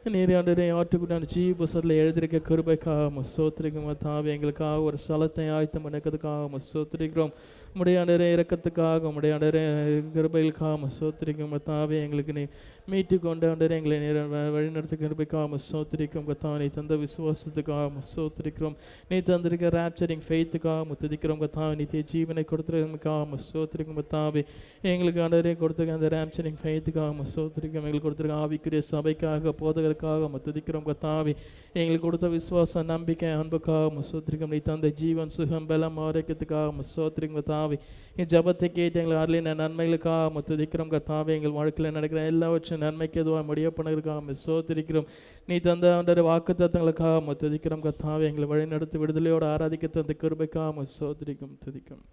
நீர் ஆண்டரே ஆட்டுக்குண்டான ஜீ புஸ்தகத்தில் எழுதியிருக்க கிருபைக்காக உம்மை ஸ்தோத்திரிக்கிறோம் தாவே எங்களுக்காக ஒரு ஸ்தலத்தை ஆயத்தம் பண்ணக்கிறதுக்காக உம்மை ஸ்தோத்திரிக்கிறோம் உம்முடைய ஆண்டரே இறக்கத்துக்காக உம்முடைய ஆண்டரே கிருபைகளுக்காக உம்மை ஸ்தோத்திரிக்கிறோம் தாவே எங்களுக்கு நீ மீட்டு கொண்டு ஆண்டரே எங்களை நேர வழிநடத்த கிருபைக்காக உம்மை ஸ்தோத்திரிக்கிறோம் கத்தாவே நீ தந்த விசுவாசத்துக்காக உம்மை ஸ்தோத்திரிக்கிறோம் நீ தந்திருக்க ரேப்சரிங் ஃபெய்த்துக்காக உம்மை துதிக்கிறோம் கத்தாவே நித்திய ஜீவனை கொடுத்துருக்காக உம்மை ஸ்தோத்திரிக்கும் கத்தாவே எங்களுக்கு ஆண்டரே கொடுத்துருக்க அந்த ரேப்சரிங் ஃபெய்த்துக்காக உம்மை ஸ்தோத்திரிக்கிறோம் எங்களுக்கு கொடுத்துருக்க ஆவிக்குரிய சபைக்காக போதகருக்காக உம்மை துதிக்கிறோம் கத்தாவே எங்களுக்கு கொடுத்த விசுவாச நம்பிக்கை அன்புக்காக உம்மை ஸ்தோத்திரிக்கிறோம் நீ தந்த ஜீவன் சுகம் பலம் ஆரோக்கியத்துக்காக உம்மை ஸ்தோத்திரிக்கும் கத்தாவே என் ஜபத்தை கேட்டு எங்களை அருளின நன்மைகளுக்காக உம்மை துதிக்கிறோம் கத்தாவே எங்கள் வாழ்க்கையில் நடக்கிற எல்லாவற்றும் நன்மைக்கு எதுவாக முடிய பண்ணுறதுக்காக உம்மை ஸ்தோத்திரிக்கிறோம் நீ தந்த ஆண்டர் வாக்கு தத்தங்களுக்காக உம்மை துதிக்கிறோம் கத்தாவே எங்களை வழிநடத்தி விடுதலையோடு ஆராதிக்க தந்த கிருபைக்காக உம்மை ஸ்தோத்திரிக்கும் துதிக்கும்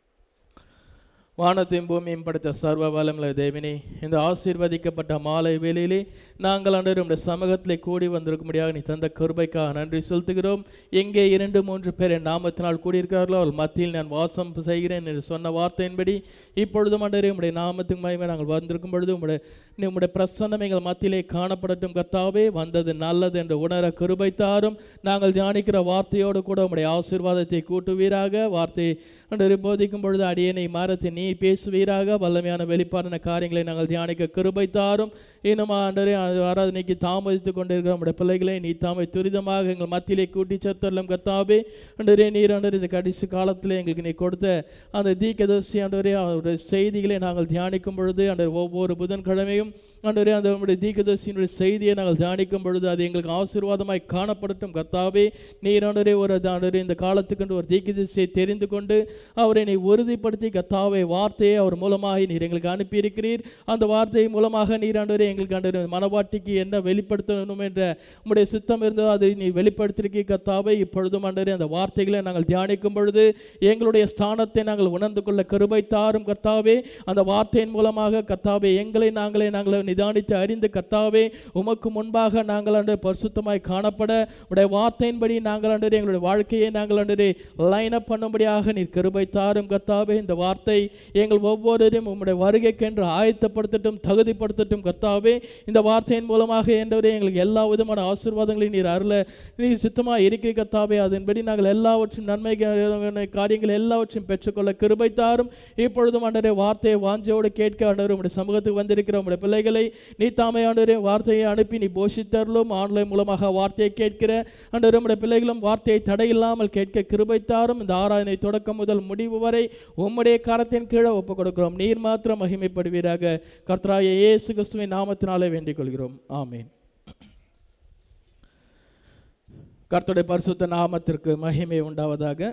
வானத்தையும் பூமியும் படைத்த சர்வ வளமுள்ள தேவனே இந்த ஆசீர்வதிக்கப்பட்ட மாலை வேளையிலே நாங்கள் அன்று உடைய சமூகத்திலே கூடி வந்திருக்கும்படியாக நீ தந்த கிருபைக்காக நன்றி செலுத்துகிறோம் எங்கே இரண்டு மூன்று பேர் என் நாமத்தினால் கூடியிருக்கார்களோ அவள் மத்தியில் நான் வாசம் செய்கிறேன் என்று சொன்ன வார்த்தையின்படி இப்பொழுதும் அன்றரே உடைய நாமத்துக்கு மகிமை நாங்கள் வந்திருக்கும் பொழுது உம்முடைய நீ உம்முடைய பிரசன்னம் எங்கள் மத்தியிலே காணப்படட்டும் கர்த்தாவே வந்தது நல்லது என்று உணர கிருபை தாரும் நாங்கள் தியானிக்கிற வார்த்தையோடு கூட உம்முடைய ஆசீர்வாதத்தை கூட்டுவீராக வார்த்தையை அன்று போதிக்கும் பொழுது அடியனை மாறத்தை நீ பேசுவீராக வல்லமையான வெளிப்பாடான காரியங்களை நாங்கள் தியானிக்க கிருபை தாரும் இன்னும் ஆண்டரே ஆராதனைக்கு தாமதித்து கொண்டிருக்கிற நம்முடைய பிள்ளைகளை நீ தாமை துரிதமாக எங்கள் மத்தியிலே கூட்டி சத்தரலும் கத்தாவே அண்டரே நீர் ஆண்டரே இந்த கடைசி காலத்தில் எங்களுக்கு நீ கொடுத்த அந்த தீக்கதர்சி ஆண்டவரே அவருடைய செய்திகளை நாங்கள் தியானிக்கும் பொழுது அந்த ஒவ்வொரு புதன்கிழமையும் ஆண்டவரே அந்த நம்முடைய தீக்கதர்சியினுடைய செய்தியை நாங்கள் தியானிக்கும் பொழுது அது எங்களுக்கு ஆசீர்வாதமாய் காணப்படட்டும் கர்த்தாவே நீர் ஆண்டவரே ஒரு ஆண்டவரே இந்த காலத்துக்கென்று ஒரு தீக்கதர்சியை தெரிந்து கொண்டு அவரை நீ உறுதிப்படுத்தி கர்த்தாவே வார்த்தையை அவர் மூலமாக நீர் எங்களுக்கு அனுப்பியிருக்கிறீர் அந்த வார்த்தை மூலமாக நீர் ஆண்டவரே எங்களுக்கு ஆண்டவரே மனவாட்டிக்கு என்ன வெளிப்படுத்தணும் என்ற உம்முடைய சித்தம் இருந்தோ அதை நீ வெளிப்படுத்தியிருக்கீ கர்த்தாவே இப்பொழுதும் ஆண்டவரே அந்த வார்த்தைகளை நாங்கள் தியானிக்கும் பொழுது எங்களுடைய ஸ்தானத்தை நாங்கள் உணர்ந்து கொள்ள கிருபை தாரும் கர்த்தாவே அந்த வார்த்தையின் மூலமாக கர்த்தாவே எங்களை நாங்களே நாங்கள் நிதானித்து அறிந்து கர்த்தாவே உமக்கு முன்பாக நாங்கள் அன்று பரிசுத்தமாய் காணப்பட உடைய வார்த்தையின்படி நாங்கள் அன்று எங்களுடைய வாழ்க்கையை நாங்கள் அன்று லைன் அப் பண்ணும்படியாக நீர் கிருபை தாரும் கர்த்தாவே இந்த வார்த்தை எங்கள் ஒவ்வொருவரையும் உம்முடைய வருகைக்கென்று ஆயத்தப்படுத்தட்டும் தகுதிப்படுத்தட்டும் கர்த்தாவே இந்த வார்த்தையின் மூலமாக என்றவரே எங்களுக்கு எல்லா விதமான ஆசீர்வாதங்களையும் நீர் அருள நீர் சித்தமாக இருக்கிற கர்த்தாவே அதன்படி நாங்கள் எல்லாவற்றும் நன்மை காரியங்கள் எல்லாவற்றையும் பெற்றுக்கொள்ள கிருபை தாரும் இப்பொழுதும் ஆண்டரே வார்த்தையை வாஞ்சையோடு கேட்க ஆண்டவர் உடைய சமூகத்துக்கு வந்திருக்கிற உடைய பிள்ளைகளை நீ தாமே ஆண்டவரே வார்த்தையை அனுப்பி நீ போஷித்தரலும் ஆன்லைன் மூலமாக வார்த்தையை கேட்கிற ஆண்டவர் உடைய பிள்ளைகளும் வார்த்தையை தடையில்லாமல் கேட்க கிருபை தாரும் இந்த ஆராதனை தொடக்கம் முதல் முடிவு வரை உம்முடைய கரத்தின் கீழே ஒப்புக் கொடுக்கிறோம் நீர் மாத்திரம் மகிமைப்படுவீராக கர்த்தராய இயேசு கிறிஸ்துவின் நாமத்தினாலே வேண்டிக் கொள்கிறோம் ஆமீன் கர்த்தருடைய பரிசுத்த நாமத்திற்கு மகிமை உண்டாவதாக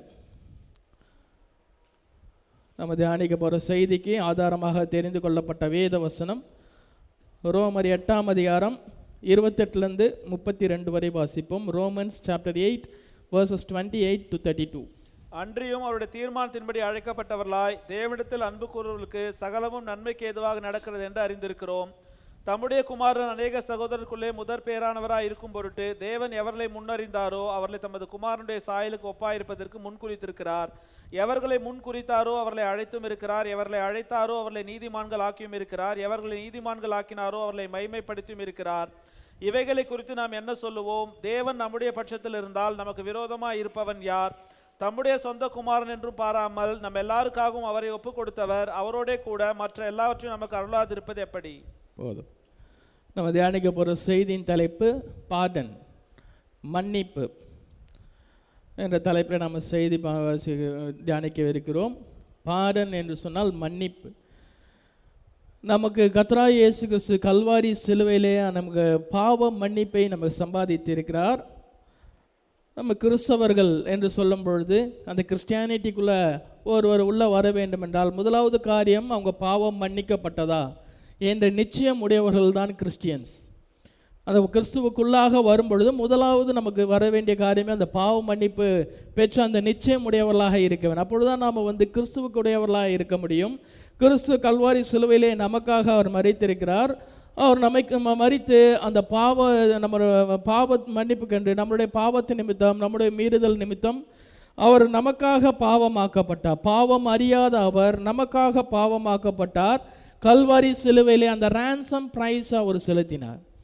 நம்ம தியானிக்க போகிற செய்திக்கு ஆதாரமாக தெரிந்து கொள்ளப்பட்ட வேத வசனம் ரோமர் எட்டாம் அதிகாரம் இருபத்தெட்டுலேருந்து முப்பத்தி ரெண்டு வரை வாசிப்போம் Romans chapter eight verses twenty eight to thirty two அன்றியும் அவருடைய தீர்மானத்தின்படி அழைக்கப்பட்டவர்களாய் தேவனிடத்தில் அன்பு கூறுவர்களுக்கு சகலமும் நன்மைக்கு ஏதுவாக நடக்கிறது என்று அறிந்திருக்கிறோம் தம்முடைய குமாரன் அநேக சகோதரருக்குள்ளே முதற் பேரானவராய் இருக்கும் பொருட்டு தேவன் எவர்களை முன்னறிந்தாரோ அவர்களை தமது குமாரனுடைய சாயலுக்கு ஒப்பாயிருப்பதற்கு முன்குறித்திருக்கிறார் எவர்களை முன்குறித்தாரோ அவர்களை அழைத்தும் இருக்கிறார் எவர்களை அழைத்தாரோ அவர்களை நீதிமான்கள் ஆக்கியும் இருக்கிறார் எவர்களை நீதிமான்கள் ஆக்கினாரோ அவர்களை மைமைப்படுத்தியும் இருக்கிறார் இவைகளை குறித்து நாம் என்ன சொல்லுவோம் தேவன் நம்முடைய பட்சத்தில் இருந்தால் நமக்கு விரோதமாய் இருப்பவன் யார் தம்முடைய சொந்த குமாரன் என்றும் பாராமல் நம் எல்லாருக்காகவும் அவரை ஒப்புக் கொடுத்தவர் அவரோடே கூட மற்ற எல்லாவற்றையும் நமக்கு அருளாதிருப்பது எப்படி போதும் நம்ம தியானிக்க போகிற செய்தியின் தலைப்பு பாடன் மன்னிப்பு என்ற தலைப்பில் நம்ம செய்தி பா- வாசி- தியானிக்க இருக்கிறோம் பாடன் என்று சொன்னால் மன்னிப்பு நமக்கு கத்ரா இயேசு கிறிஸ்து கல்வாரி சிலுவையிலே நமக்கு பாவ மன்னிப்பை நமக்கு சம்பாதித்திருக்கிறார் நம்ம கிறிஸ்தவர்கள் என்று சொல்லும் பொழுது அந்த கிறிஸ்டியானிட்டிக்குள்ளே ஒருவர் உள்ள வர வேண்டும் என்றால் முதலாவது காரியம் அவங்க பாவம் மன்னிக்கப்பட்டதா என்ற நிச்சயம் உடையவர்கள் தான் கிறிஸ்டியன்ஸ் அந்த கிறிஸ்துவுக்குள்ளாக வரும்பொழுது முதலாவது நமக்கு வர வேண்டிய காரியமே அந்த பாவ மன்னிப்பு பெற்ற அந்த நிச்சயம் உடையவர்களாக இருக்க வேண்டும் அப்பொழுதுதான் நாம் வந்து கிறிஸ்துவுக்கு உடையவர்களாக இருக்க முடியும் கிறிஸ்து கல்வாரி சிலுவையிலே நமக்காக அவர் மறித்திருக்கிறார் அவர் நமக்கு ம- மறித்து அந்த பாவ நம்ம பாவ மன்னிப்பு கண்டு நம்மளுடைய பாவத்தின் நிமித்தம் நம்முடைய மீறுதல் நிமித்தம் அவர் நமக்காக பாவமாக்கப்பட்டார் பாவம் அறியாத அவர் நமக்காக பாவமாக்கப்பட்டார் கல்வாரி சிலுவையிலே அந்த ransom price அவர் செலுத்தினார்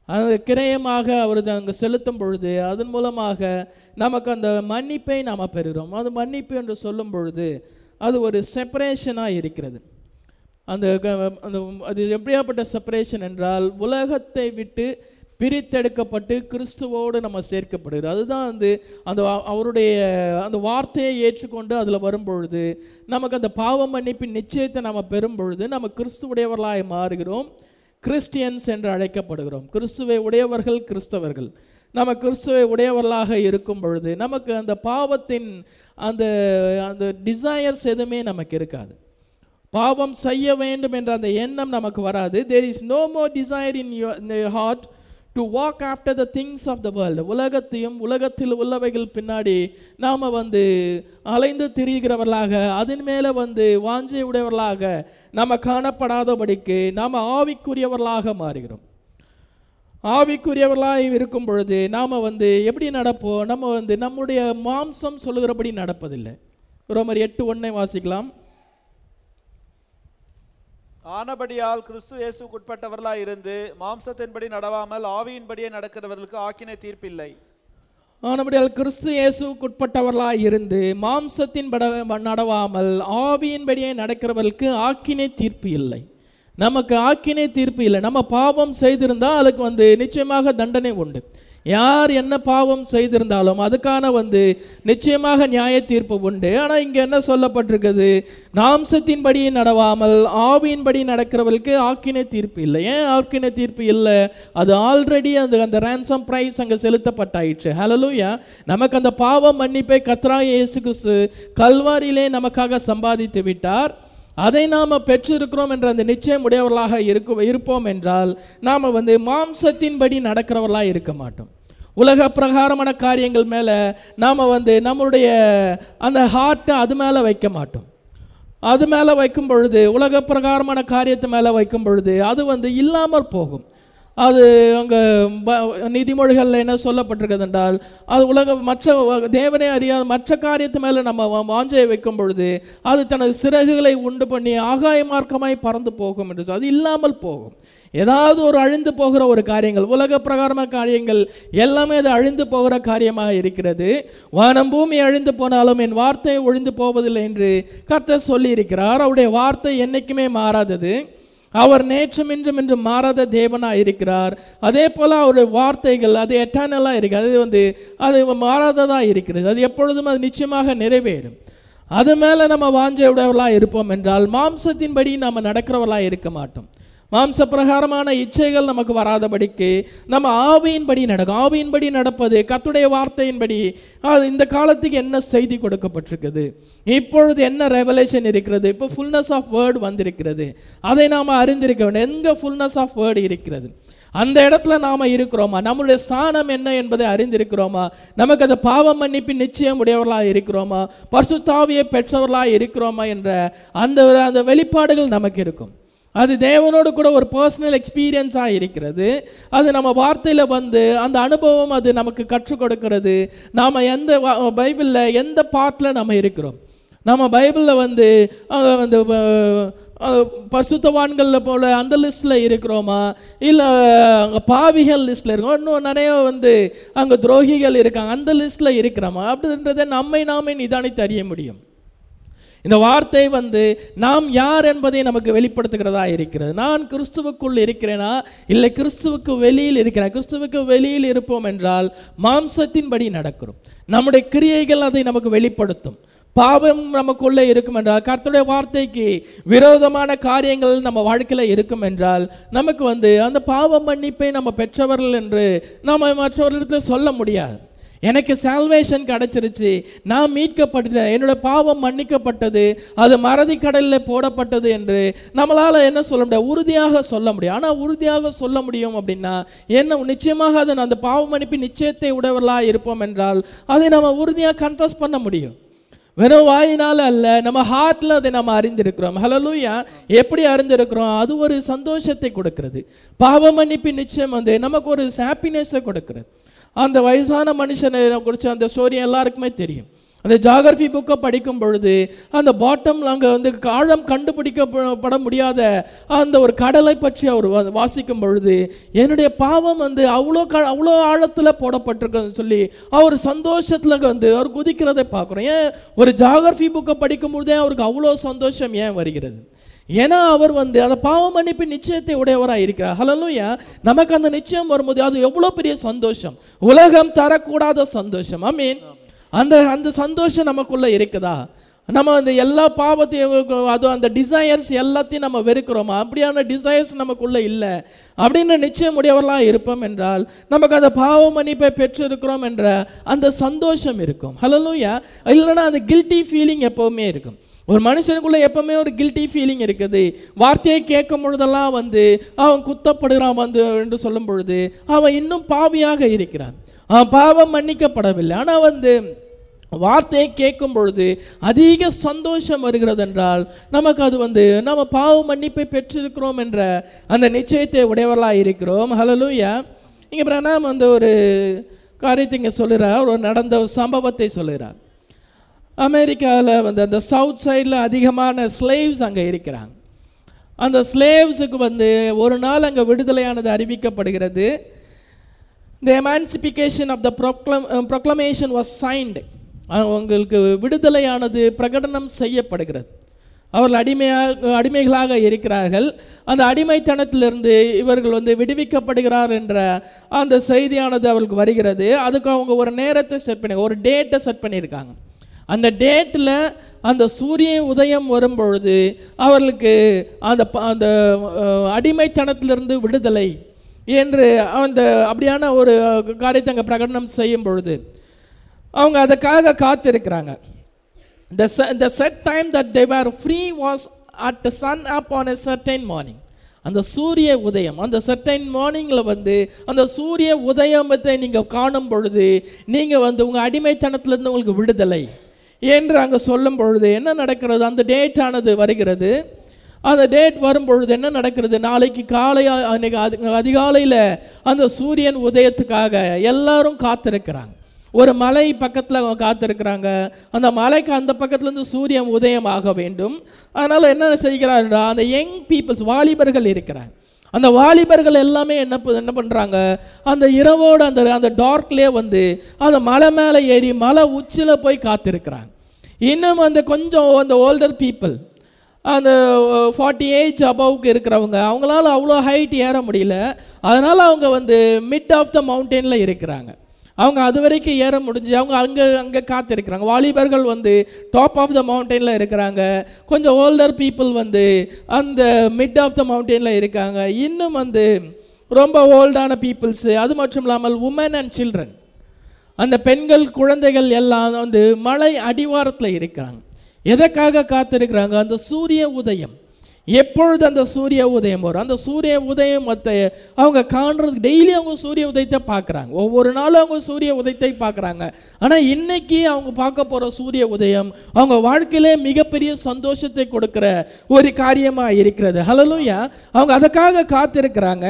அந்த கிரயமாக அவர் அங்கே செலுத்தும் பொழுது அதன் மூலமாக நமக்கு அந்த மன்னிப்பை நாம் பெறுகிறோம் அது மன்னிப்பு என்று சொல்லும் பொழுது அது ஒரு செப்பரேஷனாக இருக்கிறது அந்த க- அந்த அது எப்படியாப்பட்ட செப்பரேஷன் என்றால் உலகத்தை விட்டு பிரித்தெடுக்கப்பட்டு கிறிஸ்துவோடு நம்ம சேர்க்கப்படுகிறது அதுதான் வந்து அந்த அவ- அவருடைய அந்த வார்த்தையை ஏற்றுக்கொண்டு அதில் வரும்பொழுது நமக்கு அந்த பாவ மன்னிப்பின் நிச்சயத்தை நம்ம பெறும் பொழுது நம்ம கிறிஸ்துவுடையவர்களாய் மாறுகிறோம் கிறிஸ்டியன்ஸ் என்று அழைக்கப்படுகிறோம் கிறிஸ்துவை உடையவர்கள் கிறிஸ்தவர்கள் நம்ம கிறிஸ்துவை உடையவர்களாக இருக்கும் பொழுது நமக்கு அந்த பாவத்தின் அந்த அந்த டிசையர்ஸ் எதுவுமே நமக்கு இருக்காது பாவம் செய்ய வேண்டும் என்ற அந்த எண்ணம் நமக்கு வராது there is no more desire in your heart to walk after the things of the world உலகத்தையும் உலகத்தில் உள்ளவைகள் பின்னாடி நாம் வந்து அலைந்து திரிகிறவர்களாக அதன் மேலே வந்து வாஞ்சை உடையவர்களாக நம்ம காணப்படாதபடிக்கு நாம் ஆவிக்குரியவர்களாக மாறுகிறோம் ஆவிக்குரியவர்களாக இருக்கும் பொழுது நாம் வந்து எப்படி நடப்போம் நம்ம வந்து நம்முடைய மாம்சம் சொல்லுகிறபடி நடப்பதில்லை ரோமர் எட்டு ஒன்றை வாசிக்கலாம் ஆனபடியால் கிறிஸ்து இயேசுக்கு உட்பட்டவர்களாய் இருந்து மாம்சத்தின்படி நடவாமல் ஆவியின்படியே நடக்கிறவர்களுக்கு ஆக்கினை தீர்ப்பில்லை ஆனபடியால் கிறிஸ்து இயேசுவுக்கு உட்பட்டவர்களாய் இருந்து மாம்சத்தின் பட நடவாமல் ஆவியின்படியே நடக்கிறவர்களுக்கு ஆக்கினை தீர்ப்பு இல்லை நமக்கு ஆக்கினை தீர்ப்பு இல்லை நம்ம பாவம் செய்திருந்தால் அதுக்கு வந்து நிச்சயமாக தண்டனை உண்டு யார் என்ன பாவம் செய்திருந்தாலும் அதுக்கான வந்து நிச்சயமாக நியாய தீர்ப்பு உண்டு ஆனால் இங்கே என்ன சொல்லப்பட்டிருக்குது மாம்சத்தின்படி நடவாமல் ஆவியின்படி நடக்கிறவர்களுக்கு ஆக்கினை தீர்ப்பு இல்லை ஏன் ஆக்கினை தீர்ப்பு இல்லை அது ஆல்ரெடி அந்த அந்த ransom price அங்கே செலுத்தப்பட்டாயிற்று ஹalleluya நமக்கு அந்த பாவ மன்னிப்பை கத்ரா இயேசு கிறிஸ்து கல்வாரியிலே நமக்காக சம்பாதித்து விட்டார் அதை நாம் பெற்றிருக்கிறோம் என்ற அந்த நிச்சயம் உடையவர்களாக இருக்க இருப்போம் என்றால் நாம் வந்து மாம்சத்தின்படி நடக்கிறவர்களாக இருக்க மாட்டோம் உலக பிரகாரமான காரியங்கள் மேலே நாம் வந்து நம்மளுடைய அந்த ஹார்ட்டை அது மேலே வைக்க மாட்டோம் அது மேலே வைக்கும் பொழுது உலக பிரகாரமான காரியத்து மேலே வைக்கும் பொழுது அது வந்து இல்லாமல் போகும் அது அங்கே நீதிமொழிகளில் என்ன சொல்லப்பட்டிருக்கிறது என்றால் அது உலக மற்ற தேவனே அறியாத மற்ற காரியத்து மேலே நம்ம வா- வாஞ்சையை வைக்கும் பொழுது அது தனது சிறகுகளை உண்டு பண்ணி ஆகாய மார்க்கமாய் பறந்து போகும் என்று சொல்லி அது இல்லாமல் போகும் ஏதாவது ஒரு அழிந்து போகிற ஒரு காரியங்கள் உலக பிரகாரமான காரியங்கள் எல்லாமே அது அழிந்து போகிற காரியமாக இருக்கிறது வானம் பூமி அழிந்து போனாலும் என் வார்த்தை ஒழிந்து போவதில்லை என்று கர்த்தர் சொல்லியிருக்கிறார் அவருடைய வார்த்தை என்னைக்குமே மாறாதது அவர் நேற்றும் இன்றும் இன்று மாறாத தேவனாக இருக்கிறார் அதே போல் அவருடைய வார்த்தைகள் அது எட்டர்னலாக இருக்கு அது வந்து அது மாறாததாக இருக்கிறது அது எப்பொழுதும் அது நிச்சயமாக நிறைவேறும் அது மேலே நம்ம வாஞ்சையுடையவர்களாக இருப்போம் என்றால் மாம்சத்தின்படி நாம் நடக்கிறவர்களாக இருக்க மாட்டோம் மாம்ச பிரகாரமான இச்சைகள் நமக்கு வராதபடிக்கு நம்ம ஆவியின்படி நடக்கும் ஆவியின்படி நடப்பது கர்த்தருடைய வார்த்தையின்படி அது இந்த காலத்துக்கு என்ன செய்தி கொடுக்கப்பட்டிருக்குது இப்பொழுது என்ன ரெவலேஷன் இருக்கிறது இப்போ ஃபுல்னஸ் ஆஃப் வேர்டு வந்திருக்கிறது அதை நாம் அறிந்திருக்க வேண்டும் எங்கே ஃபுல்னஸ் ஆஃப் வேர்டு இருக்கிறது அந்த இடத்துல நாம் இருக்கிறோமா நம்மளுடைய ஸ்தானம் என்ன என்பதை அறிந்திருக்கிறோமா நமக்கு அந்த பாவ மன்னிப்பின் நிச்சயம் உடையவர்களாக இருக்கிறோமா பரிசுத்தாவியை பெற்றவர்களாக இருக்கிறோமா என்ற அந்த அந்த வெளிப்பாடுகள் நமக்கு இருக்கும் அது தேவனோடு கூட ஒரு பர்சனல் எக்ஸ்பீரியன்ஸாக இருக்கிறது அது நம்ம வார்த்தையில் வந்து அந்த அனுபவம் அது நமக்கு கற்றுக் கொடுக்கிறது நாம் எந்த பைபிளில் எந்த பார்ட்டில் நம்ம இருக்கிறோம் நம்ம பைபிளில் வந்து அங்க வந்து அஹ், அஹ், பரிசுத்தவான்களில் போல அந்த லிஸ்ட்டில் இருக்கிறோமா இல்லை அங்கே பாவிகள் லிஸ்ட்டில் இருக்கோம் இன்னும் நிறைய வந்து அங்கே துரோகிகள் இருக்காங்க அந்த லிஸ்ட்டில் இருக்கிறோமா அப்படின்றத நம்மை நாமே நிதானித்து அறிய முடியும் இந்த வார்த்தை வந்து நாம் யார் என்பதை நமக்கு வெளிப்படுத்துகிறதா இருக்கிறது நான் கிறிஸ்துவுக்குள் இருக்கிறேனா இல்லை கிறிஸ்துவுக்கு வெளியில் இருக்கிறேன் கிறிஸ்துவுக்கு வெளியில் இருப்போம் என்றால் மாம்சத்தின்படி நடக்கிறோம் நம்முடைய கிரியைகள் அதை நமக்கு வெளிப்படுத்தும் பாவம் நமக்குள்ளே இருக்கும் என்றால் கர்த்தருடைய வார்த்தைக்கு விரோதமான காரியங்கள் நம்ம வாழ்க்கையில் இருக்கும் என்றால் நமக்கு வந்து அந்த பாவ மன்னிப்பை நம்ம பெற்றவர்கள் என்று நம்ம மற்றவர்களிடத்தில் சொல்ல முடியாது எனக்கு சால்வேஷன் கிடைச்சிருச்சு நான் மீட்கப்பட்டேன் என்னோட பாவம் மன்னிக்கப்பட்டது அது மறதி கடலில் போடப்பட்டது என்று நம்மளால் என்ன சொல்ல முடியாது உறுதியாக சொல்ல முடியும் ஆனால் உறுதியாக சொல்ல முடியும் அப்படின்னா என்ன நிச்சயமாக அதை அந்த பாவ மன்னிப்பு நிச்சயத்தை உடையவர்களாக இருப்போம் என்றால் அதை நம்ம உறுதியாக கன்ஃபஸ் பண்ண முடியும் வெறும் வாயினால அல்ல நம்ம ஹார்ட்ல அதை நம்ம அறிந்திருக்கிறோம் ஹலலூயா எப்படி அறிந்திருக்கிறோம் அது ஒரு சந்தோஷத்தை கொடுக்கிறது பாவ மன்னிப்பின் நிச்சயம் வந்து நமக்கு ஒரு ஹாப்பினஸை கொடுக்கிறது அந்த வயசான மனுஷனை குறித்து அந்த ஸ்டோரி எல்லாருக்குமே தெரியும் அந்த ஜாகிரபி புக்கை படிக்கும் பொழுது அந்த பாட்டம்ல அங்கே வந்து ஆழம் கண்டுபிடிக்கப்பட முடியாத அந்த ஒரு கடலை பற்றி அவர் வா- வாசிக்கும் பொழுது என்னுடைய பாவம் வந்து அவ்வளோ க அவ்வளோ ஆழத்தில் போடப்பட்டிருக்குன்னு சொல்லி அவர் சந்தோஷத்தில் வந்து அவர் குதிக்கிறதை பார்க்குறோம் ஏன் ஒரு ஜாகிரபி புக்கை படிக்கும் பொழுதே அவருக்கு அவ்வளோ சந்தோஷம் ஏன் வருகிறது ஏன்னா அவர் வந்து அந்த பாவ மன்னிப்பு நிச்சயத்தை உடையவராக இருக்கிறார் ஹலலூயா நமக்கு அந்த நிச்சயம் வரும்போது அது எவ்வளோ பெரிய சந்தோஷம் உலகம் தரக்கூடாத சந்தோஷம் ஐ மீன் அந்த அந்த சந்தோஷம் நமக்குள்ள இருக்குதா நம்ம அந்த எல்லா பாவத்தையும் அதுவும் அந்த டிசையர்ஸ் எல்லாத்தையும் நம்ம வெறுக்கிறோமா அப்படியான டிசையர்ஸ் நமக்குள்ள இல்லை அப்படின்னு நிச்சயம் உடையவர்களாக இருப்போம் என்றால் நமக்கு அந்த பாவ மன்னிப்பை பெற்றிருக்கிறோம் என்ற அந்த சந்தோஷம் இருக்கும் ஹலலூயா இல்லைன்னா அந்த கில்ட்டி ஃபீலிங் எப்போவுமே இருக்கும் ஒரு மனுஷனுக்குள்ள எப்பவுமே ஒரு கில்ட்டி ஃபீலிங் இருக்குது வார்த்தையை கேட்கும் பொழுதெல்லாம் வந்து அவன் குத்தப்படுகிறான் வந்து என்று சொல்லும் பொழுது அவன் இன்னும் பாவியாக இருக்கிறான் அவன் பாவம் மன்னிக்கப்படவில்லை ஆனால் வந்து வார்த்தையை கேட்கும் பொழுது அதிக சந்தோஷம் வருகிறது என்றால் நமக்கு அது வந்து நம்ம பாவ மன்னிப்பை பெற்றிருக்கிறோம் என்ற அந்த நிச்சயத்தை உடையவர்களாக இருக்கிறோம் ஹலலூயா இங்கே பிரணாம் வந்து ஒரு காரியத்தை இங்கே சொல்லுறார் ஒரு நடந்த ஒரு சம்பவத்தை சொல்லுகிறார் அமெரிக்காவில் வந்து அந்த சவுத் சைடில் அதிகமான ஸ்லேவ்ஸ் அங்கே இருக்கிறாங்க அந்த ஸ்லேவ்ஸுக்கு வந்து ஒரு நாள் அங்கே விடுதலையானது அறிவிக்கப்படுகிறது the emancipation of the proclam proclamation was signed அவங்களுக்கு விடுதலையானது பிரகடனம் செய்யப்படுகிறது அவர்கள் அடிமையாக அடிமைகளாக இருக்கிறார்கள் அந்த அடிமைத்தனத்திலிருந்து இவர்கள் வந்து விடுவிக்கப்படுகிறார் என்ற அந்த செய்தியானது அவர்களுக்கு வருகிறது அதுக்கு அவங்க ஒரு நேரத்தை செட் பண்ணி ஒரு டேட்டை செட் பண்ணியிருக்காங்க அந்த டேட்டில் அந்த சூரிய உதயம் வரும் பொழுது அவர்களுக்கு அந்த ப- அந்த அஹ், அடிமைத்தனத்திலிருந்து விடுதலை என்று அந்த அப்படியான ஒரு காரியத்தை அங்கே பிரகடனம் செய்யும் பொழுது அவங்க அதுக்காக காத்திருக்கிறாங்க the, se- the set time that they were free was at the sun up on a certain morning அந்த சூரிய உதயம் அந்த certain மார்னிங்கில் வந்து அந்த சூரிய உதயத்தை நீங்கள் காணும் பொழுது நீங்கள் வந்து உங்கள் அடிமைத்தனத்திலிருந்து உங்களுக்கு விடுதலை என்று அங்கே சொல்லும் பொழுது என்ன நடக்கிறது அந்த டேட் ஆனது வருகிறது அந்த டேட் வரும் பொழுது என்ன நடக்கிறது நாளைக்கு காலை அன்னைக்கு அது அதிகாலையில் அந்த சூரியன் உதயத்துக்காக எல்லாரும் காத்திருக்கிறாங்க ஒரு மலை பக்கத்தில் அவங்க காத்திருக்கிறாங்க அந்த மலைக்கு அந்த பக்கத்துலேருந்து சூரியன் உதயம் ஆக வேண்டும் அதனால் என்ன செய்கிறாருன்னா அந்த யங் பீப்புள்ஸ் வாலிபர்கள் இருக்கிறாங்க அந்த வாலிபர்கள் எல்லாமே என்ன ப- என்ன பண்ணுறாங்க அந்த இரவோடு அந்த அந்த டார்க்லேயே வந்து அந்த மலை மேலே ஏறி மலை உச்சியில் போய் காத்திருக்கிறாங்க இன்னும் அந்த கொஞ்சம் அந்த ஓல்டர் பீப்புள் அந்த ஃபார்ட்டி ஏஜ் அபவுக்கு இருக்கிறவங்க அவங்களால அவ்வளோ ஹைட் ஏற முடியல அதனால் அவங்க வந்து மிட் ஆஃப் த மவுண்டெயினில் இருக்கிறாங்க அவங்க அது வரைக்கும் ஏற முடிஞ்சு அவங்க அங்கே அங்கே காத்திருக்கிறாங்க வாலிபர்கள் வந்து டாப் ஆஃப் த மவுண்டெயினில் இருக்கிறாங்க கொஞ்சம் ஓல்டர் பீப்புள் வந்து அந்த மிட் ஆஃப் த மவுண்டெயினில் இருக்காங்க இன்னும் வந்து ரொம்ப ஓல்டான பீப்புள்ஸு அது மட்டும் இல்லாமல் உமன் அண்ட் சில்ட்ரன் அந்த பெண்கள் குழந்தைகள் எல்லாம் வந்து மலை அடிவாரத்தில் இருக்கிறாங்க எதற்காக காத்திருக்கிறாங்க அந்த சூரிய உதயம் எப்பொழுது அந்த சூரிய உதயம் வரும் அந்த சூரிய உதயம் மற்ற அவங்க காண்றதுக்கு டெய்லி அவங்க சூரிய உதயத்தை பார்க்குறாங்க ஒவ்வொரு நாளும் அவங்க சூரிய உதயத்தை பார்க்குறாங்க ஆனால் இன்னைக்கு அவங்க பார்க்க போகிற சூரிய உதயம் அவங்க வாழ்க்கையிலே மிகப்பெரிய சந்தோஷத்தை கொடுக்கிற ஒரு காரியமாக இருக்கிறது ஹலலூயா அவங்க அதுக்காக காத்திருக்கிறாங்க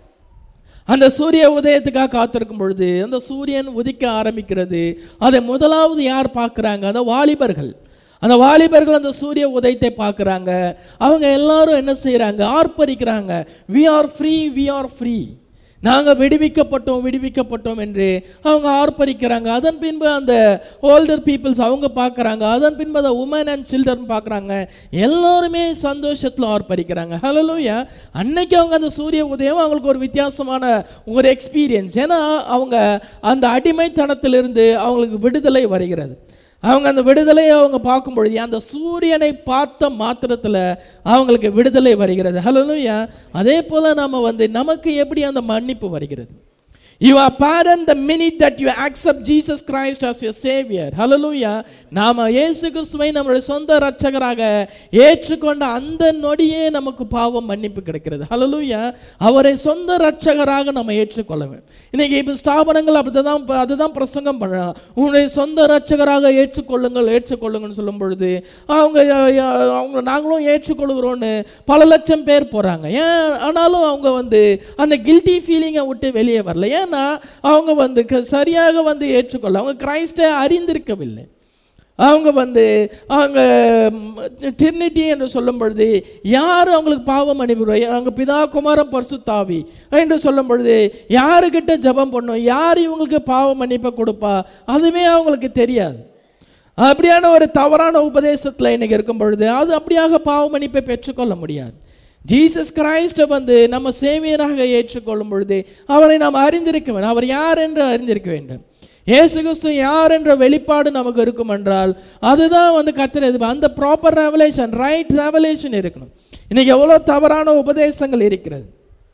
அந்த சூரிய உதயத்துக்காக காத்திருக்கும் பொழுது அந்த சூரியன் உதிக்க ஆரம்பிக்கிறது அதை முதலாவது யார் பார்க்குறாங்க அந்த வாலிபர்கள் அந்த வாலிபர்கள் அந்த சூரிய உதயத்தை பார்க்குறாங்க அவங்க எல்லாரும் என்ன செய்கிறாங்க ஆர்ப்பரிக்கிறாங்க we are free we are free நாங்கள் விடுவிக்கப்பட்டோம் விடுவிக்கப்பட்டோம் என்று அவங்க ஆர்ப்பரிக்கிறாங்க அதன் பின்பு அந்த ஓல்டர் பீப்புள்ஸ் அவங்க பார்க்குறாங்க அதன் பின்பு அந்த உமன் அண்ட் சில்ட்ரன் பார்க்குறாங்க எல்லாருமே சந்தோஷத்தில் ஆர்ப்பரிக்கிறாங்க ஹலலூயா அன்னைக்கு அவங்க அந்த சூரிய உதயம் அவங்களுக்கு ஒரு வித்தியாசமான ஒரு எக்ஸ்பீரியன்ஸ் ஏன்னா அவங்க அந்த அடிமைத்தனத்திலிருந்து அவங்களுக்கு விடுதலை வருகிறது அவங்க அந்த விடுதலையை அவங்க பார்க்கும் பொழுது அந்த சூரியனை பார்த்த மாத்திரத்தில் அவங்களுக்கு விடுதலை வருகிறது ஹலோலுயா அதே போல் நாம வந்து நமக்கு எப்படி அந்த மன்னிப்பு வருகிறது you are pardon the minute that you accept Jesus Christ as your savior hallelujah நாம இயேசு கிறிஸ்துவை நம்முடைய சொந்த இரட்சகராக ஏற்றுக்கொண்ட அந்த நொடியே நமக்கு பாவம் மன்னிப்பு கிடைக்கிறது hallelujah அவரை சொந்த இரட்சகராக நம்ம ஏற்றுக்கொள்ள வேண்டும் இன்னைக்கு இப்போ ஸ்தாபனங்கள் அப்படிதான் அதுதான் பிரசங்கம் பண்ணுறாங்க உன்னுடைய சொந்த இரட்சகராக ஏற்றுக்கொள்ளுங்கள் ஏற்றுக்கொள்ளுங்கள்னு சொல்லும் பொழுது அவங்க அஹ், அவங்க நாங்களும் ஏற்றுக்கொள்கிறோன்னு பல லட்சம் பேர் போகிறாங்க ஏன் ஆனாலும் அவங்க வந்து அந்த கில்ட்டி ஃபீலிங்கை விட்டு வெளியே வரல ஏன்னா அவங்க வந்து க- சரியாக வந்து ஏற்றுக்கொள்ள அவங்க கிரைஸ்டை அறிந்திருக்கவில்லை அவங்க வந்து அவங்க டிரினிட்டி என்று சொல்லும் பொழுது யார் அவங்களுக்கு பாவம் மன்னிப்பு அவங்க பிதா குமாரம் பரிசுத்தாவி என்று சொல்லும் பொழுது யாருக்கிட்ட ஜெபம் பண்ணும் யார் இவங்களுக்கு பாவ மன்னிப்பை கொடுப்பா அதுவே அவங்களுக்கு தெரியாது அப்படியான ஒரு தவறான உபதேசத்தில் இன்னைக்கு இருக்கும் பொழுது அது அப்படியாக பாவ மன்னிப்பை பெற்றுக்கொள்ள முடியாது ஜீசஸ் கிரைஸ்ட வந்து நம்ம சேவியராக ஏற்றுக்கொள்ளும் பொழுது அவரை நாம் அறிந்திருக்க வேண்டும் அவர் யார் என்று அறிந்திருக்க வேண்டும் இயேசு கிறிஸ்து யார் என்ற வெளிப்பாடு நமக்கு இருக்கும் என்றால் அதுதான் வந்து கர்த்தர் எதிர்ப்பு அந்த ப்ராப்பர் ரெவலேஷன் ரைட் ரெவலேஷன் இருக்கணும் இன்னைக்கு எவ்வளோ தவறான உபதேசங்கள் இருக்கிறது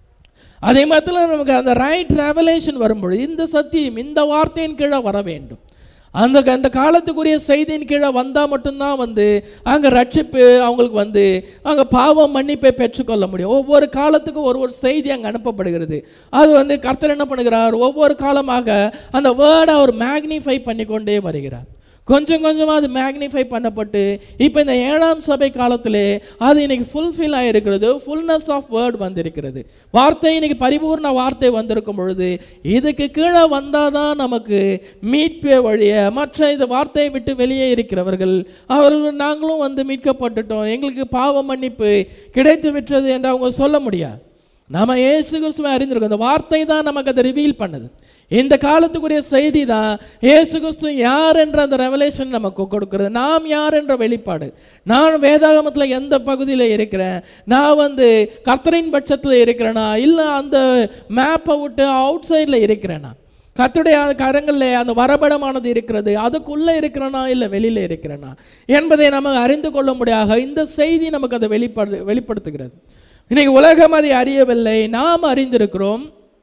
அதே மாதிரி நமக்கு அந்த ரைட் ரெவலேஷன் வரும்பொழுது இந்த சத்தியம் இந்த வார்த்தையின் கீழே வர வேண்டும் அந்த அந்த காலத்துக்குரிய செய்தியின் கீழே வந்தால் மட்டும்தான் வந்து அங்கே ரட்சிப்பு அவங்களுக்கு வந்து அங்கே பாவம் மன்னிப்பை பெற்றுக்கொள்ள முடியும் ஒவ்வொரு காலத்துக்கும் ஒரு ஒரு செய்தி அங்கே அனுப்பப்படுகிறது அது வந்து கர்த்தர் என்ன பண்ணுகிறார் ஒவ்வொரு காலமாக அந்த வேர்டை அவர் மேக்னிஃபை பண்ணிக்கொண்டே வருகிறார் கொஞ்சம் கொஞ்சமாக அது மேக்னிஃபை பண்ணப்பட்டு இப்போ இந்த ஏழாம் சபை காலத்திலே அது இன்னைக்கு ஃபுல்ஃபில் ஆகிருக்கிறது ஃபுல்னஸ் ஆஃப் வேர்ட் வந்திருக்கிறது வார்த்தை இன்னைக்கு பரிபூர்ண வார்த்தை வந்திருக்கும் பொழுது இதுக்கு கீழே வந்தால் தான் நமக்கு மீட்பே வழிய மற்ற இந்த வார்த்தையை விட்டு வெளியே இருக்கிறவர்கள் அவர்கள் நாங்களும் வந்து மீட்கப்பட்டுட்டோம் எங்களுக்கு பாவ மன்னிப்பு கிடைத்து விட்டது என்று அவங்க சொல்ல முடியாது நாம இயேசு கிறிஸ்துவை அறிந்திருக்கோம் இந்த வார்த்தை தான் நமக்கு அதை ரிவீல் பண்ணுது இந்த காலத்துக்குரிய செய்தி தான் இயேசு கிறிஸ்து யார் என்ற அந்த ரெவலேஷன் நமக்கு கொடுக்கிறது நாம் யார் என்ற வெளிப்பாடு நான் வேதாகமத்தில் எந்த பகுதியில் இருக்கிறேன் நான் வந்து கர்த்தரின் பட்சத்தில் இருக்கிறேனா இல்லை அந்த மேப்பை விட்டு அவுட் சைடில் இருக்கிறேனா கர்த்தருடைய கரங்களில் அந்த வரபடமானது இருக்கிறது அதுக்குள்ளே இருக்கிறனா இல்லை வெளியில் இருக்கிறனா என்பதை நம்ம அறிந்து கொள்ள முடியாக இந்த செய்தி நமக்கு அதை வெளிப்படு வெளிப்படுத்துகிறது இன்னைக்கு உலகம் அதை அறியவில்லை நாம் அறிந்திருக்கிறோம்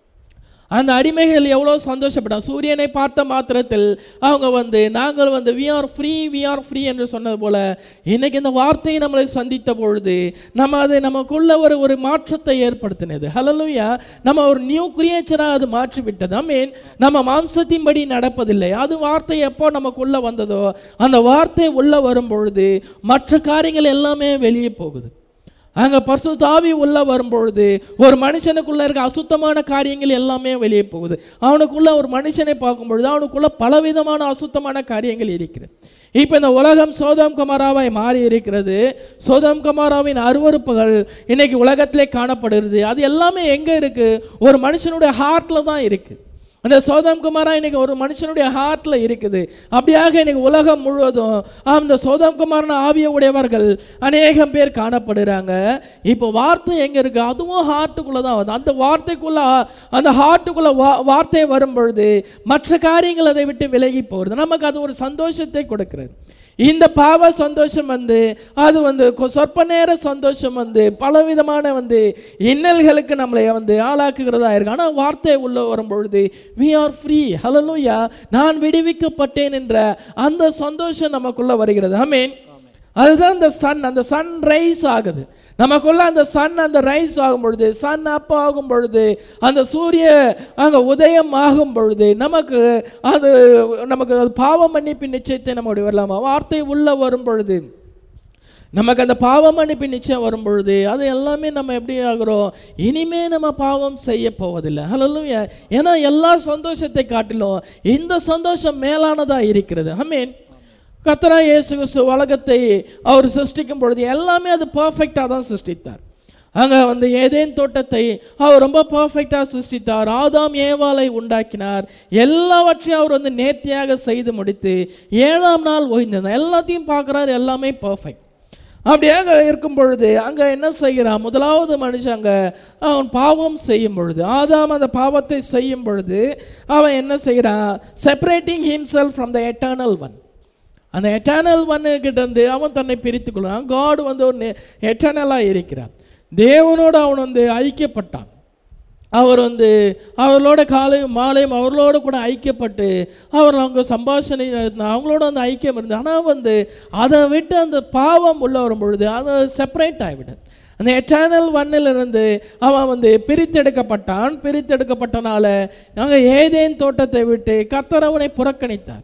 அந்த அடிமைகள் எவ்வளோ சந்தோஷப்பட்டாங்க சூரியனை பார்த்த மாத்திரத்தில் அவங்க வந்து நாங்கள் வந்து we are free we are free என்று சொன்னது போல இன்னைக்கு இந்த வார்த்தையை நம்மளை சந்தித்த பொழுது நம்ம அதை நமக்குள்ள ஒரு ஒரு மாற்றத்தை ஏற்படுத்தினது ஹலலுயா நம்ம ஒரு நியூ கிரியேச்சராக அது மாற்றி விட்டது மீன் நம்ம மாம்சத்தின்படி நடப்பதில்லை அது வார்த்தை எப்போ நமக்குள்ள வந்ததோ அந்த வார்த்தை உள்ள வரும் பொழுது மற்ற காரியங்கள் எல்லாமே வெளியே போகுது அங்கே பரிசுத்தாவி உள்ள வரும்பொழுது ஒரு மனுஷனுக்குள்ள இருக்க அசுத்தமான காரியங்கள் எல்லாமே வெளியே போகுது அவனுக்குள்ள ஒரு மனுஷனை பார்க்கும் பொழுது அவனுக்குள்ள பலவிதமான அசுத்தமான காரியங்கள் இருக்கிறது இப்போ இந்த உலகம் சோதம் குமாராவாய் மாறி இருக்கிறது சோதம் குமாராவின் அருவறுப்புகள் இன்னைக்கு உலகத்திலே காணப்படுகிறது அது எல்லாமே எங்கே இருக்கு ஒரு மனுஷனுடைய ஹார்ட்டில் தான் இருக்கு அந்த சோதம் குமாரா இன்னைக்கு ஒரு மனுஷனுடைய ஹார்ட்டில் இருக்குது அப்படியாக இன்னைக்கு உலகம் முழுவதும் அந்த சோதம் குமாரன ஆவிய உடையவர்கள் அநேகம் பேர் காணப்படுறாங்க இப்போ வார்த்தை எங்கே இருக்கு அதுவும் ஹார்ட்டுக்குள்ளே தான் வருது அந்த வார்த்தைக்குள்ள அந்த ஹார்ட்டுக்குள்ள வா வார்த்தை வரும் பொழுது மற்ற காரியங்கள் அதை விட்டு விலகி போகிறது நமக்கு அது ஒரு சந்தோஷத்தை கொடுக்கிறது இந்த பாவ சந்தோஷம் வந்து அது வந்து கொ- சொற்ப நேர சந்தோஷம் வந்து பலவிதமான வந்து இன்னல்களுக்கு நம்மளை வந்து ஆளாக்குகிறதா இருக்கு ஆனால் வார்த்தை உள்ள வரும்பொழுது வி ஆர் ஃப்ரீ ஹலலூயா நான் விடுவிக்கப்பட்டேன் என்ற அந்த சந்தோஷம் நமக்குள்ள வருகிறது ஆமீன் அதுதான் அந்த சன் அந்த சன் ரைஸ் ஆகுது நமக்குள்ள அந்த சன் அந்த ரைஸ் ஆகும் பொழுது சன் அப் ஆகும் பொழுது அந்த சூரிய அங்கே உதயம் ஆகும் பொழுது நமக்கு அது நமக்கு அது பாவ மன்னிப்பின் நிச்சயத்தை நம்முடைய வரலாமா வார்த்தை உள்ள வரும் பொழுது நமக்கு அந்த பாவ மன்னிப்பு நிச்சயம் வரும் பொழுது அது எல்லாமே நம்ம எப்படி ஆகிறோம் இனிமே நம்ம பாவம் செய்ய போவதில்லை ஹலோலுயா ஏன்னா எல்லா சந்தோஷத்தை காட்டிலும் இந்த சந்தோஷம் மேலானதா இருக்கிறது ஐ கத்தரா இயேசு கிறிஸ்து உலகத்தை அவர் சிருஷ்டிக்கும் பொழுது எல்லாமே அது பர்ஃபெக்டாக தான் சிருஷ்டித்தார் அங்கே வந்து ஏதேன் தோட்டத்தை அவர் ரொம்ப பர்ஃபெக்டாக சிருஷ்டித்தார் ஆதாம் ஏவாளை உண்டாக்கினார் எல்லாவற்றையும் அவர் வந்து நேர்த்தியாக செய்து முடித்து ஏழாம் நாள் ஓய்ந்திருந்தார் எல்லாத்தையும் பார்க்குறாரு எல்லாமே பர்ஃபெக்ட் அப்படியாக இருக்கும் பொழுது அங்கே என்ன செய்கிறான் முதலாவது மனுஷன் அங்கே அவன் பாவம் செய்யும் பொழுது ஆதாம் அந்த பாவத்தை செய்யும் பொழுது அவன் என்ன செய்கிறான் separating himself from the eternal one அந்த எட்டர்னல் ஒன்னு கிட்ட இருந்து அவன் தன்னை பிரித்துக் கொள்வான் காட் வந்து ஒரு எட்டர்னலாக இருக்கிறான் தேவனோடு அவன் வந்து ஐக்கியப்பட்டான் அவர் வந்து அவர்களோட காலையும் மாலையும் அவர்களோட கூட ஐக்கியப்பட்டு அவர் அவங்க சம்பாஷணை நடத்தினா அவங்களோட அந்த ஐக்கியம் இருந்தது ஆனால் வந்து அதை விட்டு அந்த பாவம் உள்ள வரும் பொழுது அதை செப்பரேட் ஆகிவிடும் அந்த எட்டர்னல் இருந்து அவன் வந்து பிரித்தெடுக்கப்பட்டான் பிரித்தெடுக்கப்பட்டனால நாங்கள் ஏதேன் தோட்டத்தை விட்டு கத்தரவனை புறக்கணித்தார்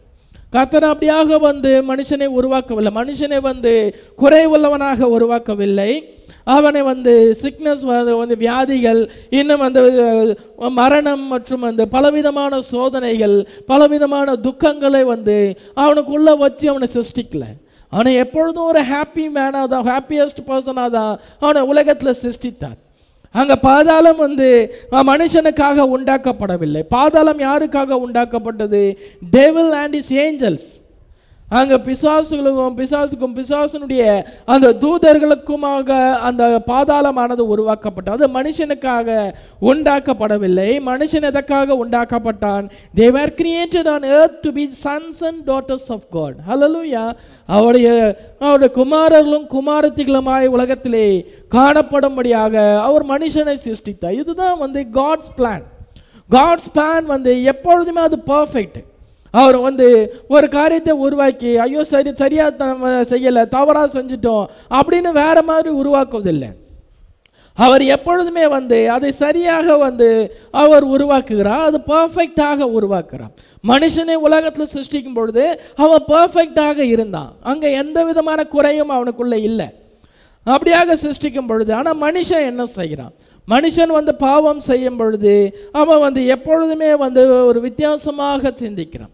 கர்த்தர் அப்படியாக வந்து மனுஷனை உருவாக்கவில்லை மனுஷனை வந்து குறைவுள்ளவனாக உருவாக்கவில்லை அவனை வந்து சிக்னஸ் வந்து வியாதிகள் இன்னும் வந்து அஹ், மரணம் மற்றும் அந்த பலவிதமான சோதனைகள் பலவிதமான துக்கங்களை வந்து அவனுக்குள்ளே வச்சு அவனை சிருஷ்டிக்கல அவனை எப்பொழுதும் ஒரு ஹாப்பி மேனாக தான் ஹாப்பியஸ்ட் பர்சனாக தான் அவனை உலகத்தில் சிருஷ்டித்தார் அங்கே பாதாளம் வந்து அஹ், மனுஷனுக்காக உண்டாக்கப்படவில்லை பாதாளம் யாருக்காக உண்டாக்கப்பட்டது டெவில் அண்ட் இஸ் ஏஞ்சல்ஸ் அங்கே பிசாசுகளுக்கும் பிசாசுக்கும் பிசாசனுடைய அந்த தூதர்களுக்குமாக அந்த பாதாளமானது உருவாக்கப்பட்டது அது மனுஷனுக்காக உண்டாக்கப்படவில்லை மனுஷன் எதற்காக உண்டாக்கப்பட்டான் தே were created on earth to be sons and daughters of God hallelujah அவருடைய அவருடைய குமாரர்களும் குமாரத்திகளுமாய் உலகத்திலே காணப்படும்படியாக அவர் மனுஷனை சிருஷ்டித்தார் இதுதான் வந்து காட்ஸ் பிளான் காட்ஸ் பிளான் வந்து எப்பொழுதுமே அது பர்ஃபெக்ட் அவர் வந்து ஒரு காரியத்தை உருவாக்கி ஐயோ சரி சரியாக நம்ம செய்யலை தவறாக செஞ்சிட்டோம் அப்படின்னு வேற மாதிரி உருவாக்குவதில்லை அவர் எப்பொழுதுமே வந்து அதை சரியாக வந்து அவர் உருவாக்குகிறார் அது பர்ஃபெக்டாக உருவாக்குறார் மனுஷனை உலகத்தில் சிருஷ்டிக்கும் பொழுது அவன் பர்ஃபெக்டாக இருந்தான் அங்கே எந்த விதமான குறையும் அவனுக்குள்ளே இல்லை அப்படியாக சிருஷ்டிக்கும் பொழுது ஆனால் மனுஷன் என்ன செய்கிறான் மனுஷன் வந்து பாவம் செய்யும் பொழுது அவன் வந்து எப்பொழுதுமே வந்து ஒரு வித்தியாசமாக சிந்திக்கிறான்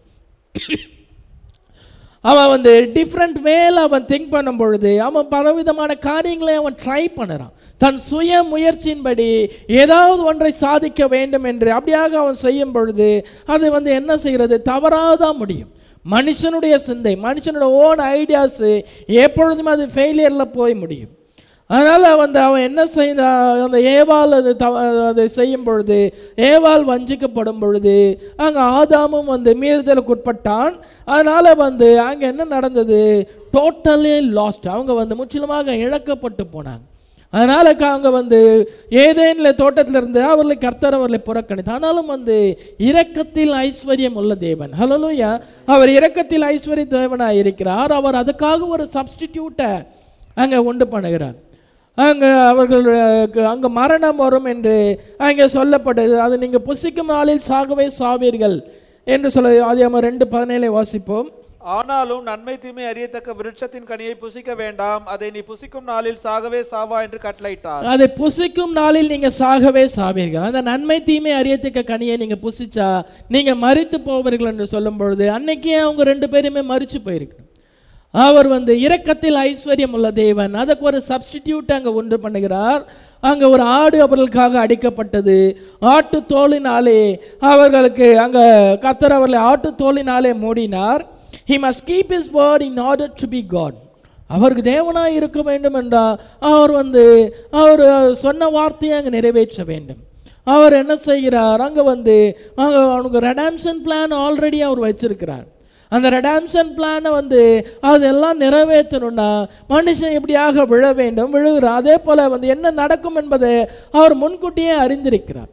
அவன் வந்து டிஃப்ரெண்ட் வேல அவன் திங்க் பண்ணும் பொழுது அவன் பலவிதமான காரியங்களை அவன் ட்ரை பண்ணுறான் தன் சுய முயற்சியின்படி ஏதாவது ஒன்றை சாதிக்க வேண்டும் என்று அப்படியாக அவன் செய்யும் பொழுது அது வந்து என்ன செய்கிறது தவறாதான் முடியும் மனுஷனுடைய சிந்தை மனுஷனோட ஓன் ஐடியாஸு எப்பொழுதுமே அது ஃபெயிலியரில் போய் முடியும் அதனால் வந்து அவன் என்ன செய்தான் அந்த ஏவாள் அது தவ அதை செய்யும் பொழுது ஏவாள் வஞ்சிக்கப்படும் பொழுது அங்கே ஆதாமும் வந்து மீறுதலுக்கு உட்பட்டான் அதனால் வந்து அங்கே என்ன நடந்தது டோட்டலி லாஸ்ட் அவங்க வந்து முற்றிலுமாக இழக்கப்பட்டு போனாங்க அதனால் அவங்க வந்து ஏதேனில் தோட்டத்தில் இருந்து அவர்களை கர்த்தர் அவர்களை புறக்கணித்து ஆனாலும் வந்து இரக்கத்தில் ஐஸ்வர்யம் உள்ள தேவன் ஹலோலூயா அவர் இரக்கத்தில் ஐஸ்வர்ய தேவனாக இருக்கிறார் அவர் அதுக்காக ஒரு சப்ஸ்டிடியூட்டை அங்கே உண்டு பண்ணுகிறார் அங்கே அவர்களுக்கு அங்கே மரணம் வரும் என்று அங்கே சொல்லப்பட்டது அது நீங்கள் புசிக்கும் நாளில் சாகவே சாவீர்கள் என்று சொல்ல ஆதியாம ரெண்டு பதினேழை வாசிப்போம் ஆனாலும் நன்மை தீமை அறியத்தக்க விருட்சத்தின் கனியை புசிக்க வேண்டாம் அதை நீ புசிக்கும் நாளில் சாகவே சாவா என்று கட்டளையிட்டார் அதை புசிக்கும் நாளில் நீங்க சாகவே சாவீர்கள் அந்த நன்மை தீமை அறியத்தக்க கனியை நீங்க புசிச்சா நீங்க மரித்து போவீர்கள் என்று சொல்லும் பொழுது அன்னைக்கே அவங்க ரெண்டு பேருமே மரிச்சு போயிருக்கணும் அவர் வந்து இரக்கத்தில் ஐஸ்வர்யம் உள்ள தேவன் அதுக்கு ஒரு சப்ஸ்டிடியூட் அங்கே ஒன்று பண்ணுகிறார் அங்கே ஒரு ஆடு அவர்களுக்காக அடிக்கப்பட்டது ஆட்டு தோலினாலே அவர்களுக்கு அங்கே கத்தர் அவர்களை ஆட்டு தோலினாலே மூடினார் he must keep his word in order to be God அவருக்கு தேவனாய் இருக்க வேண்டும் என்றால் அவர் வந்து அவர் சொன்ன வார்த்தையை அங்கே நிறைவேற்ற வேண்டும் அவர் என்ன செய்கிறார் அங்கே வந்து அங்கே அவனுக்கு ரெடாம்ஷன் பிளான் ஆல்ரெடி அவர் வச்சிருக்கிறார் அந்த ரெடாம்ஷன் பிளானை வந்து அதெல்லாம் நிறைவேற்றணும்னா மனுஷன் எப்படியாக விழ வேண்டும் விழுகிறார் அதே போல் வந்து என்ன நடக்கும் என்பதை அவர் முன்கூட்டியே அறிந்திருக்கிறார்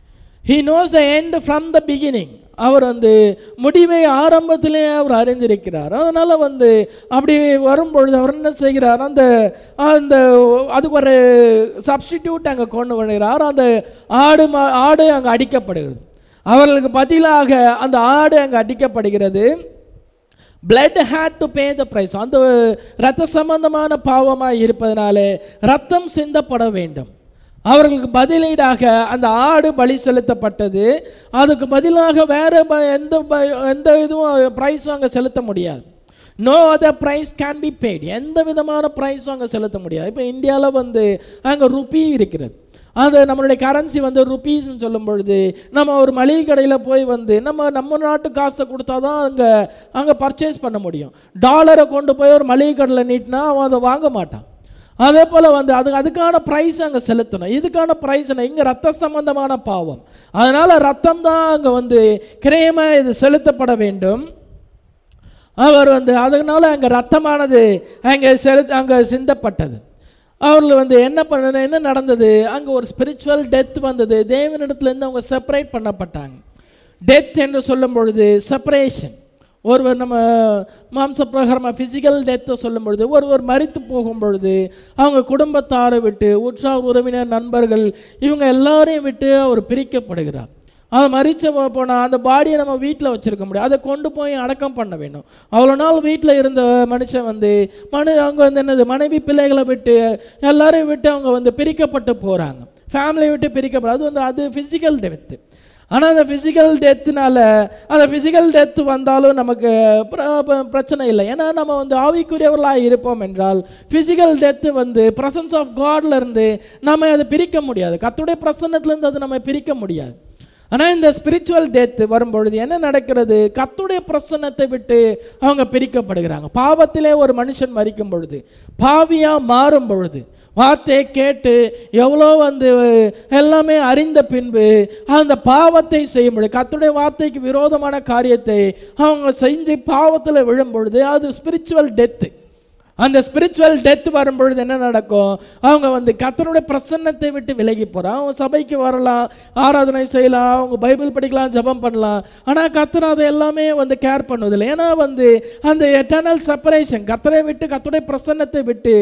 he knows the end from the beginning அவர் வந்து முடிவை ஆரம்பத்திலே அவர் அறிந்திருக்கிறார் அதனால் வந்து அப்படி வரும்பொழுது அவர் என்ன செய்கிறார் அந்த அந்த அதுக்கு ஒரு சப்ஸ்டிடியூட் அங்கே கொண்டு வருகிறார் அந்த ஆடு மா ஆடு அங்கே அடிக்கப்படுகிறது அவர்களுக்கு பதிலாக அந்த ஆடு அங்கே அடிக்கப்படுகிறது blood had to pay the price அந்த இரத்த சம்பந்தமான பாவமாக இருப்பதனாலே ரத்தம் சிந்தப்பட வேண்டும் அவர்களுக்கு பதிலீடாக அந்த ஆடு பலி செலுத்தப்பட்டது அதுக்கு பதிலாக வேற ப- எந்த ப- எந்த இதுவும் ப்ரைஸும் அங்கே செலுத்த முடியாது no other price can be paid எந்த விதமான ப்ரைஸும் அங்கே செலுத்த முடியாது இப்போ இந்தியாவில் வந்து அங்கே ருபி இருக்கிறது அது நம்மளுடைய கரன்சி வந்து ருபீஸ்னு சொல்லும் பொழுது நம்ம ஒரு மளிகை கடையில் போய் வந்து நம்ம நம்ம நாட்டு காசை கொடுத்தா தான் அங்கே அங்கே பர்ச்சேஸ் பண்ண முடியும் டாலரை கொண்டு போய் ஒரு மளிகை கடையில் நீட்டினா அவன் அதை வாங்க மாட்டான் அதே போல் வந்து அது அதுக்கான ப்ரைஸ் அங்கே செலுத்தணும் இதுக்கான ப்ரைஸ் இங்கே ரத்த சம்பந்தமான பாவம் அதனால் ரத்தம் தான் அங்கே வந்து கிரயமாக இது செலுத்தப்பட வேண்டும் அவர் வந்து அதனால அங்கே ரத்தமானது அங்கே செலுத்த அங்கே சிந்தப்பட்டது அவர்கள் வந்து என்ன பண்ண என்ன நடந்தது அங்கே ஒரு ஸ்பிரிச்சுவல் டெத் வந்தது தேவனிடத்துலேருந்து அவங்க செப்பரேட் பண்ணப்பட்டாங்க டெத் என்று சொல்லும் பொழுது செப்பரேஷன் ஒருவர் நம்ம மாம்ச பிரகாரமாக ஃபிசிக்கல் டெத்தை சொல்லும் பொழுது ஒருவர் மரித்து போகும் பொழுது அவங்க குடும்பத்தாரை விட்டு உற்சாக உறவினர் நண்பர்கள் இவங்க எல்லாரையும் விட்டு அவர் பிரிக்கப்படுகிறார் அது மறிச்ச போனால் அந்த பாடியை நம்ம வீட்டில் வச்சிருக்க முடியாது அதை கொண்டு போய் அடக்கம் பண்ண வேண்டும் அவ்வளோ நாள் வீட்டில் இருந்த மனுஷன் வந்து மனு அவங்க வந்து என்னது மனைவி பிள்ளைகளை விட்டு எல்லாரையும் விட்டு அவங்க வந்து பிரிக்கப்பட்டு போகிறாங்க ஃபேமிலியை விட்டு பிரிக்கப்பட அது வந்து அது ஃபிசிக்கல் டெத்து ஆனால் அந்த ஃபிசிக்கல் டெத்துனால அந்த ஃபிசிக்கல் டெத் வந்தாலும் நமக்கு பிர- ப- பிரச்சனை இல்லை ஏன்னா நம்ம வந்து ஆவிக்குரியவர்களாக இருப்போம் என்றால் ஃபிசிக்கல் டெத்து வந்து ப்ரசன்ஸ் ஆஃப் காட்ல இருந்து நம்ம அதை பிரிக்க முடியாது கத்துடைய பிரசன்னத்துலேருந்து அதை நம்ம பிரிக்க முடியாது ஆனால் இந்த ஸ்பிரிச்சுவல் டெத் வரும்பொழுது என்ன நடக்கிறது கத்துடைய பிரசன்னத்தை விட்டு அவங்க பிரிக்கப்படுகிறாங்க பாவத்திலே ஒரு மனுஷன் மறிக்கும் பொழுது பாவியாக மாறும் பொழுது வார்த்தையை கேட்டு எவ்வளோ வந்து எல்லாமே அறிந்த பின்பு அந்த பாவத்தை செய்யும் பொழுது கத்துடைய வார்த்தைக்கு விரோதமான காரியத்தை அவங்க செஞ்சு பாவத்தில் விழும் பொழுது அது ஸ்பிரிச்சுவல் டெத்து அந்த ஸ்பிரிச்சுவல் டெத் வரும்பொழுது என்ன நடக்கும் அவங்க வந்து கத்தருடைய பிரசன்னத்தை விட்டு விலகி போகிறான் அவங்க சபைக்கு வரலாம் ஆராதனை செய்யலாம் அவங்க பைபிள் படிக்கலாம் ஜெபம் பண்ணலாம் ஆனால் கத்தர் அதை எல்லாமே வந்து கேர் பண்ணுவதில்லை ஏன்னா வந்து அந்த எட்டர்னல் செப்பரேஷன் கத்தரை விட்டு கத்தருடைய பிரசன்னத்தை விட்டு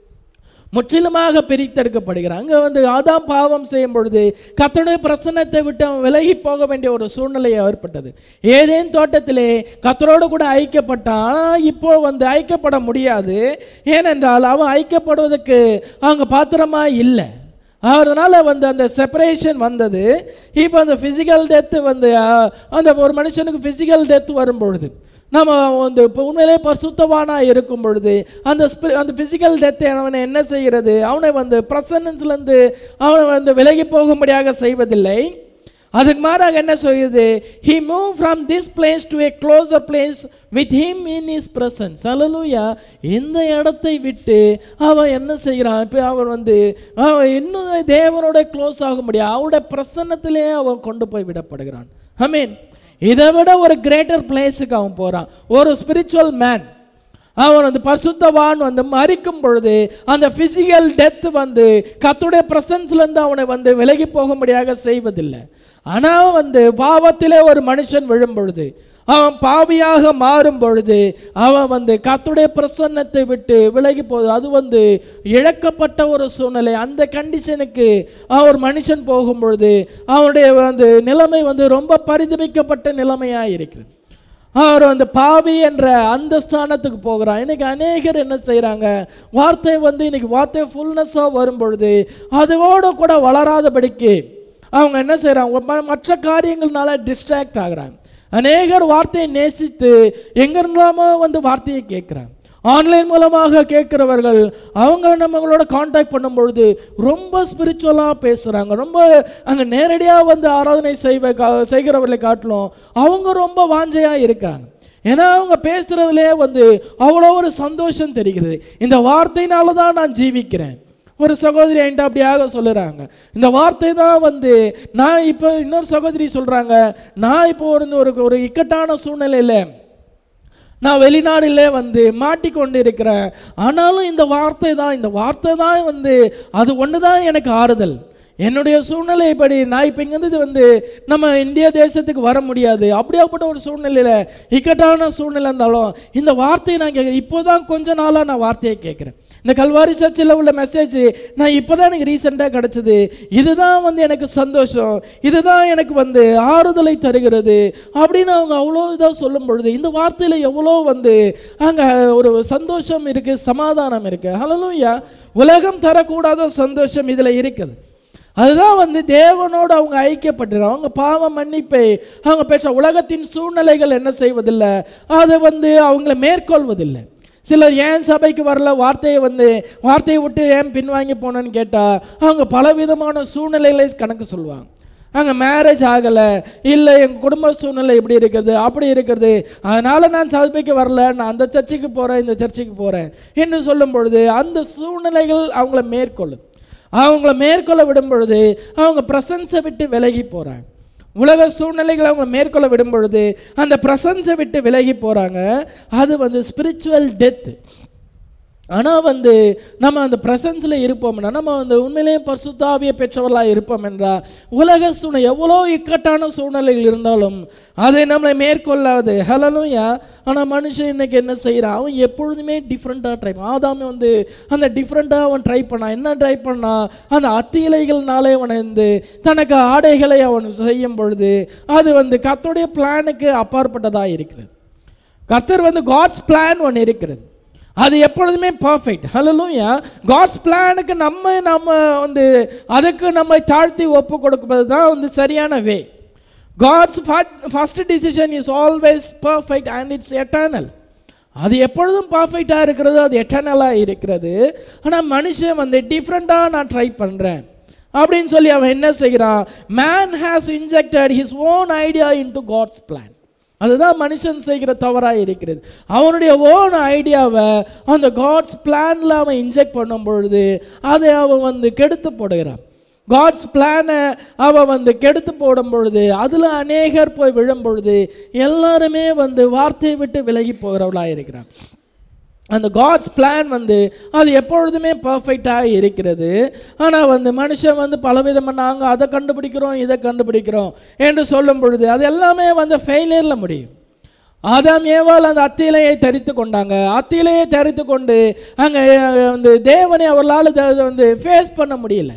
முற்றிலுமாக பிரித்தெடுக்கப்படுகிறான் அங்கே வந்து ஆதாம் பாவம் செய்யும் பொழுது கர்த்தருடைய பிரசன்னத்தை விட்டு அவன் விலகி போக வேண்டிய ஒரு சூழ்நிலை ஏற்பட்டது ஏதேன் தோட்டத்திலே கத்தரோடு கூட ஐக்கியப்பட்டான் ஆனால் இப்போ வந்து ஐக்கியப்பட முடியாது ஏனென்றால் அவன் ஐக்கியப்படுவதற்கு அவங்க பாத்திரமா இல்லை அதனால் வந்து அந்த செப்பரேஷன் வந்தது இப்போ அந்த ஃபிசிக்கல் டெத்து வந்து அஹ், அந்த ஒரு மனுஷனுக்கு ஃபிசிக்கல் டெத் வரும் பொழுது நம்ம வந்து இப்போ உண்மையிலே பசுத்தவானாக இருக்கும் பொழுது அந்த ஸ்பி அந்த ஃபிசிக்கல் டெத் அவனை என்ன செய்கிறது அவனை வந்து பிரசன்னன்ஸ்லேருந்து அவனை வந்து விலகி போகும்படியாக செய்வதில்லை அதுக்கு மாறாக என்ன சொல்லுது he move from this place to a closer place with him in his presence hallelujah இந்த இடத்தை விட்டு அவன் என்ன செய்கிறான் இப்போ அவன் வந்து அவன் இன்னும் தேவனோட க்ளோஸ் ஆக முடியாது அவருடைய பிரசன்னத்திலே அவன் கொண்டு போய் விடப்படுகிறான் ஐ மீன் இதை விட ஒரு கிரேட்டர் பிளேஸுக்கு அவன் போகிறான் ஒரு ஸ்பிரிச்சுவல் மேன் அவன் வந்து பரிசுத்தவான் வந்து மறிக்கும் பொழுது அந்த பிசிக்கல் டெத் வந்து கத்துடைய பிரசன்ஸ்லேருந்து அவனை வந்து விலகி போகும்படியாக செய்வதில்லை ஆனால் வந்து பாவத்திலே ஒரு மனுஷன் விழும் பொழுது அவன் பாவியாக மாறும் பொழுது அவன் வந்து கத்துடைய பிரசன்னத்தை விட்டு விலகி போகுது அது வந்து இழக்கப்பட்ட ஒரு சூழ்நிலை அந்த கண்டிஷனுக்கு ஒரு மனுஷன் போகும் பொழுது அவனுடைய வந்து நிலைமை வந்து ரொம்ப பரிதபிக்கப்பட்ட நிலைமையாக இருக்கிறது அவர் வந்து பாவி என்ற அந்த ஸ்தானத்துக்கு போகிறான் இன்னைக்கு அநேகர் என்ன செய்கிறாங்க வார்த்தை வந்து இன்னைக்கு வார்த்தை ஃபுல்னஸாக வரும் பொழுது அதோட கூட வளராதபடிக்கு அவங்க என்ன செய்கிறாங்க மற்ற காரியங்கள்னால டிஸ்ட்ராக்ட் ஆகுறாங்க அநேகர் வார்த்தையை நேசித்து எங்கிருந்தாமோ வந்து வார்த்தையை கேட்குறாங்க ஆன்லைன் மூலமாக கேட்குறவர்கள் அவங்க நம்மளோட காண்டாக்ட் பண்ணும்பொழுது ரொம்ப ஸ்பிரிச்சுவலாக பேசுகிறாங்க ரொம்ப அங்கே நேரடியாக வந்து ஆராதனை செய்வ கா செய்கிறவர்களை காட்டிலும் அவங்க ரொம்ப வாஞ்சையாக இருக்காங்க ஏன்னா அவங்க பேசுகிறதுலே வந்து அவ்வளோ ஒரு சந்தோஷம் தெரிகிறது இந்த வார்த்தையினால தான் நான் ஜீவிக்கிறேன் ஒரு சகோதரி என்கிட்ட அப்படியாக சொல்லுறாங்க இந்த வார்த்தை தான் வந்து நான் இப்போ இன்னொரு சகோதரி சொல்கிறாங்க நான் இப்போ ஒரு ஒரு ஒரு இக்கட்டான சூழ்நிலையில் நான் வெளிநாடுல வந்து மாட்டிக்கொண்டு இருக்கிறேன் ஆனாலும் இந்த வார்த்தை தான் இந்த வார்த்தை தான் வந்து அது ஒன்று தான் எனக்கு ஆறுதல் என்னுடைய சூழ்நிலை இப்படி நான் இப்போ இங்கேருந்து வந்து நம்ம இந்திய தேசத்துக்கு வர முடியாது அப்படியாப்பட்ட ஒரு சூழ்நிலையில் இக்கட்டான சூழ்நிலை இருந்தாலும் இந்த வார்த்தையை நான் கேட்குறேன் இப்போ தான் கொஞ்ச நாளாக நான் வார்த்தையை கேட்குறேன் இந்த கல்வாரி சர்ச்சில் உள்ள மெசேஜ் நான் இப்போ தான் எனக்கு ரீசெண்டாக கிடச்சிது இதுதான் வந்து எனக்கு சந்தோஷம் இதுதான் எனக்கு வந்து ஆறுதலை தருகிறது அப்படின்னு அவங்க அவ்வளோ இதாக சொல்லும் பொழுது இந்த வார்த்தையில் எவ்வளோ வந்து அங்கே ஒரு சந்தோஷம் இருக்குது சமாதானம் இருக்குது ஹலலூயா உலகம் தரக்கூடாத சந்தோஷம் இதில் இருக்குது அதுதான் வந்து தேவனோடு அவங்க ஐக்கியப்பட்டுறாங்க அவங்க பாவ மன்னிப்பை அவங்க பேச உலகத்தின் சூழ்நிலைகள் என்ன செய்வதில்லை அதை வந்து அவங்கள மேற்கொள்வதில்லை சிலர் ஏன் சபைக்கு வரல வார்த்தையை வந்து வார்த்தையை விட்டு ஏன் பின்வாங்கி போனேன்னு கேட்டால் அவங்க பலவிதமான சூழ்நிலைகளை கணக்கு சொல்லுவாங்க அங்கே மேரேஜ் ஆகலை இல்லை எங்கள் குடும்ப சூழ்நிலை இப்படி இருக்குது அப்படி இருக்குது அதனால் நான் சபைக்கு வரல நான் அந்த சர்ச்சுக்கு போகிறேன் இந்த சர்ச்சுக்கு போகிறேன் என்று சொல்லும் பொழுது அந்த சூழ்நிலைகள் அவங்கள மேற்கொள்ளும் அவங்கள மேற்கொள்ள விடும் பொழுது அவங்க பிரசன்ஸை விட்டு விலகி போகிறாங்க உலக சூழ்நிலைகளை அவங்க மேற்கொள்ள விடும் பொழுது அந்த பிரசன்ஸை விட்டு விலகி போகிறாங்க அது வந்து ஸ்பிரிச்சுவல் டெத் ஆனால் வந்து நம்ம அந்த ப்ரெசன்ஸில் இருப்போம்னா நம்ம வந்து உண்மையிலேயே பரிசுத்தாவிய பெற்றவர்களாக இருப்போம் என்றால் உலக சூழ்நிலை எவ்வளோ இக்கட்டான சூழ்நிலைகள் இருந்தாலும் அதை நம்மளை மேற்கொள்ளாது ஹலலுயா ஆனால் மனுஷன் இன்னைக்கு என்ன செய்கிறான் அவன் எப்பொழுதுமே டிஃப்ரெண்ட்டாக ட்ரை பண்ணான் ஆதாமே வந்து அந்த டிஃப்ரெண்ட்டாக அவன் ட்ரை பண்ணான் என்ன ட்ரை பண்ணான் அந்த அத்தி இலைகள்னாலே அவன் வந்து தனக்கு ஆடைகளை அவன் செய்யும் பொழுது அது வந்து கர்த்தருடைய பிளானுக்கு அப்பாற்பட்டதாக இருக்கிறது கர்த்தர் வந்து காட்ஸ் பிளான் ஒன்று இருக்கிறது அது எப்பொழுதுமே பர்ஃபெக்ட் ஹலலூயா காட்ஸ் பிளானுக்கு நம்ம நம்ம வந்து அதுக்கு நம்மை தாழ்த்தி ஒப்பு கொடுப்பது தான் வந்து சரியான way God's first decision is always perfect and it's eternal அது எப்பொழுதும் பர்ஃபெக்டாக இருக்கிறது அது எட்டர்னலாக இருக்கிறது ஆனால் மனுஷன் வந்து டிஃப்ரெண்ட்டாக நான் ட்ரை பண்ணுறேன் அப்படின்னு சொல்லி அவன் என்ன செய்கிறான் man has injected his own idea into God's plan அதுதான் மனுஷன் செய்கிற தவறாக இருக்கிறது அவனுடைய ஓன் ஐடியாவை அந்த காட்ஸ் பிளானில் அவன் இன்ஜெக்ட் பண்ணும் பொழுது அதை அவன் வந்து கெடுத்து போடுகிறான் காட்ஸ் பிளானை அவன் வந்து கெடுத்து போடும் பொழுது அதில் அநேகர் போய் விழும் பொழுது எல்லாருமே வந்து வார்த்தையை விட்டு விலகி போகிறவளாக இருக்கிறான் அந்த காட்ஸ் பிளான் வந்து அது எப்பொழுதுமே பர்ஃபெக்டாக இருக்கிறது ஆனால் வந்து மனுஷன் வந்து பலவிதமாக நாங்கள் அதை கண்டுபிடிக்கிறோம் இதை கண்டுபிடிக்கிறோம் என்று சொல்லும் பொழுது அது எல்லாமே வந்து ஃபெயிலியரில் முடியும் ஆதாம் ஏவாள் அந்த அத்திலையை தரித்து கொண்டாங்க அத்திலையை தரித்து கொண்டு அங்கே வந்து தேவனை அவர்களால் இதை வந்து ஃபேஸ் பண்ண முடியல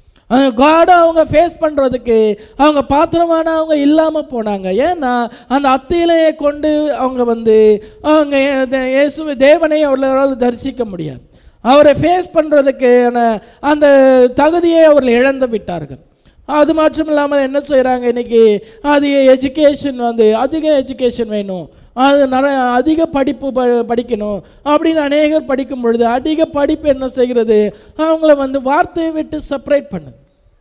காடை அவங்க ஃபேஸ் பண்ணுறதுக்கு அவங்க பாத்திரமான அவங்க இல்லாமல் போனாங்க ஏன்னா அந்த அத்தியிலையை கொண்டு அவங்க வந்து அவங்க தே- இயேசு தேவனை அவர்களால் தரிசிக்க முடியாது அவரை ஃபேஸ் பண்ணுறதுக்கான அந்த தகுதியை அவர்கள் இழந்து விட்டார்கள் அது மட்டும் இல்லாமல் என்ன செய்கிறாங்க இன்னைக்கு அது எஜுகேஷன் வந்து அதிக எஜுகேஷன் வேணும் அது நிறைய அதிக படிப்பு ப படிக்கணும் அப்படின்னு அநேகர் படிக்கும் பொழுது அதிக படிப்பு என்ன செய்கிறது அவங்கள வந்து வார்த்தையை விட்டு செப்பரேட் பண்ணுது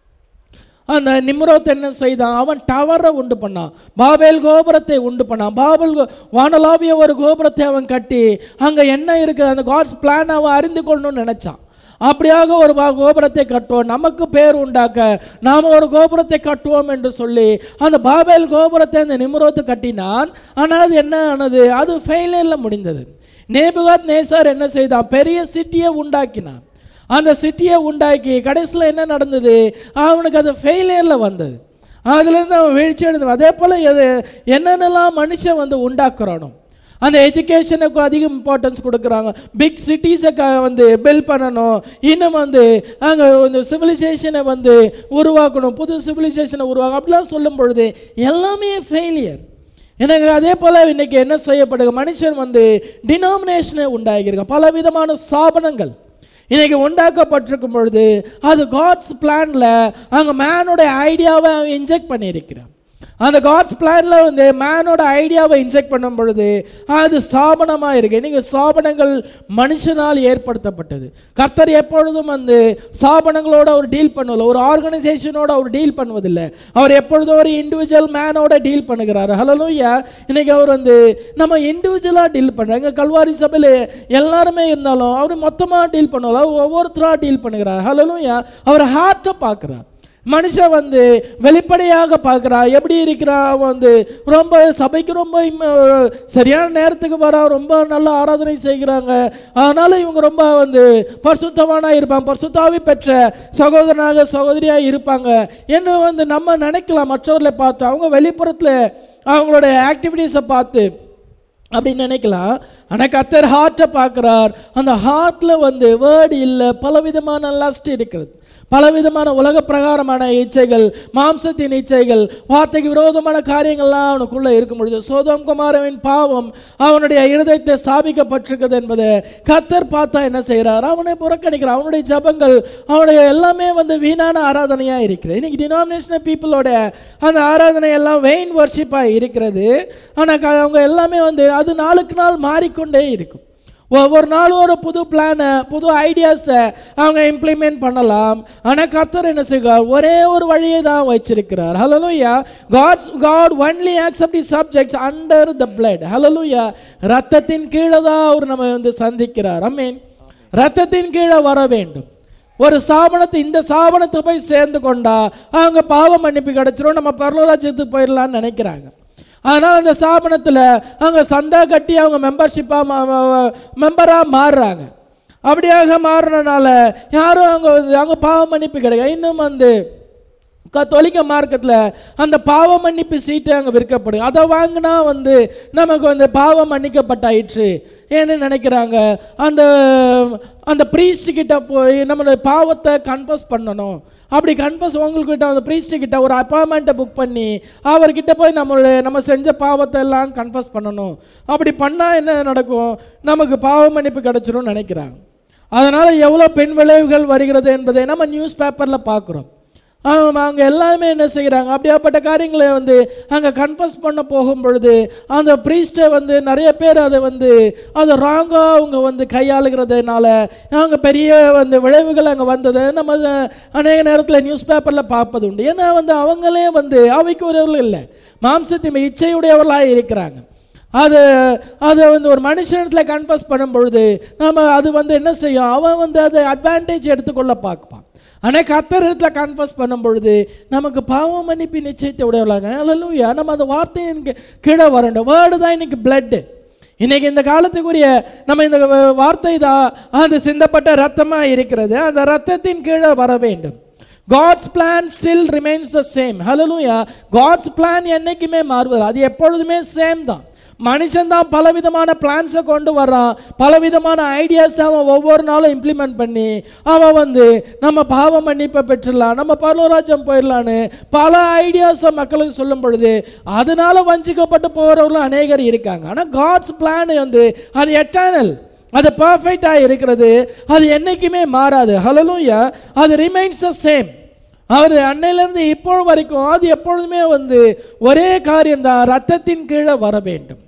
அந்த நிம்ரோத் என்ன செய்தான் அவன் டவரை உண்டு பண்ணான் பாபேல் கோபுரத்தை உண்டு பண்ணான் பாபல் கோ- வானலாவிய ஒரு கோபுரத்தை அவன் கட்டி அங்கே என்ன இருக்குது அந்த காட்ஸ் பிளான் அவன் அறிந்து கொள்ளணும்னு நினைச்சான் அப்படியாக ஒரு பா- கோபுரத்தை கட்டுவோம் நமக்கு பேர் உண்டாக்க நாம் ஒரு கோபுரத்தை கட்டுவோம் என்று சொல்லி அந்த பாபேல் கோபுரத்தை அந்த நிம்ரோத்து கட்டினான் ஆனால் அது என்ன ஆனது அது ஃபெயிலியரில் முடிந்தது நேபுகாத் நேசார் என்ன செய்தான் பெரிய சிட்டியை உண்டாக்கினான் அந்த சிட்டியை உண்டாக்கி கடைசியில் என்ன நடந்தது அவனுக்கு அது ஃபெயிலியரில் வந்தது அதுலேருந்து அவன் வீழ்ச்சி அடைந்து அதே போல் எது என்னென்னலாம் மனுஷன் வந்து உண்டாக்குறானோ அந்த எஜுகேஷனுக்கு அதிக இம்பார்ட்டன்ஸ் கொடுக்குறாங்க பிக் சிட்டிஸை க வந்து பில்ட் பண்ணணும் இன்னும் வந்து அங்கே இந்த சிவிலைசேஷனை வந்து உருவாக்கணும் புது சிவிலைசேஷனை உருவாக்கணும் அப்படிலாம் சொல்லும் பொழுது எல்லாமே ஃபெயிலியர் எனக்கு அதே போல் இன்னைக்கு என்ன செய்யப்படுது மனுஷன் வந்து டினாமினேஷனை உண்டாகியிருக்கான் பல விதமான ஸ்தாபனங்கள் இன்னைக்கு உண்டாக்கப்பட்டிருக்கும் பொழுது அது காட்ஸ் பிளான்ல அங்கே மேனோட ஐடியாவை இன்ஜெக்ட் பண்ணியிருக்கிறான் அந்த காட்ஸ் பிளான்ல வந்து மேனோட ஐடியாவை இன்ஜெக்ட் பண்ணும் பொழுது அது ஸ்தாபனமாக இருக்கு இன்னைக்கு ஸ்தாபனங்கள் மனுஷனால் ஏற்படுத்தப்பட்டது கர்த்தர் எப்பொழுதும் வந்து ஸ்தாபனங்களோட அவர் டீல் பண்ணுவதில்லை ஒரு ஆர்கனைசேஷனோட அவர் டீல் பண்ணுவதில்லை அவர் எப்பொழுதும் ஒரு இண்டிவிஜுவல் மேனோட டீல் பண்ணுகிறார் ஹலலூயா இன்னைக்கு அவர் வந்து நம்ம இண்டிவிஜுவலாக டீல் பண்ணுறாங்க கல்வாரி சபையில் எல்லாருமே இருந்தாலும் அவர் மொத்தமாக டீல் பண்ணுவார் அவர் ஒவ்வொருத்தராக டீல் பண்ணுகிறார் ஹலலூயா அவர் ஹார்ட்டை பார்க்குறார் மனுஷன் வந்து வெளிப்படையாக பார்க்குறான் எப்படி இருக்கிறான் அவன் வந்து ரொம்ப சபைக்கு ரொம்ப இம்ம- சரியான நேரத்துக்கு வரா ரொம்ப நல்ல ஆராதனை செய்கிறாங்க அதனால இவங்க ரொம்ப வந்து பரிசுத்தவானா இருப்பாங்க பரிசுத்தாவி பெற்ற சகோதரனாக சகோதரியாக இருப்பாங்க என்று வந்து நம்ம நினைக்கலாம் மற்றவர்களை பார்த்து அவங்க வெளிப்புறத்தில் அவங்களுடைய ஆக்டிவிட்டீஸை பார்த்து அப்படின்னு நினைக்கலாம் ஆனால் கத்தர் ஹார்ட்டை பார்க்குறார் அந்த ஹார்ட்டில் வந்து வேர்டு இல்லை பலவிதமான லஸ்ட் இருக்கிறது பலவிதமான உலக பிரகாரமான இச்சைகள் மாம்சத்தின் இச்சைகள் வார்த்தைக்கு விரோதமான காரியங்கள்லாம் அவனுக்குள்ளே இருக்கும் பொழுது சோதம் குமாரவின் பாவம் அவனுடைய இருதயத்தை ஸ்தாபிக்கப்பட்டிருக்கிறது என்பதை கத்தர் பார்த்தா என்ன செய்கிறார் அவனை புறக்கணிக்கிறார் அவனுடைய ஜபங்கள் அவனுடைய எல்லாமே வந்து வீணான ஆராதனையாக இருக்கிறது இன்னைக்கு டினாமினேஷனல் பீப்புளோட அந்த ஆராதனை எல்லாம் வெயின் வர்ஷிப்பாக இருக்கிறது ஆனால் அவங்க எல்லாமே வந்து அது நாளுக்கு நாள் மாறிக்கொண்டே இருக்கும் ஒவ்வொரு நாளும் ஒரு புது பிளானை புது ஐடியாஸை அவங்க இம்ப்ளிமெண்ட் பண்ணலாம் ஆனால் கத்தர் என்ன செய்கிறார் ஒரே ஒரு வழியை தான் வச்சிருக்கிறார் hallelujah God's God only accept the subjects under the blood hallelujah ரத்தத்தின் கீழே தான் அவர் நம்ம வந்து சந்திக்கிறார் அம்மீன் ரத்தத்தின் கீழே வர வேண்டும் ஒரு சாபனத்தை இந்த சாபனத்தை போய் சேர்ந்து கொண்டா அவங்க பாவ மன்னிப்பு கிடைச்சிரும் நம்ம பரலோராஜ்யத்துக்கு போயிடலாம்னு நினைக்கிறாங்க ஆனால் அந்த ஸ்தாபனத்தில் அவங்க சந்தா கட்டி அவங்க மெம்பர்ஷிப்பாக மெம்பராக மாறுறாங்க அப்படியாக மாறினனால யாரும் அங்கே வந்து அங்கே பாவ மன்னிப்பு கிடையாது இன்னும் வந்து கத்தோலிக்க மார்க்கத்தில் அந்த பாவ மன்னிப்பு சீட்டு அங்கே விற்கப்படும் அதை வாங்கினா வந்து நமக்கு வந்து பாவம் மன்னிக்கப்பட்டாயிற்று ஏன்னு நினைக்கிறாங்க அந்த அந்த priest கிட்ட போய் நம்மளுடைய பாவத்தை கன்ஃபஸ் பண்ணணும் அப்படி கன்ஃபஸ் உங்கள்கிட்ட அந்த priest கிட்ட ஒரு அப்பாயின்மெண்ட்டை புக் பண்ணி அவர்கிட்ட போய் நம்மளுடைய நம்ம செஞ்ச பாவத்தை எல்லாம் கன்ஃபஸ் பண்ணணும் அப்படி பண்ணால் என்ன நடக்கும் நமக்கு பாவ மன்னிப்பு கிடைச்சிரும்னு நினைக்கிறாங்க அதனால் எவ்வளோ பெண் விளைவுகள் வருகிறது என்பதை நம்ம நியூஸ் பேப்பரில் பார்க்குறோம் அவங்க எல்லாமே என்ன செய்கிறாங்க அப்படியாப்பட்ட காரியங்களை வந்து அங்கே கன்ஃபஸ் பண்ண போகும் பொழுது அந்த ப்ரீஸ்ட்டை வந்து நிறைய பேர் அதை வந்து அதை ராங்காக அவங்க வந்து கையாளுகிறதுனால அவங்க பெரிய வந்து விளைவுகள் அங்கே வந்தது நம்ம அதை அநேக நேரத்தில் நியூஸ் பேப்பரில் பார்ப்பது உண்டு ஏன்னா வந்து அவங்களே வந்து அவைக்கு உறவுகள் இல்லை மாம்சத்தின் இச்சையுடையவர்களாக இருக்கிறாங்க அது அதை வந்து ஒரு மனுஷனத்தில் கன்ஃபஸ் பண்ணும் பொழுது நம்ம அது வந்து என்ன செய்யும் அவன் வந்து அதை அட்வான்டேஜ் எடுத்துக்கொள்ள பார்ப்பான் ஆனால் கத்தர் இடத்துல கன்ஃபஸ் பண்ணும் பொழுது நமக்கு பாவ மன்னிப்பு நிச்சயத்தை உடையவளாங்க அல்லூயா நம்ம அந்த வார்த்தையின் கீ- கீழே வரணும் வேர்டு தான் இன்னைக்கு பிளட்டு இன்னைக்கு இந்த காலத்துக்குரிய நம்ம இந்த வ- வார்த்தை தான் அது சிந்தப்பட்ட ரத்தமாக இருக்கிறது அந்த ரத்தத்தின் கீழே வர வேண்டும் God's plan still remains the same hallelujah God's plan என்னைக்குமே மாறுவது அது எப்பொழுதுமே சேம் தான் மனுஷன் தான் பலவிதமான பிளான்ஸை கொண்டு வர்றான் பலவிதமான ஐடியாஸ் அவன் ஒவ்வொரு நாளும் இம்ப்ளிமெண்ட் பண்ணி அவன் வந்து நம்ம பாவ மன்னிப்பை பெற்றுடலாம் நம்ம பரலோராஜ்யம் போயிடலான்னு பல ஐடியாஸை மக்களுக்கு சொல்லும் பொழுது அதனால வஞ்சிக்கப்பட்டு போகிறவர்களும் அநேகர் இருக்காங்க ஆனால் காட்ஸ் பிளான் வந்து அது எட்டர்னல் அது பர்ஃபெக்டாக இருக்கிறது அது என்றைக்குமே மாறாது ஹலலூயா அது ரிமைன்ஸ் த சேம் அவர் அன்னையிலேருந்து இப்போ வரைக்கும் அது எப்பொழுதுமே வந்து ஒரே காரியம்தான் ரத்தத்தின் கீழே வர வேண்டும்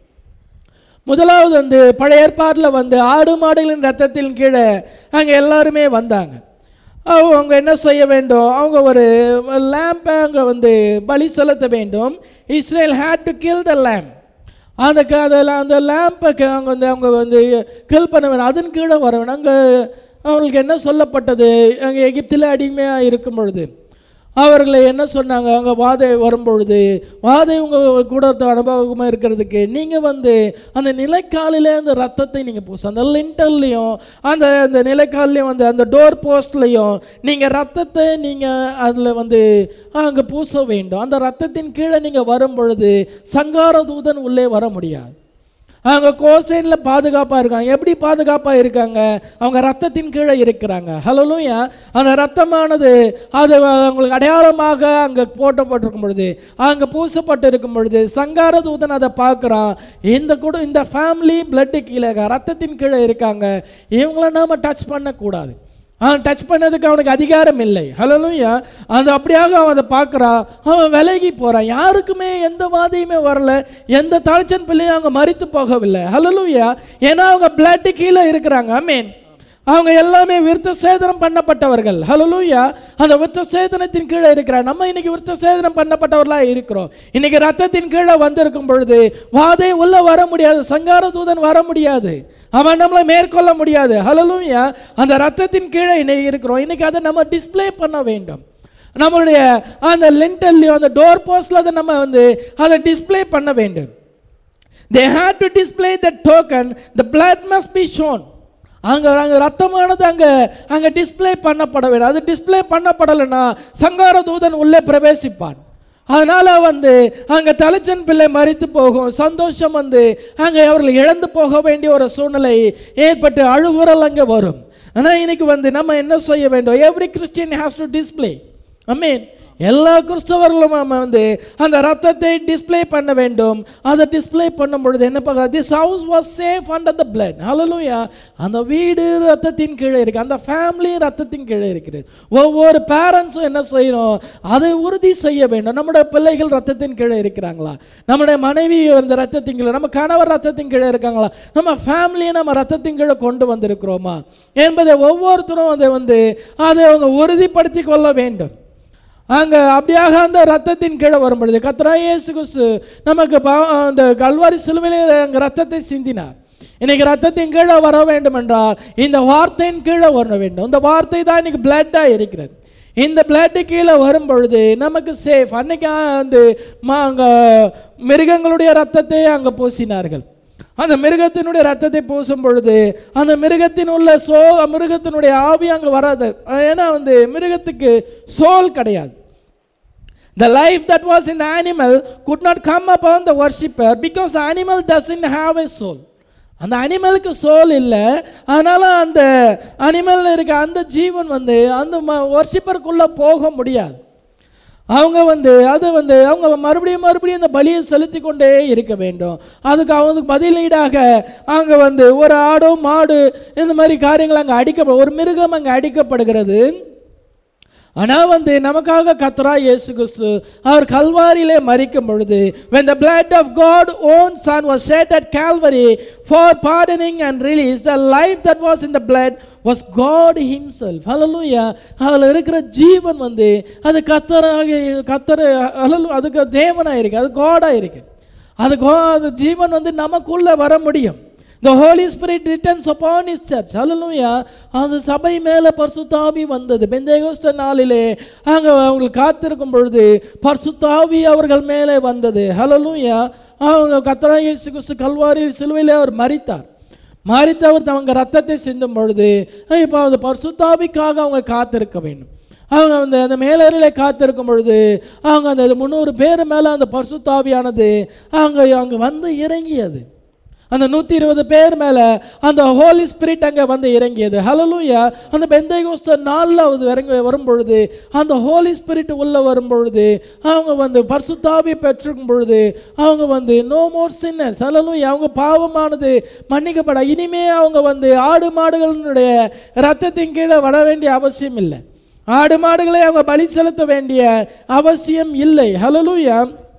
முதலாவது வந்து பழைய ஏற்பாட்டில் வந்து ஆடு மாடுகளின் ரத்தத்தின் கீழே அங்கே எல்லாருமே வந்தாங்க அவங்க அவங்க என்ன செய்ய வேண்டும் அவங்க ஒரு லேம்பை அங்கே வந்து பலி செலுத்த வேண்டும் Israel had to kill the lamb அந்த க- அதில் அந்த லேம்பை அவங்க வந்து அவங்க வந்து கில் பண்ண வேணும் அதன் கீழே வர வேணும் அங்கே அவங்களுக்கு என்ன சொல்லப்பட்டது அங்கே எகிப்தில் அடிமையாக இருக்கும் பொழுது அவர்களை என்ன சொன்னாங்க அங்கே வாதை வரும்பொழுது வாதை உங்கள் கூட அனுபவமாக இருக்கிறதுக்கு நீங்கள் வந்து அந்த நிலைக்காலிலே அந்த ரத்தத்தை நீங்கள் பூச அந்த லிண்டர்லேயும் அந்த அந்த நிலைக்கால்லையும் வந்து அந்த டோர் போஸ்ட்லேயும் நீங்கள் ரத்தத்தை நீங்கள் அதில் வந்து அங்கே பூச வேண்டும் அந்த ரத்தத்தின் கீழே நீங்கள் வரும் பொழுது சங்கார தூதன் உள்ளே வர முடியாது அவங்க கோசைனில் பாதுகாப்பாக இருக்காங்க எப்படி பாதுகாப்பாக இருக்காங்க அவங்க ரத்தத்தின் கீழே இருக்கிறாங்க ஹலோலூயா அந்த ரத்தமானது அது அவங்களுக்கு அடையாளமாக அங்கே போட்டப்பட்டிருக்கும் பொழுது அங்கே பூசப்பட்டு இருக்கும் பொழுது சங்கார தூதன் அதை பார்க்குறான் இந்த கூட இந்த ஃபேமிலி பிளட்டு கீழே ரத்தத்தின் கீழே இருக்காங்க இவங்கள நாம டச் பண்ணக்கூடாது அவன் டச் பண்ணதுக்கு அவனுக்கு அதிகாரம் இல்லை ஹலோலூயா அது அப்படியாக அவன் அதை பார்க்குறான் அவன் விலகி போகிறான் யாருக்குமே எந்த வாதையுமே வரல எந்த தாழ்ச்சன் பிள்ளையும் அவங்க மறித்து போகவில்லை ஹலோலூயா ஏன்னா அவங்க பிளட்டு கீழே இருக்கிறாங்க ஐ மீன் அவங்க எல்லாமே விருத்த சேதனம் பண்ணப்பட்டவர்கள் ஹலலூயா அந்த விருத்த சேதனத்தின் கீழே இருக்கிறார் நம்ம இன்னைக்கு விருத்த சேதனம் பண்ணப்பட்டவர்களாக இருக்கிறோம் இன்னைக்கு ரத்தத்தின் கீழே வந்திருக்கும் பொழுது வாதை உள்ள வர முடியாது சங்கார தூதன் வர முடியாது அவன் நம்மளை மேற்கொள்ள முடியாது ஹலலூயா அந்த ரத்தத்தின் கீழே இன்னைக்கு இருக்கிறோம் இன்னைக்கு அதை நம்ம டிஸ்ப்ளே பண்ண வேண்டும் நம்மளுடைய அந்த லிண்டல்லையும் அந்த டோர் போஸ்டில் அதை நம்ம வந்து அதை டிஸ்ப்ளே பண்ண வேண்டும் they had to display the token the blood must be shown அங்கே அங்கே ரத்தமானது அங்கே அங்கே டிஸ்ப்ளே பண்ணப்பட வேண்டும் அது டிஸ்ப்ளே பண்ணப்படலைன்னா சங்கார தூதன் உள்ளே பிரவேசிப்பான் அதனால் வந்து அங்கே தலைச்சன் பிள்ளை மறித்து போகும் சந்தோஷம் வந்து அங்கே அவர்கள் இழந்து போக வேண்டிய ஒரு சூழ்நிலை ஏற்பட்டு அழுகுறல் அங்கே வரும் ஆனால் இன்னைக்கு வந்து நம்ம என்ன செய்ய வேண்டும் every Christian has to display I mean எல்லா கிறிஸ்தவர்களும் நம்ம வந்து அந்த ரத்தத்தை டிஸ்ப்ளே பண்ண வேண்டும் அதை டிஸ்ப்ளே பண்ணும் பொழுது என்ன பார்க்கலாம் this house was safe under the blood hallelujah அந்த வீடு ரத்தத்தின் கீழே இருக்கு அந்த ஃபேமிலி ரத்தத்தின் கீழே இருக்குது ஒவ்வொரு பேரண்ட்ஸும் என்ன செய்யணும் அதை உறுதி செய்ய வேண்டும் நம்முடைய பிள்ளைகள் ரத்தத்தின் கீழே இருக்கிறாங்களா நம்முடைய மனைவி அந்த ரத்தத்தின் கீழே நம்ம கணவர் ரத்தத்தின் கீழே இருக்காங்களா நம்ம ஃபேமிலியை நம்ம ரத்தத்தின் கீழே கொண்டு வந்திருக்கிறோமா என்பதை ஒவ்வொருத்தரும் அதை வந்து அதை அவங்க உறுதிப்படுத்தி கொள்ள வேண்டும் அங்கே அப்படியாக அந்த ரத்தத்தின் கீழே வரும் பொழுது கத்ரா இயேசு கிறிஸ்து நமக்கு பா- அந்த கல்வாரி சிலுவையிலே அங்கே ரத்தத்தை சிந்தினார் இன்னைக்கு ரத்தத்தின் கீழே வர வேண்டும் என்றால் இந்த வார்த்தையின் கீழே வர வேண்டும் இந்த வார்த்தை தான் இன்னைக்கு பிளட்டாக இருக்கிறது இந்த பிளட்டு கீழே வரும் பொழுது நமக்கு சேஃப் அன்னைக்கு வந்து மா அங்கே மிருகங்களுடைய ரத்தத்தை அங்கே பூசினார்கள் அந்த மிருகத்தினுடைய ரத்தத்தை பூசும் பொழுது அந்த மிருகத்தின் உள்ள சோ மிருகத்தினுடைய ஆவி அங்கே வராது ஏன்னா வந்து மிருகத்துக்கு சோல் கிடையாது The life that was in the animal could not come upon the worshipper because the animal doesn't have a soul. அந்த அனிமலுக்கு சோல் இல்லை அதனால அந்த அனிமல் இருக்க அந்த ஜீவன் வந்து அந்த ஒர்ஷிப்பருக்குள்ளே போக முடியாது அவங்க வந்து அது வந்து அவங்க மறுபடியும் மறுபடியும் அந்த பலியை செலுத்தி கொண்டே இருக்க வேண்டும் அதுக்கு அவங்களுக்கு பதிலீடாக அங்கே வந்து ஒரு ஆடோ மாடு இந்த மாதிரி காரியங்கள் அங்கே அடிக்க ஒரு மிருகம் அங்கே அடிக்கப்படுகிறது ஆனால் வந்து நமக்காக கத்ரா இயேசு கிறிஸ்து அவர் கல்வாரியிலே மறிக்கும் பொழுது when the blood of God own son was shed at Calvary for pardoning and release the life that was in the blood was God himself hallelujah அதில் இருக்கிற ஜீவன் வந்து அது கத்தராக கத்தர hallelujah அதுக்கு தேவனாக இருக்கு அது காடாக இருக்கு அது கோ அது ஜீவன் வந்து நமக்குள்ளே வர முடியும் The Holy Spirit returns upon His church. Hallelujah. அது சபை மேலே பரிசுத்தாவி வந்தது பெந்தேகோஸ்த நாளிலே அங்கே அவர்கள் காத்திருக்கும் பொழுது பரிசுத்தாவி அவர்கள் மேலே வந்தது ஹலலூயா அவங்க கத்தரா இயேசு கிறிஸ்து கல்வாரி சிலுவையிலே அவர் மரித்தார் மரித்து அவர் அவங்க ரத்தத்தை சிந்தும் பொழுது இப்போ அந்த பரிசுத்தாவிக்காக அவங்க காத்திருக்க வேண்டும் அவங்க அந்த அந்த மேலறையிலே காத்திருக்கும் பொழுது அவங்க அந்த முந்நூறு பேர் மேலே அந்த பரிசுத்தாவியானது அவங்க அங்கே வந்து இறங்கியது அந்த நூற்றி இருபது பேர் மேலே அந்த ஹோலி ஸ்பிரிட் அங்கே வந்து இறங்கியது ஹலலூயா அந்த பெந்தைகோஸ்த நாளில் அது இறங்கி வரும்பொழுது அந்த ஹோலி ஸ்பிரிட் உள்ளே வரும்பொழுது அவங்க வந்து பரிசுத்தாவி பெற்றிருக்கும் பொழுது அவங்க வந்து நோ மோர் சின்னர்ஸ் ஹலலூயா அவங்க பாவமானது மன்னிக்கப்பட இனிமே அவங்க வந்து ஆடு மாடுகளினுடைய ரத்தத்தின் கீழே வர வேண்டிய அவசியம் இல்லை ஆடு மாடுகளை அவங்க பலி செலுத்த வேண்டிய அவசியம் இல்லை ஹலலூயா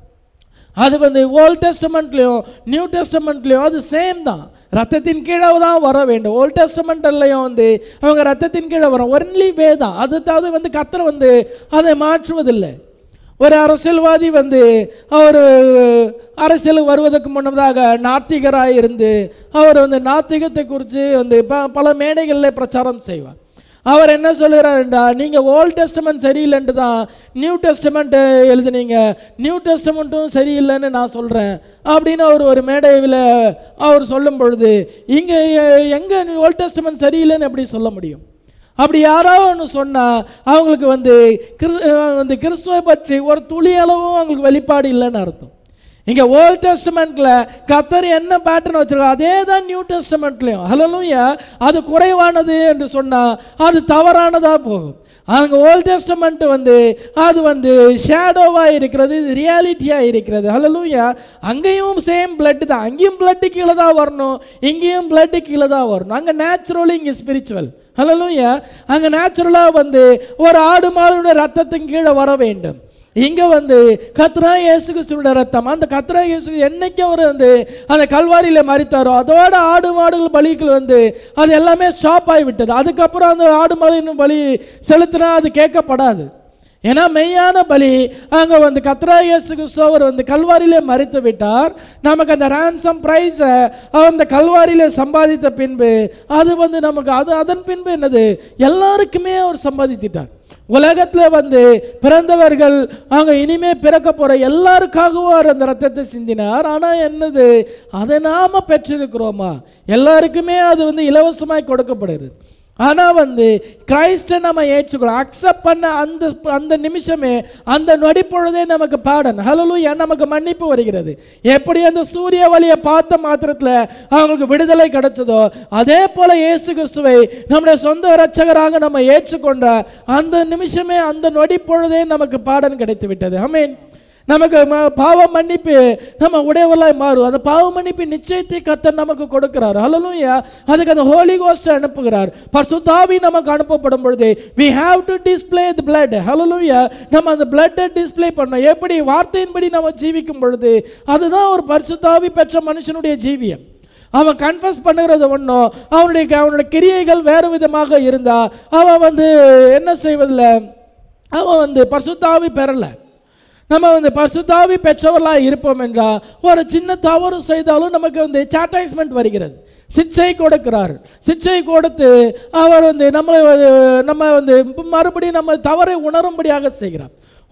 அது வந்து ஓல்ட் டெஸ்டமெண்ட்லேயும் நியூ டெஸ்டமெண்ட்லேயும் அது சேம் தான் ரத்தத்தின் கீழே தான் வர வேண்டும் ஓல்ட் டெஸ்டமெண்ட்லையும் வந்து அவங்க ரத்தத்தின் கீழே வரும் ஒன்லி வே தான் அது அது வந்து கத்தரை வந்து அதை மாற்றுவதில்லை ஒரு அரசியல்வாதி வந்து அவர் அரசியலுக்கு வருவதற்கு முன்னதாக நாத்திகராக இருந்து அவர் வந்து நாத்திகத்தை குறித்து வந்து ப பல மேடைகளில் பிரச்சாரம் செய்வார் அவர் என்ன சொல்கிறாருண்டா நீங்கள் ஓல்ட் டெஸ்டமெண்ட் சரியில்லைன்ட்டு தான் நியூ டெஸ்டமெண்ட் எழுதுனீங்க நியூ டெஸ்டமெண்ட்டும் சரியில்லைன்னு நான் சொல்கிறேன் அப்படின்னு அவர் ஒரு மேடையில் அவர் சொல்லும் பொழுது இங்கே எங்கே ஓல்ட் டெஸ்டமெண்ட் சரியில்லைன்னு எப்படி சொல்ல முடியும் அப்படி யாராவது ஒன்று சொன்னால் அவங்களுக்கு வந்து கிறிஸ் வந்து கிறிஸ்துவை பற்றி ஒரு துளி அளவும் அவங்களுக்கு வெளிப்பாடு இல்லைன்னு அர்த்தம் இங்கே ஓல்ட் டெஸ்டமெண்ட்டில் கத்தர் என்ன பேட்டர்ன் வச்சிருக்கோ அதே தான் நியூ டெஸ்டமெண்ட்லையும் ஹலோலூயா அது குறைவானது என்று சொன்னால் அது தவறானதாக போகும் அங்கே ஓல்ட் டெஸ்டமெண்ட் வந்து அது வந்து ஷேடோவாக இருக்கிறது இது ரியாலிட்டியாக இருக்கிறது ஹலலூயா அங்கேயும் சேம் பிளட் தான் அங்கேயும் பிளட்டு கீழே தான் வரணும் இங்கேயும் பிளட்டு கீழே தான் வரணும் அங்கே நேச்சுரலி இங்கே ஸ்பிரிச்சுவல் ஹலலூயா அங்கே நேச்சுரலாக வந்து ஒரு ஆடு மாடுடைய ரத்தத்தின் கீழே வர வேண்டும் இங்கே வந்து கத்ரா இயேசு கிறிஸ்துவோட ரத்தம் அந்த கத்ரா இயேசு என்னைக்கு அவர் வந்து அந்த கல்வாரியில் மறித்தாரோ அதோட ஆடு மாடுகள் பலிகள் வந்து அது எல்லாமே ஸ்டாப் ஆகிவிட்டது அதுக்கப்புறம் அந்த ஆடு மாடுன்னு பலி செலுத்தினா அது கேட்கப்படாது ஏன்னா மெய்யான பலி அங்கே வந்து கத்ரா இயேசு கிறிஸ்து அவர் வந்து கல்வாரியிலே மறித்து விட்டார் நமக்கு அந்த ரேன்சம் ப்ரைஸை அந்த கல்வாரியிலே சம்பாதித்த பின்பு அது வந்து நமக்கு அது அதன் பின்பு என்னது எல்லாருக்குமே அவர் சம்பாதித்திட்டார் உலகத்தில் வந்து பிறந்தவர்கள் அவங்க இனிமே பிறக்க போகிற எல்லாருக்காகவும் அவர் அந்த ரத்தத்தை சிந்தினார் ஆனால் என்னது அதை நாம் பெற்றிருக்கிறோமா எல்லாருக்குமே அது வந்து இலவசமாய் கொடுக்கப்படுது ஆனால் வந்து கிரைஸ்டை நம்ம ஏற்றுக்கணும் அக்செப்ட் பண்ண அந்த அந்த நிமிஷமே அந்த நொடிப்பொழுதே நமக்கு பாடன் ஹலலூயா நமக்கு மன்னிப்பு வருகிறது எப்படி அந்த சூரிய வழியை பார்த்த மாத்திரத்தில் அவங்களுக்கு விடுதலை கிடைச்சதோ அதே போல இயேசு கிறிஸ்துவை நம்முடைய சொந்த இரட்சகராக நம்ம ஏற்றுக்கொண்ட அந்த நிமிஷமே அந்த நொடிப்பொழுதே நமக்கு பாடன் கிடைத்து விட்டது ஆமென் நமக்கு ம- பாவ மன்னிப்பு நம்ம உடையவர்களாய் மாறும் அந்த பாவ மன்னிப்பு நிச்சயத்தை கர்த்தர் நமக்கு கொடுக்கிறார் ஹalleluya அதுக்கு அந்த ஹோலி கோஸ்ட் அனுப்புகிறார் பரிசுத்தாவி நமக்கு அனுப்பப்படும் பொழுது we have to display the blood ஹalleluya நம்ம அந்த blood-ஐ டிஸ்ப்ளே பண்ணோம் எப்படி வார்த்தையின்படி நம்ம ஜீவிக்கும் பொழுது அதுதான் ஒரு பரிசுத்தாவி பெற்ற மனுஷனுடைய ஜீவியம் அவன் கன்ஃபஸ் பண்ணுகிறது ஒன்றும் அவனுடைய அவனுடைய கிரியைகள் வேறு விதமாக இருந்தா அவன் வந்து என்ன செய்வதில்லை அவன் வந்து பரிசுத்தாவி பெறலை நம்ம வந்து பசுதாவி பெற்றவர்களாக இருப்போம் என்றால் ஒரு சின்ன தவறு செய்தாலும் நமக்கு வந்து சாட்டைஸ்மெண்ட் வருகிறது சிக்ஷை கொடுக்கிறார் சிக்ஷை கொடுத்து அவர் வந்து நம்மளை வந்து- நம்ம வந்து மறுபடியும் நம்ம தவறை உணரும்படியாக செய்கிறார்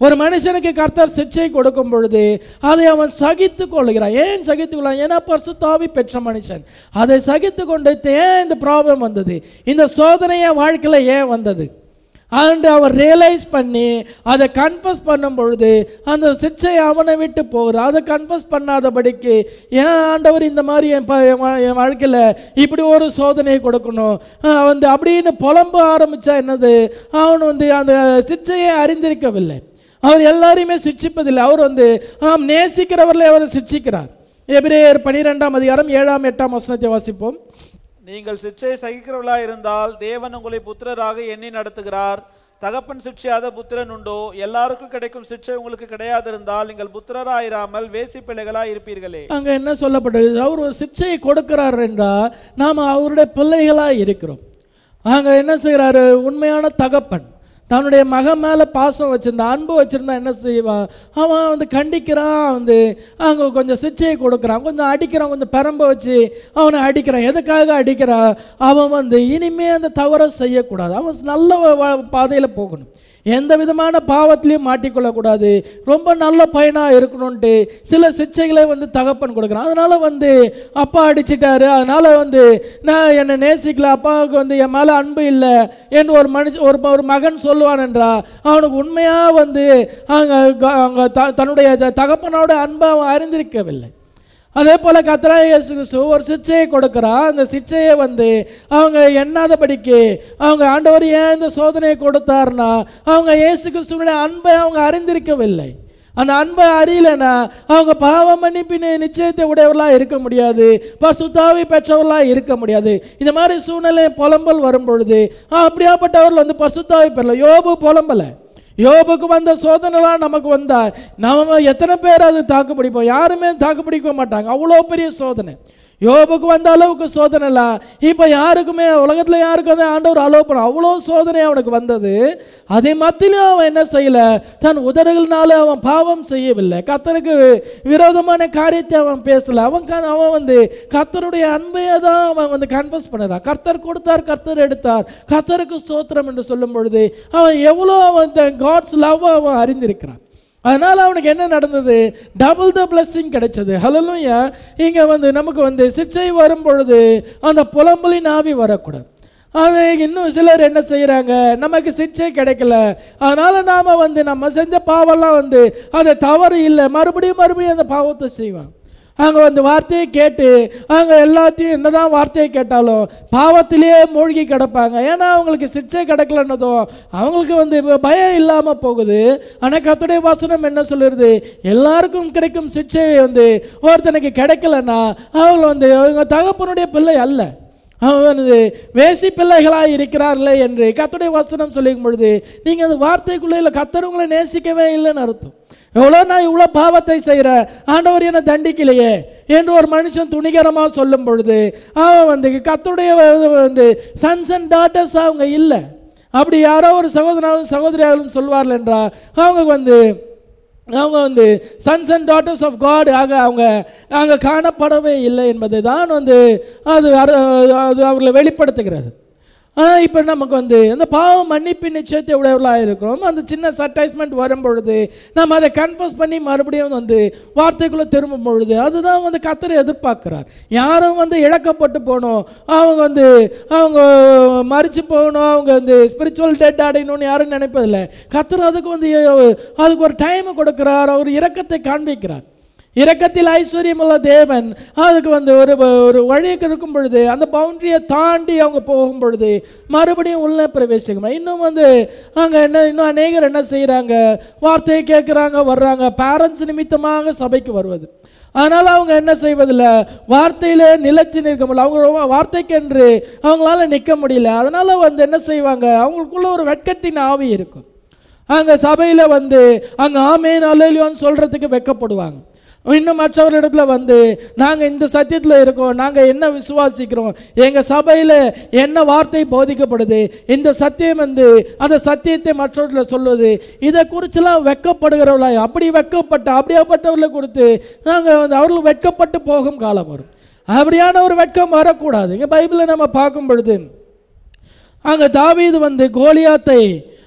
ஒரு மனுஷனுக்கு கர்த்தர் சிக்ஷை கொடுக்கும் பொழுது அதை அவன் சகித்து கொள்கிறான் ஏன் சகித்து கொள்ளான் ஏன்னா பரிசுத்தாவி பெற்ற மனுஷன் அதை சகித்து கொண்டு ஏன் இந்த ப்ராப்ளம் வந்தது இந்த சோதனை என் வாழ்க்கையில் ஏன் வந்தது அன்று அவன் ரியலைஸ் பண்ணி அதை கன்ஃபஸ் பண்ணும் பொழுது அந்த சிக்ஷை அவனை விட்டு போகுது அதை கன்ஃபஸ் பண்ணாதபடிக்கு ஏன் ஆண்டவர் இந்த மாதிரி என் ப- என் வா- என் வாழ்க்கையில் இப்படி ஒரு சோதனையை கொடுக்கணும் ஆஹ் வந்து அப்படின்னு புலம்ப ஆரம்பித்தா என்னது அவன் வந்து அந்த சிக்ஷையை அறிந்திருக்கவில்லை அவர் எல்லாரையுமே சிக்ஷிப்பதில்லை அவர் வந்து ஆம் நேசிக்கிறவர்களை அவர் சிக்ஷிக்கிறார் எபிரேயர் பனிரெண்டாம் அதிகாரம் ஏழாம் எட்டாம் வசனத்தை வாசிப்போம் நீங்கள் சிற்சை சகிக்கிறவர்களா இருந்தால் தேவன் உங்களை புத்திரராக எண்ணி நடத்துகிறார் தகப்பன் சிற்சையாத புத்திரன் உண்டோ எல்லாருக்கும் கிடைக்கும் சிற்சை உங்களுக்கு கிடையாதிருந்தால் நீங்கள் புத்திரராயிராமல் வேசி பிள்ளைகளா இருப்பீர்களே அங்க என்ன சொல்லப்பட்டது அவர் ஒரு சிக்ஷையை கொடுக்கிறார் என்றால் நாம் அவருடைய பிள்ளைகளாக இருக்கிறோம் அங்க என்ன செய்கிறாரு உண்மையான தகப்பன் தன்னுடைய மகன் மேலே பாசம் வச்சிருந்தா அன்பு வச்சிருந்தா என்ன செய்வான் அவன் வந்து கண்டிக்கிறான் வந்து அங்கே கொஞ்சம் சிக்ஷையை கொடுக்குறான் கொஞ்சம் அடிக்கிறான் கொஞ்சம் பெரம்ப வச்சு அவனை அடிக்கிறான் எதுக்காக அடிக்கிறான் அவன் வந்து இனிமே அந்த தவறை செய்யக்கூடாது அவன் நல்ல பாதையில் போகணும் எந்த விதமான பாவத்திலையும் மாட்டிக்கொள்ளக்கூடாது ரொம்ப நல்ல பையனாக இருக்கணும்ன்ட்டு சில சிக்ஷைகளை வந்து தகப்பன் கொடுக்குறான் அதனால வந்து அப்பா அடிச்சிட்டாரு அதனால வந்து நான் என்னை நேசிக்கல அப்பாவுக்கு வந்து என் மேலே அன்பு இல்லை என்று ஒரு மனுஷ ஒரு ஒரு மகன் சொல்லுவான் என்றா அவனுக்கு உண்மையாக வந்து அங்கே அங்கே த தன்னுடைய த- தகப்பனோட அன்பை அவன் அறிந்திருக்கவில்லை அதே போல் கத்ரா இயேசு கிறிஸ்து ஒரு சிக்ஷையை கொடுக்குறா அந்த சிக்ஷையை வந்து அவங்க எண்ணாதபடிக்கு அவங்க ஆண்டவர் ஏன் இந்த சோதனையை கொடுத்தாருன்னா அவங்க இயேசு கிறிஸ்துவனுடைய அன்பை அவங்க அறிந்திருக்கவில்லை அந்த அன்பை அறியலைன்னா அவங்க பாவ மன்னிப்பின் நிச்சயத்தை உடையவர்களாக இருக்க முடியாது பசுத்தாவி பெற்றவர்களாக இருக்க முடியாது இந்த மாதிரி சூழ்நிலை புலம்பல் வரும் பொழுது ஆ, அப்படியாப்பட்டவர்கள் வந்து பசுத்தாவி பெறல யோபு புலம்பலை யோபுக்கு வந்த சோதனைலாம் நமக்கு வந்தா நம்ம எத்தனை பேர் அது தாக்கு பிடிப்போம் யாருமே தாக்கு பிடிக்க மாட்டாங்க அவ்வளோ பெரிய சோதனை யோபுக்கு வந்த அளவுக்கு சோதனைலாம் இப்போ யாருக்குமே உலகத்தில் யாருக்கும் வந்து ஆண்டவர் அலோவ் பண்ண அவ்வளோ சோதனை அவனுக்கு வந்தது அதே மத்தியிலும் அவன் என்ன செய்யல தன் உதடுகள்னால அவன் பாவம் செய்யவில்லை கத்தருக்கு விரோதமான காரியத்தை அவன் பேசல அவன் க- அவன் வந்து கத்தருடைய அன்பையை தான் அவன் வந்து கன்ஃபஸ் பண்ணுறான் கர்த்தர் கொடுத்தார் கர்த்தர் எடுத்தார் கர்த்தருக்கு ஸ்தோத்திரம் என்று சொல்லும் பொழுது அவன் எவ்வளோ அவன் காட்ஸ் லவ் அவன் அறிந்திருக்கிறான் அதனால் அவனுக்கு என்ன நடந்தது டபுள் த blessing கிடைச்சது ஹலலுயா இங்கே வந்து நமக்கு வந்து சிக்ஷை வரும் பொழுது அந்த புலம்பலின் ஆவி வரக்கூடாது அது இன்னும் சிலர் என்ன செய்கிறாங்க நமக்கு சிக்ஷை கிடைக்கல அதனால் நாம் வந்து நம்ம செஞ்ச பாவம்லாம் வந்து அது தவறு இல்லை மறுபடியும் மறுபடியும் அந்த பாவத்தை செய்வாங்க அங்கே வந்து வார்த்தையை கேட்டு அங்கே எல்லாத்தையும் என்னதான் வார்த்தையை கேட்டாலும் பாவத்திலேயே மூழ்கி கிடப்பாங்க ஏன்னா அவங்களுக்கு சிக்ஷை கிடைக்கலன்னதும் அவங்களுக்கு வந்து இப்ப பயம் இல்லாமல் போகுது ஆனால் கத்துடைய வாசனம் என்ன சொல்லுறது எல்லாருக்கும் கிடைக்கும் சிக்ஷை வந்து ஒருத்தனுக்கு கிடைக்கலன்னா அவங்க வந்து அவங்க தகப்பனுடைய பிள்ளை அல்ல அவன் வந்து வேசி பிள்ளைகளாக இருக்கிறார்களே என்று கத்துடைய வசனம் சொல்லிக்கும் பொழுது நீங்கள் அந்த வார்த்தைக்குள்ளே இல்லை கத்தர் உங்களை நேசிக்கவே இல்லைன்னு அர்த்தம் எவ்வளோ நான் இவ்வளோ பாவத்தை செய்கிறேன் ஆண்டவர் என்னை தண்டிக்கலையே என்று ஒரு மனுஷன் துணிகரமாக சொல்லும் பொழுது அவன் வந்து கத்துடைய வந்து சன்ஸ் அண்ட் டாட்டர்ஸ் அவங்க இல்லை அப்படி யாரோ ஒரு சகோதரனும் சகோதரியாலும் சொல்வார்கள் என்றால் அவங்க வந்து அவங்க வந்து sons and daughters of God ஆக அவங்க அங்கே காணப்படவே இல்லை என்பதை தான் வந்து அது அரு- அது அவர்களை வெளிப்படுத்துகிறது ஆனால் இப்போ நமக்கு வந்து அந்த பாவம் மன்னிப்பு நிச்சயத்தை உடையவர்களாக இருக்கிறோம் அந்த சின்ன சட்டைஸ்மெண்ட் வரும் பொழுது நம்ம அதை கன்ஃபஸ் பண்ணி மறுபடியும் வந்து வார்த்தைக்குள்ளே திரும்பும் பொழுது அதுதான் வந்து கத்தரை எதிர்பார்க்கிறார் யாரும் வந்து இழக்கப்பட்டு போகணும் அவங்க வந்து அவங்க மறித்து போகணும் அவங்க வந்து ஸ்பிரிச்சுவல் டெட் அடையணும்னு யாரும் நினைப்பதில்லை கத்தர் அதுக்கு வந்து அதுக்கு ஒரு டைம் கொடுக்கிறார் அவர் இரக்கத்தை காண்பிக்கிறார் இரக்கத்தில் ஐஸ்வர்யமுள்ள தேவன் அதுக்கு வந்து ஒரு ஒரு வழிக்கு இருக்கும் பொழுது அந்த பவுண்டரியை தாண்டி அவங்க போகும் பொழுது மறுபடியும் உள்ள பிரவேசிக்கணும் இன்னும் வந்து அங்கே என்ன இன்னும் அநேகர் என்ன செய்கிறாங்க வார்த்தையை கேட்குறாங்க வர்றாங்க பேரண்ட்ஸ் நிமித்தமாக சபைக்கு வருவது அதனால் அவங்க என்ன செய்வதில்லை வார்த்தையில் நிலைச்சு நிற்க முடியல அவங்க ரொம்ப வார்த்தைக்கென்று அவங்களால நிற்க முடியல அதனால் வந்து என்ன செய்வாங்க அவங்களுக்குள்ள ஒரு வெட்கத்தின் ஆவி இருக்கும் அங்கே சபையில் வந்து அங்கே ஆமேன் அலையிலியோன்னு சொல்கிறதுக்கு வெட்கப்படுவாங்க இன்னும் மற்றவர்களிடத்துல வந்து நாங்கள் இந்த சத்தியத்தில் இருக்கோம் நாங்கள் என்ன விசுவாசிக்கிறோம் எங்கள் சபையில் என்ன வார்த்தை போதிக்கப்படுது இந்த சத்தியம் வந்து அந்த சத்தியத்தை மற்றவர்களை சொல்வது இதை குறிச்செல்லாம் வெட்கப்படுகிறவர்களா அப்படி வெட்கப்பட்ட அப்படியாப்பட்டவர்களை குறித்து நாங்கள் வந்து அவர்கள் வெட்கப்பட்டு போகும் காலம் வரும் அப்படியான ஒரு வெட்கம் வரக்கூடாது இங்கே பைபிளை நம்ம பார்க்கும் பொழுது அங்கே தாவீது வந்து கோலியாத்தை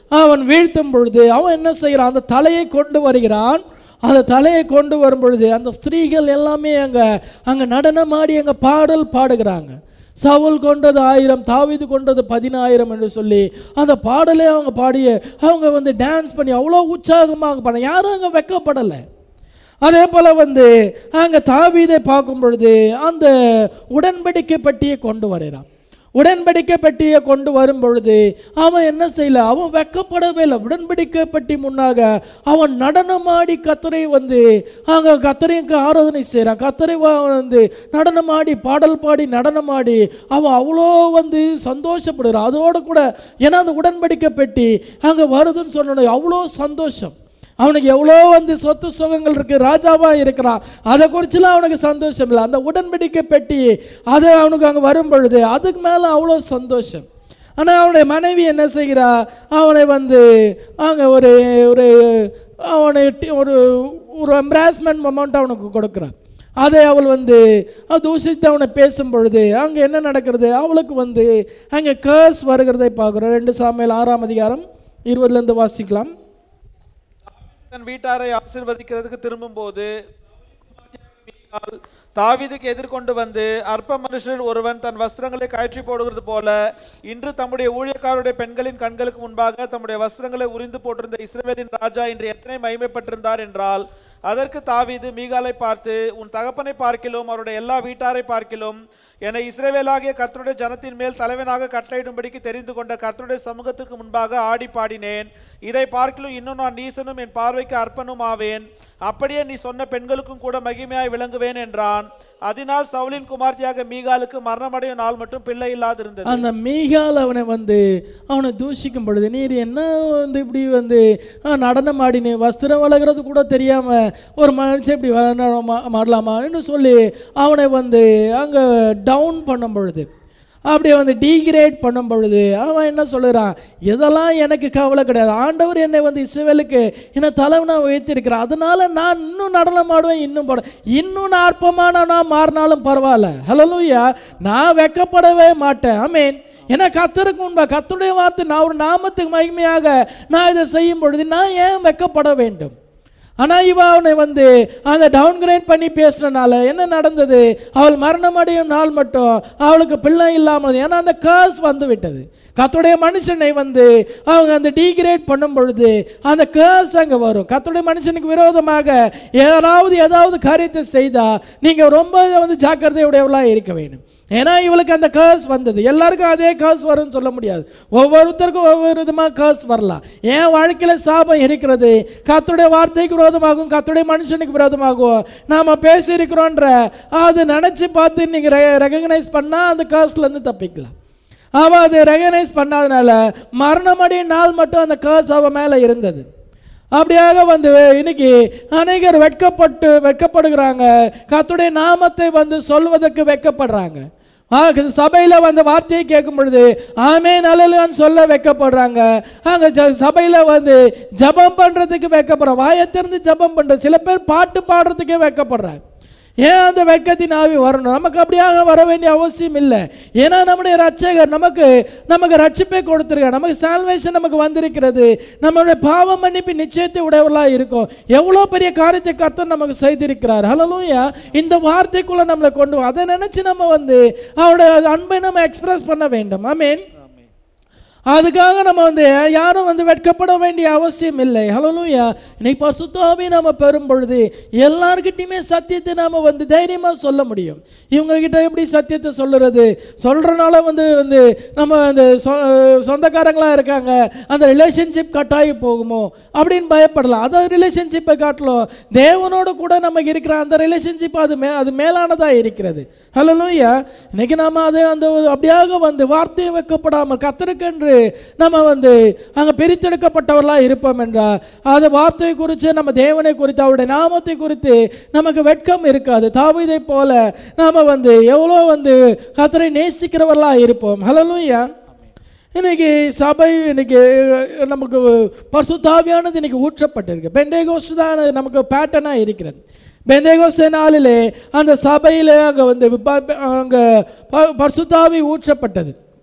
அவன் வீழ்த்தும் பொழுது அவன் என்ன செய்கிறான் அந்த தலையை கொண்டு வருகிறான் அந்த தலையை கொண்டு வரும் பொழுது அந்த ஸ்திரீகள் எல்லாமே அங்கே அங்கே நடனமாடி அங்கே பாடல் பாடுகிறாங்க சவுல் கொண்டது ஆயிரம் தாவீது கொண்டது பதினாயிரம் என்று சொல்லி அந்த பாடலே அவங்க பாடிய அவங்க வந்து டான்ஸ் பண்ணி அவ்வளோ உற்சாகமாக பண்ண யாரும் அங்கே வெக்கப்படலை அதே போல் வந்து அங்கே தாவீதை பார்க்கும் பொழுது அந்த உடன்படிக்கை பட்டியை கொண்டு வருகிறான் உடன்படிக்கை பெட்டியை கொண்டு வரும் பொழுது அவன் என்ன செய்யல அவன் வெக்கப்படவே இல்லை உடன்படிக்கை பெட்டி முன்னாக அவன் நடனமாடி கத்தரை வந்து அங்கே கத்தரைக்கு ஆராதனை செய்கிறான் கத்தரை வ- வந்து நடனமாடி பாடல் பாடி நடனமாடி அவன் அவ்வளோ வந்து சந்தோஷப்படுகிறான் அதோடு கூட ஏன்னா அந்த உடன்படிக்கை பெட்டி அங்கே வருதுன்னு சொன்னோட அவ்வளோ சந்தோஷம் அவனுக்கு எவ்வளோ வந்து சொத்து சுகங்கள் இருக்கு ராஜாவா இருக்கிறான் அதை குறிச்சுலாம் அவனுக்கு சந்தோஷம் இல்லை அந்த உடன்படிக்கை பெட்டி அது அவனுக்கு அங்கே வரும் பொழுது அதுக்கு மேலே அவ்வளோ சந்தோஷம் ஆனால் அவனுடைய மனைவி என்ன செய்கிறா அவனை வந்து அங்கே ஒரு ஒரு அவனை டி- ஒரு ஒரு எம்ப்ராஸ்மெண்ட் மொமெண்ட் அவனுக்கு கொடுக்குறான் அதை அவள் வந்து அது தூஷித்து அவனை பேசும் பொழுது அங்கே என்ன நடக்கிறது அவளுக்கு வந்து அங்கே கேர்ஸ் வருகிறதை பார்க்குறோம் ரெண்டு சாமியில் ஆறாம் அதிகாரம் இருபதுலேருந்து வாசிக்கலாம் தன் வீட்டாரை ஆசீர்வதிக்கிறதுக்கு திரும்பும்போது தாவீதுக்கு எதிர்கொண்டு வந்து அற்ப மனுஷர் ஒருவன் தன் வஸ்திரங்களை கழற்றி போடுகிறது போல இன்று தம்முடைய ஊழியக்காரருடைய பெண்களின் கண்களுக்கு முன்பாக தம்முடைய வஸ்திரங்களை உரிந்து போட்டிருந்த இஸ்ரவேலின் ராஜா இன்று எத்தனை மகிமைப்பட்டிருந்தார் என்றால் அதற்கு தாவீது மீகாலை பார்த்து உன் தகப்பனை பார்க்கிலும் அவருடைய எல்லா வீட்டாரை பார்க்கிலும் என்னை இஸ்ரவேலாகிய கர்த்தருடைய ஜனத்தின் மேல் தலைவனாக கட்டளையிடும்படிக்கு தெரிந்து கொண்ட கர்த்தருடைய சமூகத்துக்கு முன்பாக ஆடி பாடினேன் இதை பார்க்கிலும் இன்னும் நான் நீசனும் என் பார்வைக்கு அர்ப்பனும் ஆவேன் அப்படியே நீ சொன்ன பெண்களுக்கும் கூட மகிமையாய் விளங்குவேன் என்றான் அதனால் சவுலின் குமார்த்தியாக மீகாலுக்கு மரணமடையும் நாள் மட்டும் பிள்ளை இல்லாதிருந்தது அந்த மீகால் அவனை வந்து அவனை தூஷிக்கும் பொழுது நீர் என்ன வந்து இப்படி வந்து ஆ, நடனம் ஆடினே வஸ்திரம் வளர்கிறது கூட தெரியாம ஒரு மனுஷன் இப்படி வள- மா- மாடலாமான்னு சொல்லி அவனை வந்து அங்கே டவுன் பண்ணும் பொழுது அப்படியே வந்து டீக்ரேட் பண்ணும் பொழுது அவன் என்ன சொல்லுறான் இதெல்லாம் எனக்கு கவலை கிடையாது ஆண்டவர் என்னை வந்து இஸ்ரவேலுக்கு என்னை தலைவனாக உயர்த்திருக்கிறார் அதனால நான் இன்னும் நடனம் ஆடுவேன் இன்னும் பாட இன்னும் நான் அற்பமான நான் மாறினாலும் பரவாயில்ல ஹலலூயா நான் வெக்கப்படவே மாட்டேன் ஆமென் ஏன்னா கத்தருக்கு முன்பா கத்தருடைய வார்த்தை நான் ஒரு நாமத்துக்கு மகிமையாக நான் இதை செய்யும் பொழுது நான் ஏன் வெக்கப்பட வேண்டும் ஆனால் இவ அவனை வந்து அந்த டவுன்கிரேட் பண்ணி பேசுனனால என்ன நடந்தது அவள் மரணமடையும் நாள் மட்டும் அவளுக்கு பிள்ளை இல்லாமல் ஏன்னா அந்த கேர்ஸ் வந்து விட்டது கத்துடைய மனுஷனை வந்து அவங்க அந்த டீக்ரேட் பண்ணும் பொழுது அந்த கேர்ஸ் அங்கே வரும் கத்துடைய மனுஷனுக்கு விரோதமாக யாராவது ஏதாவது காரியத்தை செய்தால் நீங்கள் ரொம்ப வந்து ஜாக்கிரதையுடையவளாக இருக்க வேண்டும் ஏன்னா இவளுக்கு அந்த கேர்ஸ் வந்தது எல்லாருக்கும் அதே கேர்ஸ் வரும்னு சொல்ல முடியாது ஒவ்வொருத்தருக்கும் ஒவ்வொரு விதமாக கேர்ஸ் வரலாம் ஏன் வாழ்க்கையில் சாபம் இருக்கிறது கத்துடைய வார்த்தைக்கு விரோதமாகும் கத்துடைய மனுஷனுக்கு விரோதமாகும் நாம் பேசியிருக்கிறோன்ற அது நினச்சி பார்த்து நீங்கள் ரெகக்னைஸ் பண்ணால் அந்த கேர்ஸ்லேருந்து தப்பிக்கலாம் அவள் அதை ரெகனைஸ் பண்ணாதனால மரணமடைய நாள் மட்டும் அந்த கேர்ஸ் அவன் மேலே இருந்தது அப்படியாக வந்து இன்னைக்கு அநேகர் வெட்கப்பட்டு வெட்கப்படுகிறாங்க கர்த்தருடைய நாமத்தை வந்து சொல்வதற்கு வெட்கப்படுறாங்க சபையில் வந்து வார்த்தையை கேட்கும் பொழுது ஆமே நல்லலுன்னு சொல்ல வைக்கப்படுறாங்க அங்கே சபையில் வந்து ஜெபம் பண்ணுறதுக்கு வைக்கப்படுறாங்க வாயை திறந்து ஜெபம் பண்ணுறது சில பேர் பாட்டு பாடுறதுக்கே வைக்கப்படுறாங்க ஏன் அந்த வெட்கத்தின் ஆவி வரணும் நமக்கு அப்படியாக வர வேண்டிய அவசியம் இல்லை ஏன்னா நம்முடைய ரட்சகர் நமக்கு நமக்கு ரட்சிப்பை கொடுத்துருக்கார் நமக்கு சால்வேஷன் நமக்கு வந்திருக்கிறது நம்மளுடைய பாவ மன்னிப்பு நிச்சயத்தை உடையவர்களாக இருக்கும் எவ்வளோ பெரிய காரியத்தை கர்த்தர் நமக்கு செய்திருக்கிறார் ஹலலூயா இந்த வார்த்தைக்குள்ளே நம்மளை கொண்டு வா. அதை நினச்சி நம்ம வந்து அவருடைய அன்பை நம்ம எக்ஸ்பிரஸ் பண்ண வேண்டும் ஆமீன் அதுக்காக நம்ம வந்து யாரும் வந்து வெட்கப்பட வேண்டிய அவசியம் இல்லை ஹலோலூயா இன்னைக்கு பசுத்தாவே நம்ம பெறும் பொழுது எல்லார்கிட்டையுமே சத்தியத்தை நாம் வந்து தைரியமாக சொல்ல முடியும் இவங்க கிட்ட எப்படி சத்தியத்தை சொல்லுறது சொல்கிறனால வந்து வந்து நம்ம அந்த சொ- சொந்தக்காரங்களா இருக்காங்க அந்த ரிலேஷன்ஷிப் கட்டாயி போகுமோ அப்படின்னு பயப்படலாம் அந்த ரிலேஷன்ஷிப்பை காட்டிலும் தேவனோடு கூட நமக்கு இருக்கிற அந்த ரிலேஷன்ஷிப் அது மே அது மேலானதாக இருக்கிறது ஹலோலூயா இன்னைக்கு நாம அது அந்த ஒரு அப்படியாக வந்து வார்த்தையை வைக்கப்படாமல் கத்தருக்கென்று நம்ம வந்து அங்கே பிரித்தெடுக்கப்பட்டவர்களாக இருப்போம் என்றால் அது வார்த்தை குறித்து நம்ம தேவனை குறித்து அவருடைய நாமத்தை குறித்து நமக்கு வெட்கம் இருக்காது தாவீதை போல நாம வந்து எவ்வளோ வந்து கத்தரை நேசிக்கிறவர்களாக இருப்போம் ஹலோலூயா இன்னைக்கு சபை இன்னைக்கு நமக்கு பசுத்தாவியானது இன்னைக்கு ஊற்றப்பட்டிருக்கு பெண்டேகோஸ்ட் தான் நமக்கு பேட்டர்னாக இருக்கிறது பெந்தேகோஸ்தே நாளிலே அந்த சபையில் அங்கே வந்து அங்கே பசுத்தாவி ஊற்றப்பட்டது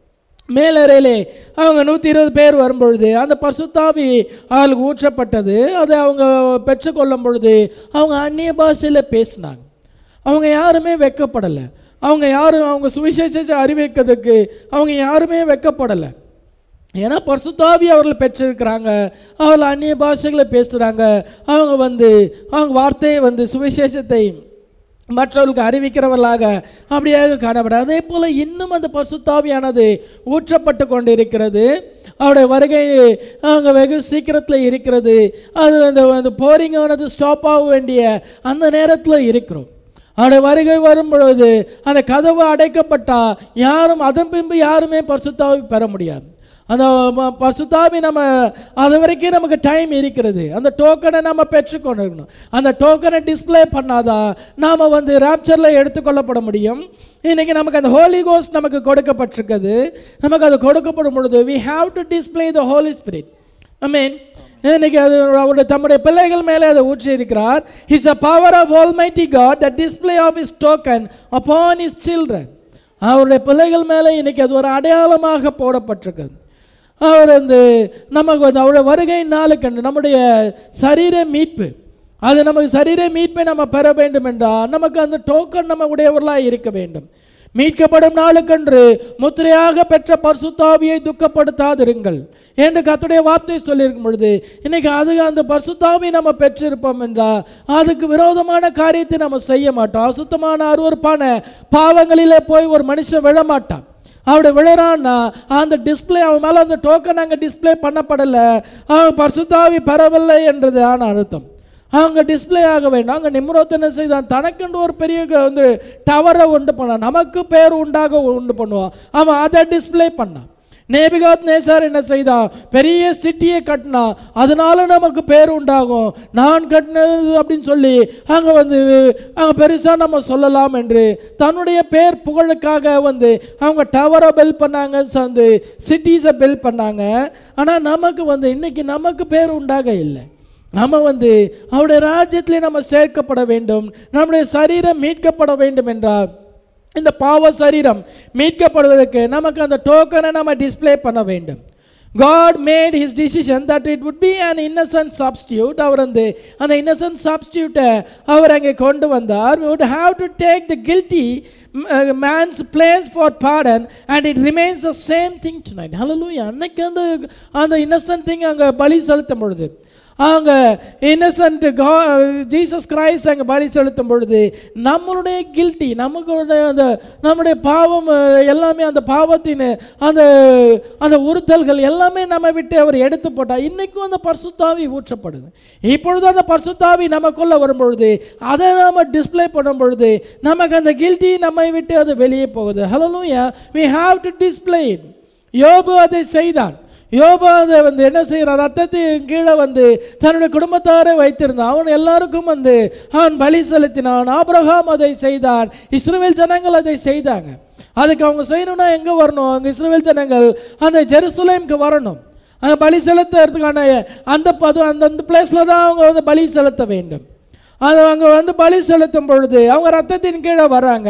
மேலறையிலே அவங்க நூற்றி இருபது பேர் வரும்பொழுது அந்த பசுத்தாவி அவர்களுக்கு ஊற்றப்பட்டது அதை அவங்க பெற்றுக்கொள்ளும் பொழுது அவங்க அந்நிய பாஷையில் பேசினாங்க அவங்க யாருமே வெக்கப்படலை அவங்க யாரும் அவங்க சுவிசேஷத்தை அறிவிக்கிறதுக்கு அவங்க யாருமே வெக்கப்படலை ஏன்னா பரிசுத்தாவி அவர்கள் பெற்றிருக்கிறாங்க அவர்கள் அந்நிய பாஷைகளை பேசுகிறாங்க அவங்க வந்து அவங்க வார்த்தையை வந்து சுவிசேஷத்தை மற்றவர்களுக்கு அறிவிக்கிறவர்களாக அப்படியாக காணப்பட அதே போல் இன்னும் அந்த பசுத்தாவியானது ஊற்றப்பட்டு கொண்டு இருக்கிறது அவருடைய வருகை அங்கே வெகு சீக்கிரத்தில் இருக்கிறது அது அந்த அந்த போரிங்கானது ஸ்டாப் ஆக வேண்டிய அந்த நேரத்தில் இருக்கிறோம் அவருடைய வருகை வரும் பொழுது அந்த கதவு அடைக்கப்பட்டா யாரும் அதன் பின்பு யாருமே பரிசுத்தாவி பெற முடியாது அந்த ப- பரிசுத்தாவி நம்ம அது வரைக்கும் நமக்கு டைம் இருக்கிறது அந்த டோக்கனை நம்ம பெற்றுக்கொண்டிருக்கணும் அந்த டோக்கனை டிஸ்ப்ளே பண்ணாதான் நாம் வந்து ராப்சரில் எடுத்துக்கொள்ளப்பட முடியும் இன்னைக்கு நமக்கு அந்த ஹோலி கோஸ்ட் நமக்கு கொடுக்கப்பட்டிருக்குது நமக்கு அது கொடுக்கப்படும் பொழுது we have to display the holy spirit I mean இன்னைக்கு அது அவருடைய தம்முடைய பிள்ளைகள் மேலே அதை ஊற்றி இருக்கிறார் is a power of almighty God the display of his token upon his children அவருடைய பிள்ளைகள் மேலே இன்னைக்கு அது ஒரு அடையாளமாக போடப்பட்டிருக்குது அவர் வந்து நமக்கு வந்து அவருடைய வருகை நாளுக்கண்டு நம்முடைய சரீர மீட்பு அது நமக்கு சரீர மீட்பை நம்ம பெற வேண்டும் என்றால் நமக்கு அந்த டோக்கன் நம்ம உடையவர்களாக இருக்க வேண்டும் மீட்கப்படும் நாளுக்கன்று முத்திரையாக பெற்ற பரிசுத்தாவியை துக்கப்படுத்தாதிருங்கள் என்று கர்த்தருடைய வார்த்தை சொல்லியிருக்கும் பொழுது இன்னைக்கு அது அந்த பரிசுத்தாவி நம்ம பெற்றிருப்போம் என்றால் அதுக்கு விரோதமான காரியத்தை நம்ம செய்ய மாட்டோம் அசுத்தமான அருவருப்பான பாவங்களிலே போய் ஒரு மனுஷன் விழ மாட்டான் அவருடைய விழுறான்னா அந்த டிஸ்ப்ளே அவன் மேலே அந்த டோக்கன் அங்கே டிஸ்ப்ளே பண்ணப்படலை அவன் பரிசுத்தாவி பெறவில்லை என்றது ஆன அர்த்தம் அவங்க டிஸ்ப்ளே ஆக வேண்டும் அங்கே நிம்ரோத் என்ன செய்தான் தனக்கென்று ஒரு பெரிய க- வந்து டவரை உண்டு பண்ணான் நமக்கு பேர் உண்டாக உண்டு பண்ணுவான் அவன் அதை டிஸ்ப்ளே பண்ணான் நேபிகாத் நேசார் என்ன செய்தான் பெரிய சிட்டியை கட்டினான் அதனால நமக்கு பேர் உண்டாகும் நான் கட்டினது அப்படின்னு சொல்லி அங்கே வந்து அங்கே பெருசாக நம்ம சொல்லலாம் என்று தன்னுடைய பேர் புகழுக்காக வந்து அவங்க டவரை பில்ட் பண்ணாங்க ச- வந்து சிட்டிஸை பில்ட் பண்ணாங்க ஆனால் நமக்கு வந்து இன்னைக்கு நமக்கு பேர் உண்டாக இல்லை நம்ம வந்து அவருடைய ராஜ்யத்திலே நம்ம சேர்க்கப்பட வேண்டும் நம்முடைய சரீரம் மீட்கப்பட வேண்டும் என்றால் இந்த பாவ சரீரம் மீட்கப்படுவதற்கு நமக்கு அந்த டோக்கனை நம்ம டிஸ்ப்ளே பண்ண வேண்டும் God made his decision that it would be an innocent substitute அவர் வந்து அந்த innocent substitute அவர் அங்கே கொண்டு வந்தார் we would have to take the guilty uh, man's place for pardon and it remains the same thing tonight hallelujah அன்னைக்கு அந்த அந்த innocent thing அங்கே பலி செலுத்தும் பொழுது அவங்க இன்னசென்ட் ஜீசஸ் கிரைஸ்ட் அங்கே பலி செலுத்தும் பொழுது நம்மளுடைய கில்ட்டி நமக்கு அந்த நம்முடைய பாவம் அஹ், எல்லாமே அந்த பாவத்தின் அந்த அந்த உறுத்தல்கள் எல்லாமே நம்ம விட்டு அவர் எடுத்து போட்டார் இன்னைக்கும் அந்த பரிசுத்தாவி ஊற்றப்படுது இப்பொழுது அந்த பரிசுத்தாவி நமக்குள்ள வரும் பொழுது அதை நாம டிஸ்ப்ளே பண்ணும் பொழுது நமக்கு அந்த கில்ட்டி நம்மை விட்டு அது வெளியே போகுது hallelujah we have to display it யோபு அதை செய்தான் யோபு அதை வந்து என்ன செய்கிறான் ரத்தத்தின் கீழே வந்து தன்னுடைய குடும்பத்தாரை வைத்திருந்தான் அவன் எல்லாருக்கும் வந்து அவன் பலி செலுத்தினான் ஆபிரகாம் அதை செய்தான் இஸ்ரவேல் ஜனங்கள் அதை செய்தாங்க அதுக்கு அவங்க செய்யணும்னா எங்கே வரணும் அங்கே இஸ்ரவேல் ஜனங்கள் அந்த ஜெருசலேமுக்கு வரணும் அங்கே பலி செலுத்துறதுக்கான அந்த பது அந்த அந்த பிளேஸில் தான் அவங்க வந்து பலி செலுத்த வேண்டும் அது அங்கே வந்து பலி செலுத்தும் பொழுது அவங்க ரத்தத்தின் கீழே வராங்க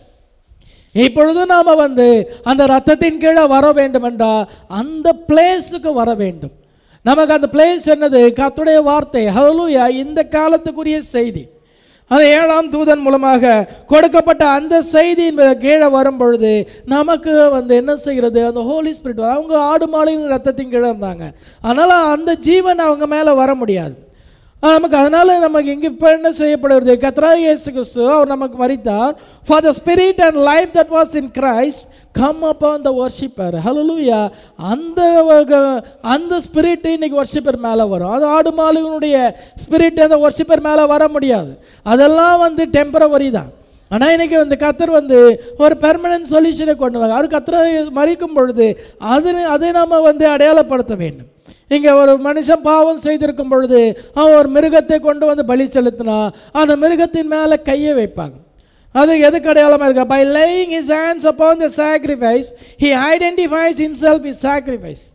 இப்பொழுதும் நாம் வந்து அந்த ரத்தத்தின் கீழே வர வேண்டும் என்றால் அந்த பிளேஸுக்கு வர வேண்டும் நமக்கு அந்த பிளேஸ் என்னது கர்த்தருடைய வார்த்தை ஹalleluya இந்த காலத்துக்குரிய செய்தி அந்த ஏழாம் தூதன் மூலமாக கொடுக்கப்பட்ட அந்த செய்தியின் மேல கீழே வரும் பொழுது நமக்கு வந்து என்ன செய்கிறது அந்த ஹோலி ஸ்பிரிட் அவங்க ஆடு மாடுகளின் ரத்தத்தின் கீழே இருந்தாங்க அதனால் அந்த ஜீவன் அவங்க மேலே வர முடியாது ஆனா, நமக்கு அதனால நமக்கு இங்கே இப்போ என்ன செய்யப்படுகிறது கத்ரா இயேசு கிறிஸ்து அவர் நமக்கு மறித்தார் for the spirit and life that was in Christ come upon the worshipper hallelujah அந்த வக- அந்த ஸ்பிரிட் இன்னைக்கு வர்ஷிப்பர் மேலே வரும் அது ஆடு மாலுகளுடைய ஸ்பிரிட் அந்த வர்ஷிப்பர் மேலே வர முடியாது அதெல்லாம் வந்து டெம்பரவரி தான் ஆனால் இன்னைக்கு வந்து கத்தர் வந்து ஒரு பெர்மனன்ட் சொல்யூஷனை கொண்டு வாங்க அவர் கத்தரை மறிக்கும் பொழுது அது அதை நாம் வந்து அடையாளப்படுத்த வேண்டும் இங்கே ஒரு மனுஷன் பாவம் செய்திருக்கும் பொழுது அவன் ஒரு மிருகத்தை கொண்டு வந்து பலி செலுத்தினா அந்த மிருகத்தின் மேலே கையை வைப்பாங்க அது எதுக்கு அடையாளமாக இருக்கா by laying his hands upon the sacrifice he identifies himself with sacrifice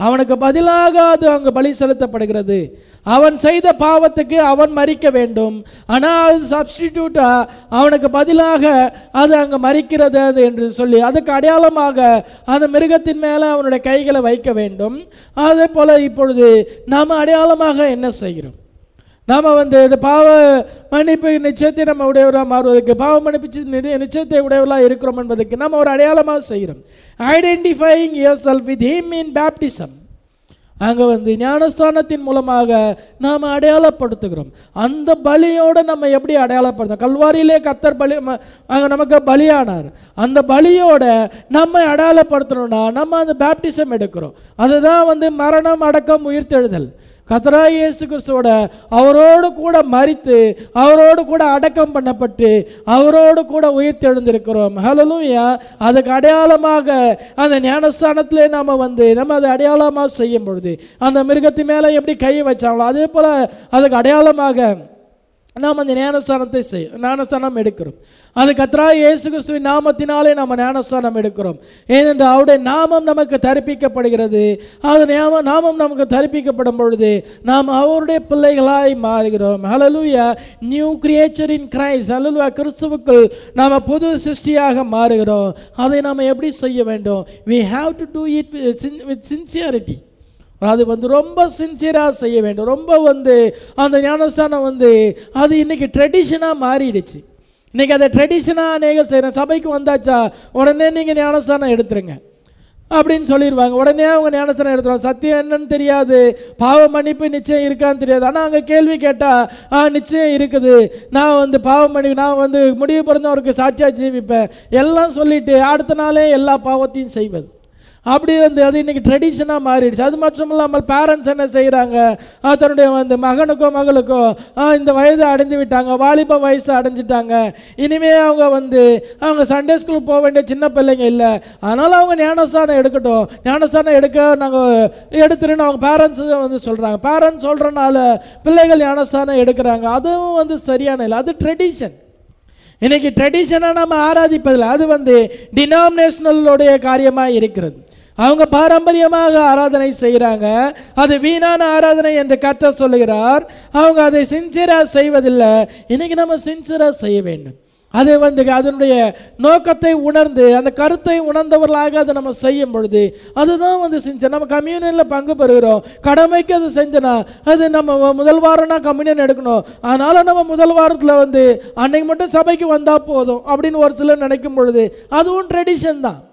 அவனுக்கு பதிலாக அது அங்கு பலி செலுத்தப்படுகிறது அவன் செய்த பாவத்துக்கு அவன் மறிக்க வேண்டும் ஆனால் அது சப்ஸ்டிடியூட்டா அவனுக்கு பதிலாக அது அங்கே மறிக்கிறது அது என்று சொல்லி அதுக்கு அடையாளமாக அந்த மிருகத்தின் மேலே அவனுடைய கைகளை வைக்க வேண்டும் அதே போல் இப்பொழுது நாம் அடையாளமாக என்ன செய்கிறோம் நாம் வந்து இந்த பாவ மன்னிப்பு நிச்சயத்தை நம்ம உடையவராக மாறுவதற்கு பாவ மன்னிப்பு சி- நி- நிச்சயத்தை உடையவர்களாக இருக்கிறோம் என்பதற்கு நம்ம ஒரு அடையாளமாக செய்கிறோம் identifying yourself with him in baptism அங்கே வந்து ஞானஸ்தானத்தின் மூலமாக நாம் அடையாளப்படுத்துகிறோம் அந்த பலியோடு நம்ம எப்படி அடையாளப்படுத்தோம் கல்வாரியிலே கத்தர் பலி ம- அங்கே நமக்கு பலியானார் அந்த பலியோட நம்ம அடையாளப்படுத்தணும்னா நம்ம அந்த பேப்டிசம் எடுக்கிறோம் அதுதான் வந்து மரணம் அடக்கம் உயிர்த்தெழுதல் கத்தரா இயேசு கிறிஸ்துவோட அவரோடு கூட மரித்து அவரோடு கூட அடக்கம் பண்ணப்பட்டு அவரோடு கூட உயிர்த்தெழுந்திருக்கிறோம் ஹalleluya அதுக்கு அடையாளமாக அந்த ஞானஸ்தானத்திலே நாம் வந்து நம்ம அதை அடையாளமாக செய்யும் பொழுது அந்த மிருகத்து மேலே எப்படி கை வச்சாங்களோ அதே போல் அதுக்கு அடையாளமாக நாம் அந்த ஞானஸ்தானத்தை செய் ஞானஸ்தானம் எடுக்கிறோம் அது கத்ரா இயேசு கிறிஸ்துவின் நாமத்தினாலே நம்ம ஞானஸ்தானம் எடுக்கிறோம் ஏனென்றால் அவருடைய நாமம் நமக்கு தரிப்பிக்கப்படுகிறது அது நாம நாமம் நமக்கு தரிப்பிக்கப்படும் பொழுது நாம் அவருடைய பிள்ளைகளாய் மாறுகிறோம் hallelujah new creature in Christ hallelujah கிறிஸ்துவுக்குள் நாம் புது சிருஷ்டியாக மாறுகிறோம் அதை நாம் எப்படி செய்ய வேண்டும் we have to do it with with sincerity அது வந்து ரொம்ப சின்சியராக செய்ய வேண்டும் ரொம்ப வந்து அந்த ஞானஸ்தானம் வந்து அது இன்னைக்கு ட்ரெடிஷனாக மாறிடுச்சு இன்னைக்கு அதை ட்ரெடிஷனாக அநேக செய்கிறேன் சபைக்கு வந்தாச்சா உடனே நீங்கள் ஞானஸ்தானம் எடுத்துருங்க அப்படின்னு சொல்லிடுவாங்க உடனே அவங்க ஞானஸ்தானம் எடுத்துருவாங்க சத்தியம் என்னன்னு தெரியாது பாவ மன்னிப்பு நிச்சயம் இருக்கான்னு தெரியாது ஆனால் அங்கே கேள்வி கேட்டால் ஆ நிச்சயம் இருக்குது நான் வந்து பாவ மன்னிப்பு நான் வந்து முடிவு பிறந்தவருக்கு சாட்சியாக ஜீவிப்பேன் எல்லாம் சொல்லிட்டு அடுத்த நாளே எல்லா பாவத்தையும் செய்வது அப்படி வந்து அது இன்னைக்கு ட்ரெடிஷனாக மாறிடுச்சு அது மட்டும் இல்லாமல் பேரண்ட்ஸ் என்ன செய்கிறாங்க தன்னுடைய வந்து மகனுக்கோ மகளுக்கோ ஆ, இந்த வயதை அடைஞ்சு விட்டாங்க வாலிப வயசு அடைஞ்சிட்டாங்க இனிமே அவங்க வந்து அவங்க சண்டே ஸ்கூல் போக வேண்டிய சின்ன பிள்ளைங்க இல்லை அதனால் அவங்க ஞானஸ்தானம் எடுக்கட்டும் ஞானஸ்தானம் எடுக்க நாங்கள் எடுத்துருன்னு அவங்க பேரண்ட்ஸ் வந்து சொல்கிறாங்க பேரண்ட்ஸ் சொல்கிறனால பிள்ளைகள் ஞானஸ்தானம் எடுக்கிறாங்க அதுவும் வந்து சரியான இல்லை அது ட்ரெடிஷன் இன்னைக்கு ட்ரெடிஷனாக நம்ம ஆராதிப்பதில்லை அது வந்து டினாமினேஷனலுடைய காரியமாக இருக்கிறது அவங்க பாரம்பரியமாக ஆராதனை செய்கிறாங்க அது வீணான ஆராதனை என்று கத்த சொல்லுகிறார் அவங்க அதை சின்சியராக செய்வதில்லை இன்னைக்கு நம்ம சின்சியராக செய்ய வேண்டும் அது வந்து அதனுடைய நோக்கத்தை உணர்ந்து அந்த கருத்தை உணர்ந்தவர்களாக அதை நம்ம செய்யும் பொழுது அதுதான் வந்து செஞ்சோம் நம்ம கம்யூனியனில் பங்கு பெறுகிறோம் கடமைக்கு அது செஞ்சனா அது நம்ம முதல் வாரம்னா கம்யூனியன் எடுக்கணும் அதனால் நம்ம முதல் வாரத்தில் வந்து அன்னைக்கு மட்டும் சபைக்கு வந்தால் போதும் அப்படின்னு ஒரு சிலர் நினைக்கும் பொழுது அதுவும் ட்ரெடிஷன் தான்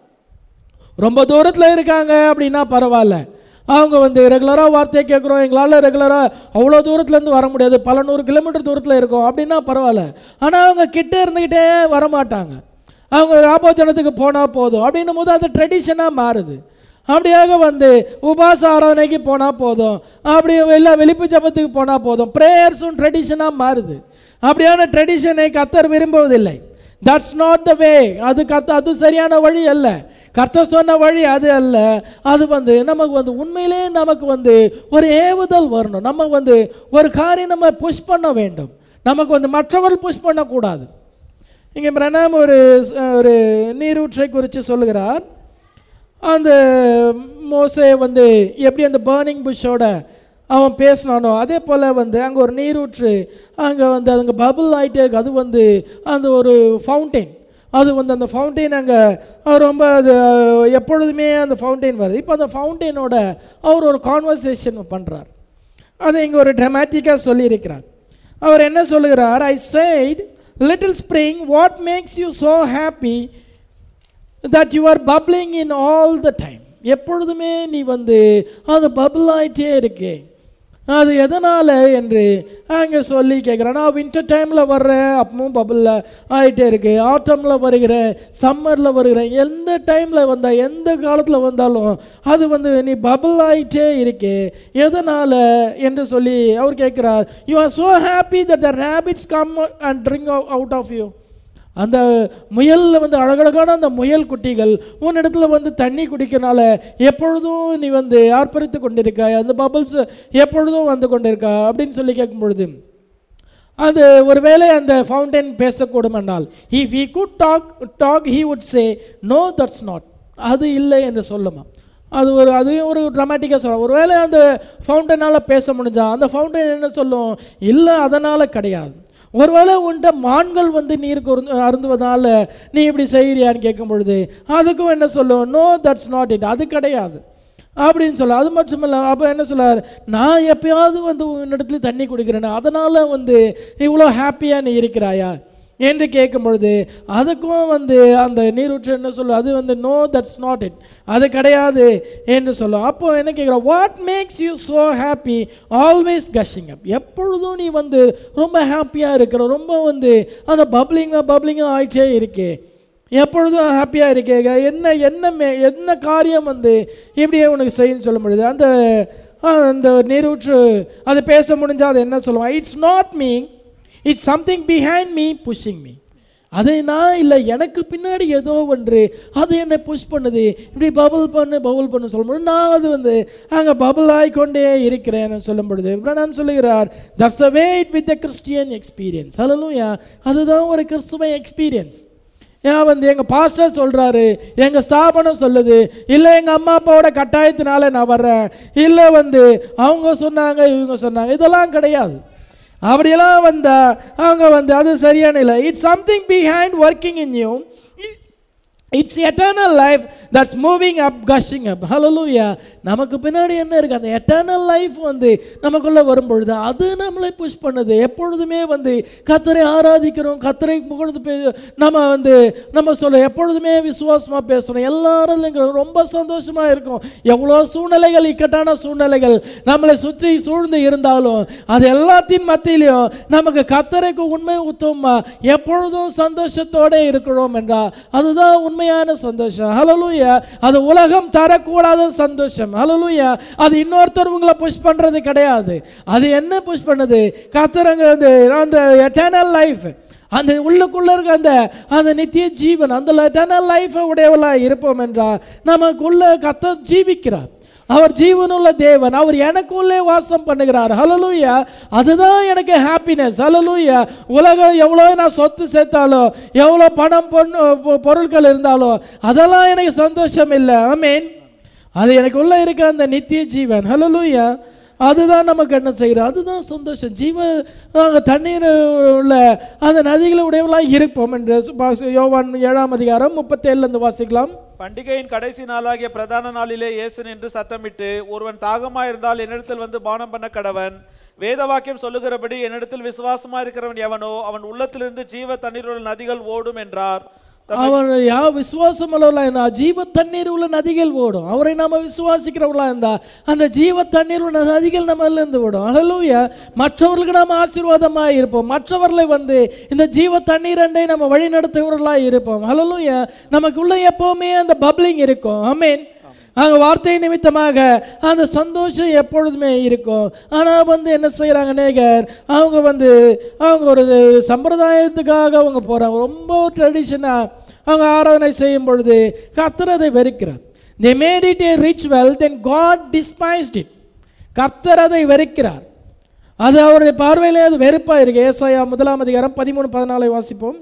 ரொம்ப தூரத்தில் இருக்காங்க அப்படின்னா பரவாயில்ல அவங்க வந்து ரெகுலராக வார்த்தையை கேட்குறோம் எங்களால் ரெகுலராக அவ்வளோ தூரத்துலேருந்து வர முடியாது பல நூறு கிலோமீட்டர் தூரத்தில் இருக்கோம் அப்படின்னா பரவாயில்ல ஆனால் அவங்க கிட்ட இருந்துக்கிட்டே வரமாட்டாங்க அவங்க ராபோஜனத்துக்கு போனால் போதும் அப்படின்னும் போது அது ட்ரெடிஷனாக மாறுது அப்படியாக வந்து உபாச ஆராதனைக்கு போனால் போதும் அப்படி இல்லை வெளிப்பு ஜபத்துக்கு போனால் போதும் ப்ரேயர்ஸும் ட்ரெடிஷனாக மாறுது அப்படியான ட்ரெடிஷனை கத்தர் விரும்புவதில்லை தட்ஸ் நாட் த வே அது கத்த அது சரியான வழி அல்ல கர்த்தர் சொன்ன வழி அது அல்ல அது வந்து நமக்கு வந்து உண்மையிலே நமக்கு வந்து ஒரு ஏவுதல் வரணும் நம்ம வந்து ஒரு காரியம் நம்ம புஷ் பண்ண வேண்டும் நமக்கு வந்து மற்றவர்கள் புஷ் பண்ணக்கூடாது இங்கே பிரணாம் ஒரு ஒரு நீரூற்றை குறித்து சொல்லுகிறார் அந்த மோசே வந்து எப்படி அந்த பேர்னிங் புஷ்ஷோட அவன் பேசினானோ அதே போல் வந்து அங்கே ஒரு நீரூற்று அங்கே வந்து அங்கே பபுள் ஆகிட்டே இருக்கு அது வந்து அந்த ஒரு ஃபவுண்டெயின் அது வந்து அந்த ஃபவுண்டெயின் அங்கே ரொம்ப அது எப்பொழுதுமே அந்த ஃபவுண்டெயின் வருது இப்போ அந்த ஃபவுண்டெயினோட அவர் ஒரு கான்வர்சேஷன் பண்ணுறார் அதை இங்கே ஒரு ட்ரமாட்டிக்காக சொல்லியிருக்கிறார் அவர் என்ன சொல்லுகிறார் I said little spring what makes you so happy that you are bubbling in all the time எப்பொழுதுமே நீ வந்து அது பபிள் ஆகிட்டே இருக்கே அது எதனால் என்று அங்கே சொல்லி கேட்குறேன் நான் வின்டர் டைமில் வர்றேன் அப்பவும் பபிளில் ஆகிட்டே இருக்கு ஆட்டமில் வருகிறேன் சம்மரில் வருகிறேன் எந்த டைமில் வந்தால் எந்த காலத்தில் வந்தாலும் அது வந்து நீ பபிள் ஆகிட்டே இருக்கே எதனால் என்று சொல்லி அவர் கேட்குறார் you are so happy that the rabbits come and drink out of you அந்த முயலில் வந்து அழகழகான அந்த முயல் குட்டிகள் உன்னிடத்துல வந்து தண்ணி குடிக்கனால எப்பொழுதும் நீ வந்து ஆர்ப்பரித்து கொண்டிருக்காய் அந்த பபிள்ஸ் எப்பொழுதும் வந்து கொண்டிருக்கா அப்படின்னு சொல்லி கேட்கும் பொழுது அது ஒருவேளை அந்த ஃபவுண்டைன் பேசக்கூடும் என்றால் if he could talk talk he would say no that's not அது இல்லை என்று சொல்லுமா அது ஒரு அதையும் ஒரு ட்ராமாட்டிக்காக சொல்லலாம் ஒருவேளை அந்த ஃபவுண்டனால் பேச முடிஞ்சா அந்த ஃபவுண்டன் என்ன சொல்லும் இல்லை அதனால் கிடையாது ஒருவேளை உன்கிட்ட மான்கள் வந்து நீருக்கு அருந்து- அருந்துவதால நீ இப்படி செய்கிறியான்னு கேட்கும் பொழுது அதுக்கும் என்ன சொல்லும் நோ தட்ஸ் நாட் இட் அது கிடையாது அப்படின்னு சொல்ல அது மட்டும் இல்லை அப்போ என்ன சொல்லார் நான் எப்பயாவது வந்து உன்னிடத்துல தண்ணி குடிக்கிறேன்னு அதனால் வந்து இவ்வளோ ஹாப்பியாக நீ இருக்கிறாயா என்று கேட்கும் பொழுது அதுக்கும் வந்து அந்த நீரூற்று என்ன சொல்லும் அது வந்து நோ தட்ஸ் நாட் இட் அது கிடையாது என்று சொல்லும் அப்போ என்ன கேட்குறோம் what makes you so happy always gushing up எப்பொழுதும் நீ வந்து ரொம்ப ஹாப்பியாக இருக்கிற ரொம்ப வந்து அந்த பப்ளிங்காக பப்ளிங்காக ஆயிட்டே இருக்கே எப்பொழுதும் ஹாப்பியாக இருக்கேங்க என்ன என்ன மே என்ன காரியம் வந்து இப்படியே உனக்கு செய்யணும்னு சொல்ல முடியுது அந்த ஆ, அந்த நீரூற்று அது பேச முடிஞ்சால் அது என்ன சொல்லுவான் it's not me it's something behind me pushing me அது நான் இல்லை எனக்கு பின்னாடி ஏதோ ஒன்று அது என்னை புஷ் பண்ணுது இப்படி பபுள் பண்ணு பபுள் பண்ணு சொல்லும்போது நான் அது வந்து அங்கே பபுள் ஆகிக்கொண்டே இருக்கிறேன்னு சொல்லும் பொழுது நான் சொல்லுகிறார் that's a weight with the Christian experience hallelujah அதுதான் ஒரு கிறிஸ்துவ எக்ஸ்பீரியன்ஸ் ஏன் வந்து எங்கள் பாஸ்டர் சொல்கிறாரு எங்கள் ஸ்தாபனம் சொல்லுது இல்லை எங்கள் அம்மா அப்பாவோட கட்டாயத்தினால நான் வர்றேன் இல்லை வந்து அவங்க சொன்னாங்க இவங்க சொன்னாங்க இதெல்லாம் கிடையாது அப்படியெல்லாம் வந்தா அவங்க வந்து அது சரியான இல்லை it's something behind working in you it's eternal life that's moving up gushing up hallelujah நமக்கு பின்னாடி என்ன இருக்குது அந்த எட்டர்னல் லைஃப் வந்து நமக்குள்ளே வரும்பொழுது அது நம்மளை புஷ் பண்ணுது எப்பொழுதுமே வந்து கத்தரை ஆராதிக்கிறோம் கத்தரை புகழ்ந்து பே நம்ம வந்து நம்ம சொல்ல எப்பொழுதுமே விசுவாசமாக பேசுகிறோம் எல்லாரும் எங்களுக்கு ரொம்ப சந்தோஷமாக இருக்கும் எவ்வளோ சூழ்நிலைகள் இக்கட்டான சூழ்நிலைகள் நம்மளை சுற்றி சூழ்ந்து இருந்தாலும் அது எல்லாத்தின் மத்தியிலையும் நமக்கு கத்தரைக்கு உண்மை உத்தமா எப்பொழுதும் சந்தோஷத்தோட இருக்கிறோம் என்றால் அதுதான் உண்மையான சந்தோஷம் ஹalleluya அது உலகம் தரக்கூடாத சந்தோஷம் ஹalleluya அது இன்னொருத்தர் உங்களை புஷ் பண்றது கிடையாது அது என்ன புஷ் பண்ணுது கத்தரங்க அந்த அந்த எட்டர்னல் லைஃப் அந்த உள்ளுக்குள்ள இருக்க அந்த அந்த நித்திய ஜீவன் அந்த எட்டர்னல் லைஃபை உடையவளாக இருப்போம் என்றால் நமக்குள்ள கத்த ஜீவிக்கிறார் அவர் ஜீவனுள்ள தேவன் அவர் எனக்குள்ளே வாசம் பண்ணுகிறார் ஹalleluya அதுதான் எனக்கு ஹாப்பினஸ் ஹalleluya உலகம் எவ்வளோ நான் சொத்து சேர்த்தாலோ எவ்வளோ பணம் பொண்ணு பொ- பொருட்கள் இருந்தாலோ அதெல்லாம் எனக்கு சந்தோஷம் இல்லை ஆமீன் அது எனக்கு உள்ள இருக்க அந்த நித்திய ஜீவன் ஹalleluya அதுதான் நமக்கு என்ன செய்கிறோம் அதுதான் சந்தோஷம் ஜீவ நாங்கள் தண்ணீர் உள்ள அந்த நதிகளை உடையவளாக இருப்போம் என்று சுபா- யோவான் ஏழாம் அதிகாரம் முப்பத்தேழுலேருந்து வாசிக்கலாம் பண்டிகையின் கடைசி நாளாகிய பிரதான நாளிலே இயேசு நின்று சத்தமிட்டு ஒருவன் தாகமாயிருந்தால் என்னிடத்தில் வந்து பானம் பண்ண கடவன் வேத வாக்கியம் சொல்லுகிறபடி என்னிடத்தில் விசுவாசமா இருக்கிறவன் எவனோ அவன் உள்ளத்திலிருந்து ஜீவ தண்ணீருள்ள நதிகள் ஓடும் என்றார் அவர் யா விசுவாசம் உள்ளவர்களா இருந்தா ஜீவ தண்ணீர் உள்ள நதிகள் ஓடும் அவரை நாம விசுவாசிக்கிறவர்களா இருந்தா அந்த ஜீவ தண்ணீர் உள்ள நதிகள் நம்ம இருந்து ஓடும் ஹalleluya மற்றவர்களுக்கு நாம் ஆசீர்வாதமாக இருப்போம் மற்றவர்களை வந்து இந்த ஜீவ தண்ணீர் அண்டை நம்ம வழி நடத்துகிறவர்களாக இருப்போம் ஹalleluya நமக்குள்ள எப்பவுமே அந்த பப்ளிங் இருக்கும் ஆமென் அங்கே வார்த்தை நிமித்தமாக அந்த சந்தோஷம் எப்பொழுதுமே இருக்கும் ஆனால் வந்து என்ன செய்கிறாங்க நேகர் அவங்க வந்து அவங்க ஒரு சம்பிரதாயத்துக்காக அவங்க போகிறாங்க ரொம்ப ட்ரெடிஷனாக அவங்க ஆராதனை செய்யும் பொழுது கர்த்தர் அதை வெறுக்கிறார் they made it a ritual then god despised it கர்த்தர் அதை வெறுக்கிறார் அது அவருடைய பார்வையிலே அது வெறுப்பாக இருக்கு ஏசாயா முதலாம் அதிகாரம் பதிமூணு பதினாலை வாசிப்போம்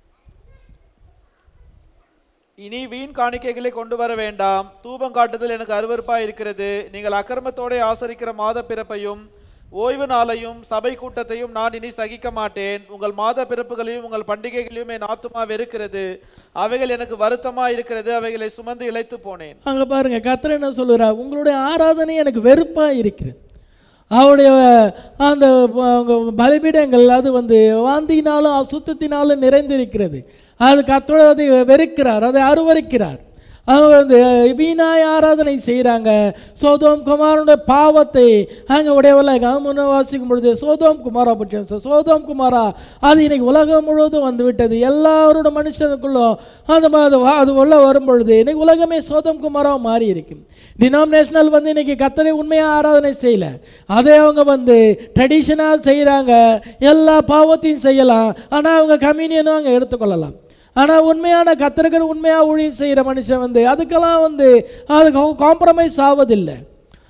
இனி வீண் காணிக்கைகளை கொண்டு வர வேண்டாம் தூபம் காட்டுதல் எனக்கு அருவருப்பாய் இருக்கிறது நீங்கள் அக்கிரமத்தோടെ ஆசரிக்கிற மாத பிறப்பையும் ஓய்வு நாளையும் சபை கூட்டத்தையும் நான் இனி சகிக்க மாட்டேன் உங்கள் மாத பிறப்புகளையும் உங்கள் பண்டிகைகளையும் என் ஆத்துமா வெறுக்கிறது அவைகள் எனக்கு வருத்தமா இருக்கிறது அவைகளை சுமந்து இழைத்து போனேன் அங்கே பாருங்க கர்த்தர் என்ன சொல்லுறார் உங்களுடைய ஆராதனை எனக்கு வெறுப்பாக இருக்கிறது அவருடைய அந்த அவங்க பலிபீடங்கள் அது வந்து வாந்தியினாலும் அசுத்தத்தினாலும் நிறைந்திருக்கிறது அது கத்தோட அதை வெறுக்கிறார் அதை அருவருக்கிறார் அவங்க வந்து வீணாய் ஆராதனை செய்கிறாங்க சோதோம் குமாரனுடைய பாவத்தை அங்கே உடையவಲ್ಲ முன்ன வாசிக்கும் பொழுது சோதோம் குமாரா பற்றி சொல். சோதோம் குமாரா அது இன்னைக்கு உலகம் முழுவதும் வந்து விட்டது எல்லாரோட மனுஷனுக்குள்ளும் அந்த ம- அது வா- அது உள்ள வரும் பொழுது இன்னைக்கு உலகமே சோதம் குமாராக மாறி இருக்கு டினாமினேஷனல் வந்து இன்னைக்கு கத்தரை உண்மையாக ஆராதனை செய்யல அதே அவங்க வந்து ட்ரெடிஷனாக செய்கிறாங்க எல்லா பாவத்தையும் செய்யலாம் ஆனால் அவங்க கம்யூனியனும் அங்கே எடுத்துக்கொள்ளலாம் ஆனால் உண்மையான கத்தருக்கு உண்மையாக ஊழியம் செய்கிற மனுஷன் வந்து அதுக்கெல்லாம் வந்து அது காம்ப்ரமைஸ் ஆவதில்லை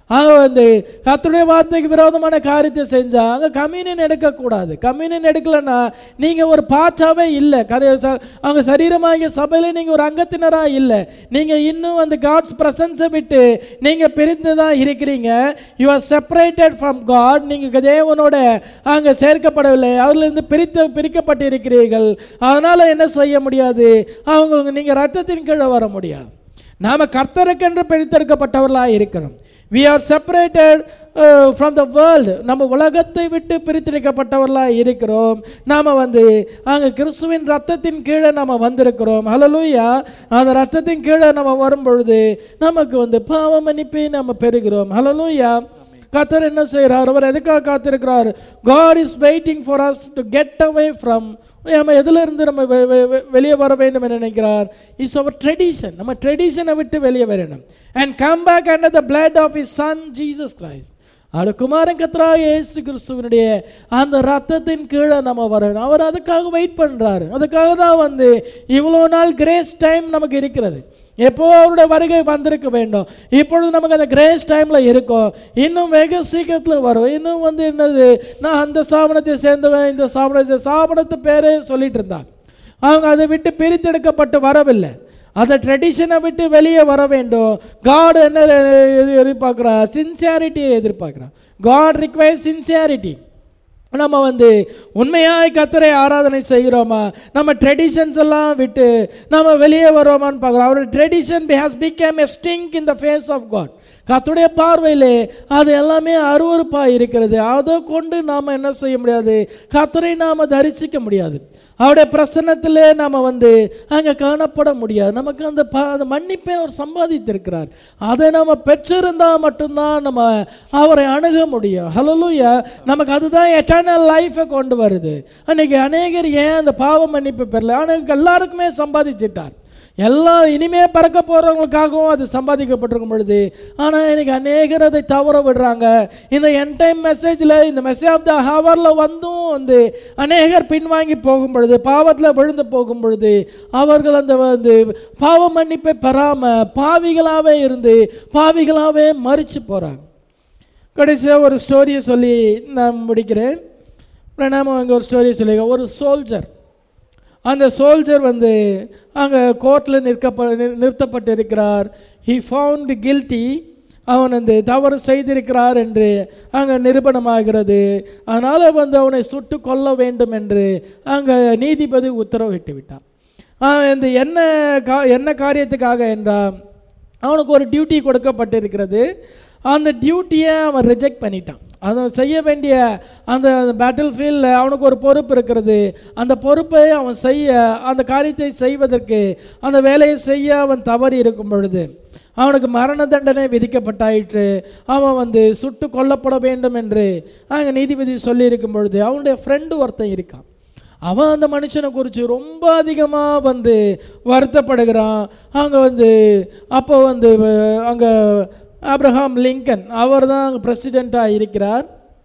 அங்கே வந்து கர்த்தருடைய வார்த்தைக்கு விரோதமான காரியத்தை செஞ்சா அங்கே கம்யூனியன் எடுக்கக்கூடாது கம்யூனியன் எடுக்கலைன்னா நீங்கள் ஒரு பார்ட்டாவே இல்லை கரு ச- அங்கே சரீரமாகிய சபையில் நீங்கள் ஒரு அங்கத்தினராக இல்லை நீங்கள் இன்னும் அந்த காட்ஸ் பிரசன்ஸை விட்டு நீங்கள் பிரிந்து தான் இருக்கிறீங்க you are separated from God நீங்கள் தேவனோட அங்கே சேர்க்கப்படவில்லை அவர்களிருந்து பிரித்து பிரிக்கப்பட்டு இருக்கிறீர்கள் அதனால் என்ன செய்ய முடியாது அவங்க நீங்கள் ரத்தத்தின் கீழே வர முடியாது நாம் கர்த்தருக்கென்று பிரித்தெடுக்கப்பட்டவர்களாக இருக்கிறோம் we are separated from the world நம்ம உலகத்தை விட்டு பிரித்தெடுக்கப்பட்டவர்களாக இருக்கிறோம் நாம் வந்து அங்கே கிறிஸ்துவின் ரத்தத்தின் கீழே நம்ம வந்திருக்கிறோம் ஹலலூயா அந்த ரத்தத்தின் கீழே நம்ம வரும் பொழுது நமக்கு வந்து பாவ மன்னிப்பை நம்ம பெறுகிறோம் ஹலலூயா கர்த்தர் என்ன செய்கிறார் அவர் எதுக்காக காத்திருக்கிறார் God is waiting for us to get away from நம்ம எதுல இருந்து நம்ம வெ- வெ- வெ- வெளியே வர வேண்டும் என்று நினைக்கிறார் இஸ் அவர் ட்ரெடிஷன் நம்ம ட்ரெடிஷனை விட்டு வெளியே வரணும் and come back under the blood of his son Jesus Christ அவர் குமாரன் கத்ரா இயேசு கிறிஸ்துவனுடைய அந்த ரத்தத்தின் கீழே நம்ம வரணும் அவர் அதுக்காக வெயிட் பண்ணுறாரு அதுக்காக தான் வந்து இவ்வளோ நாள் கிரேஸ் டைம் நமக்கு இருக்கிறது எப்போ அவருடைய வருகை வந்திருக்க வேண்டும் இப்பொழுது நமக்கு அந்த கிரேஸ் டைமில் இருக்கும் இன்னும் வெகு சீக்கிரத்தில் வரும் இன்னும் வந்து என்னது நான் அந்த ஸ்தாபனத்தை சேர்ந்தவன் இந்த ஸ்தாபனத்தை ஸ்தாபனத்து பேரே சொல்லிட்டு இருந்தான் அவங்க அதை விட்டு பிரித்தெடுக்கப்பட்டு வரவில்லை அந்த ட்ரெடிஷனை விட்டு வெளியே வர வேண்டும் காட் என்ன எ- எதிர்பார்க்குறா சின்சியாரிட்டியை எதிர்பார்க்குறான் காட் ரிக்வயர் சின்சியாரிட்டி நம்ம வந்து உண்மையாய் கத்தரை ஆராதனை செய்கிறோமா நம்ம ட்ரெடிஷன்ஸ் எல்லாம் விட்டு நம்ம வெளியே வரோமான்னு பார்க்குறோம் அவருடைய tradition has become a stink in the face of God கத்துடைய பார்வையிலே அது எல்லாமே அருவருப்பாக இருக்கிறது அதை கொண்டு நாம் என்ன செய்ய முடியாது கத்தரை நாம் தரிசிக்க முடியாது அவருடைய பிரசன்னத்திலே நாம் வந்து அங்கே காணப்பட முடியாது நமக்கு அந்த ப அந்த மன்னிப்பை அவர் சம்பாதித்திருக்கிறார் அதை நம்ம பெற்றிருந்தால் மட்டும்தான் நம்ம அவரை அணுக முடியும் ஹலோலூயா நமக்கு அதுதான் எட்டர்னல் லைஃபை கொண்டு வருது அன்னைக்கு அநேகர் ஏன் அந்த பாவ மன்னிப்பு பெறல ஆனால் எல்லாருக்குமே சம்பாதிச்சிட்டார் எல்லாம் இனிமே பறக்க போகிறவங்களுக்காகவும் அது சம்பாதிக்கப்பட்டிருக்கும் பொழுது ஆனால் இன்னைக்கு அநேகர் அதை தவற விடுறாங்க இந்த என் டைம் மெசேஜில் இந்த மெசேஜ் ஆஃப் த ஹவரில் வந்தும் வந்து அநேகர் பின்வாங்கி போகும் பொழுது பாவத்தில் விழுந்து போகும் பொழுது அவர்கள் அந்த வந்து பாவ மன்னிப்பை பெறாமல் பாவிகளாகவே இருந்து பாவிகளாகவே மறித்து போகிறாங்க கடைசியாக ஒரு ஸ்டோரியை சொல்லி நான் முடிக்கிறேன் நாம அங்கே ஒரு ஸ்டோரியை சொல்லி ஒரு சோல்ஜர் அந்த சோல்ஜர் வந்து அங்கே கோர்ட்டில் நிற்கப்ப நிறு- நிறுத்தப்பட்டிருக்கிறார் ஹி ஃபவுண்ட் கில்ட்டி அவன் அந்த தவறு செய்திருக்கிறார் என்று அங்கே நிரூபணமாகிறது அதனால் வந்து அவனை சுட்டு கொல்ல வேண்டும் என்று அங்கே நீதிபதி உத்தரவிட்டு விட்டார் அவன் இந்த என்ன கா என்ன காரியத்துக்காக என்றால் அவனுக்கு ஒரு டியூட்டி கொடுக்கப்பட்டிருக்கிறது அந்த டியூட்டியை அவன் ரிஜெக்ட் பண்ணிட்டான் அதை செய்ய வேண்டிய அந்த பேட்டில் ஃபீல்டில் அவனுக்கு ஒரு பொறுப்பு இருக்கிறது அந்த பொறுப்பை அவன் செய்ய அந்த காரியத்தை செய்வதற்கு அந்த வேலையை செய்ய அவன் தவறி இருக்கும் பொழுது அவனுக்கு மரண தண்டனை விதிக்கப்பட்டாயிற்று அவன் வந்து சுட்டு கொல்லப்பட வேண்டும் என்று அங்கே நீதிபதி சொல்லியிருக்கும் பொழுது அவனுடைய ஃப்ரெண்டு ஒருத்தன் இருக்கான் அவன் அந்த மனுஷனை குறித்து ரொம்ப அதிகமாக வந்து வருத்தப்படுகிறான் அங்கே வந்து அப்போ வந்து அங்கே ஆப்ரஹாம் லிங்கன் அவர் தான் அங்கே பிரசிடெண்ட்டாக இருக்கிறார்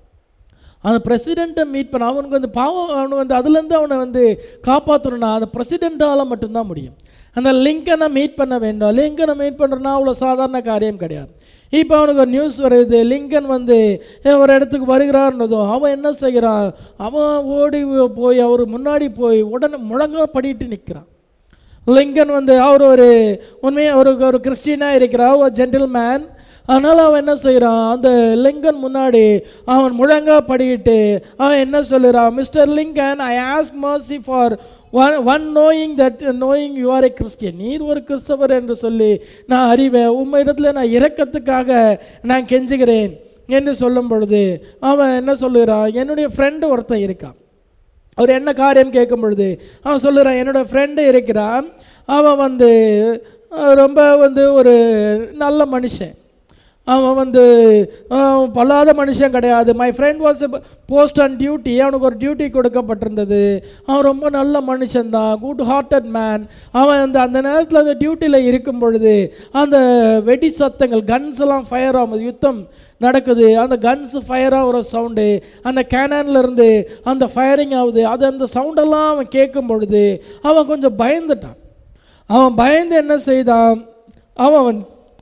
அந்த பிரசிடெண்ட்டை மீட் பண்ண அவனுக்கு வந்து பாவம் அவனுக்கு வந்து அதுலேருந்து அவனை வந்து காப்பாற்றணும்னா அந்த பிரசிடெண்ட்டால் மட்டும்தான் முடியும் அந்த லிங்கனை மீட் பண்ண வேண்டும் லிங்கனை மீட் பண்ணுறனா அவ்வளோ சாதாரண காரியம் கிடையாது இப்போ அவனுக்கு ஒரு நியூஸ் வருது லிங்கன் வந்து ஒரு இடத்துக்கு வருகிறார்னதும் அவன் என்ன செய்கிறான் அவன் ஓடி போய் அவர் முன்னாடி போய் உடனே முழங்க படிட்டு நிற்கிறான் லிங்கன் வந்து அவர் ஒரு உண்மையாக ஒரு ஒரு கிறிஸ்டியனாக இருக்கிறார் ஒரு ஜென்டில் மேன் அதனால் அவன் என்ன செய்கிறான் அந்த லிங்கன் முன்னாடி அவன் முழங்கா படிக்கிட்டு அவன் என்ன சொல்லுறான் mister Lincoln I ask mercy for one one knowing that knowing you are a Christian நீர் ஒரு கிறிஸ்தவர் என்று சொல்லி நான் அறிவேன் உண்மை இடத்துல நான் இரக்கத்துக்காக நான் கெஞ்சுகிறேன் என்று சொல்லும் பொழுது அவன் என்ன சொல்லுகிறான் என்னுடைய ஃப்ரெண்டு ஒருத்தன் இருக்கான் அவர் என்ன காரியம் கேட்கும் பொழுது அவன் சொல்லுறான் என்னோட ஃப்ரெண்டு இருக்கிறான் அவன் வந்து அஹ், ரொம்ப வந்து ஒரு நல்ல மனுஷன் அவன் வந்து அஹ், பொல்லாத மனுஷன் கிடையாது my friend was post on duty அவனுக்கு ஒரு டியூட்டி கொடுக்கப்பட்டிருந்தது அவன் ரொம்ப நல்ல மனுஷன்தான் குட் ஹார்ட்டட் மேன் அவன் அந்த அந்த நேரத்தில் அந்த டியூட்டியில் இருக்கும் பொழுது அந்த வெடி சத்தங்கள் கன்ஸ் எல்லாம் ஃபயர் ஆகுது யுத்தம் நடக்குது அந்த கன்ஸ் ஃபயர் ஆகிற சவுண்டு அந்த கேனன்ல இருந்து அந்த ஃபயரிங் ஆகுது அது அந்த சவுண்டெல்லாம் அவன் கேட்கும் பொழுது அவன் கொஞ்சம் பயந்துட்டான் அவன் பயந்து என்ன செய்தான் அவன் வந்து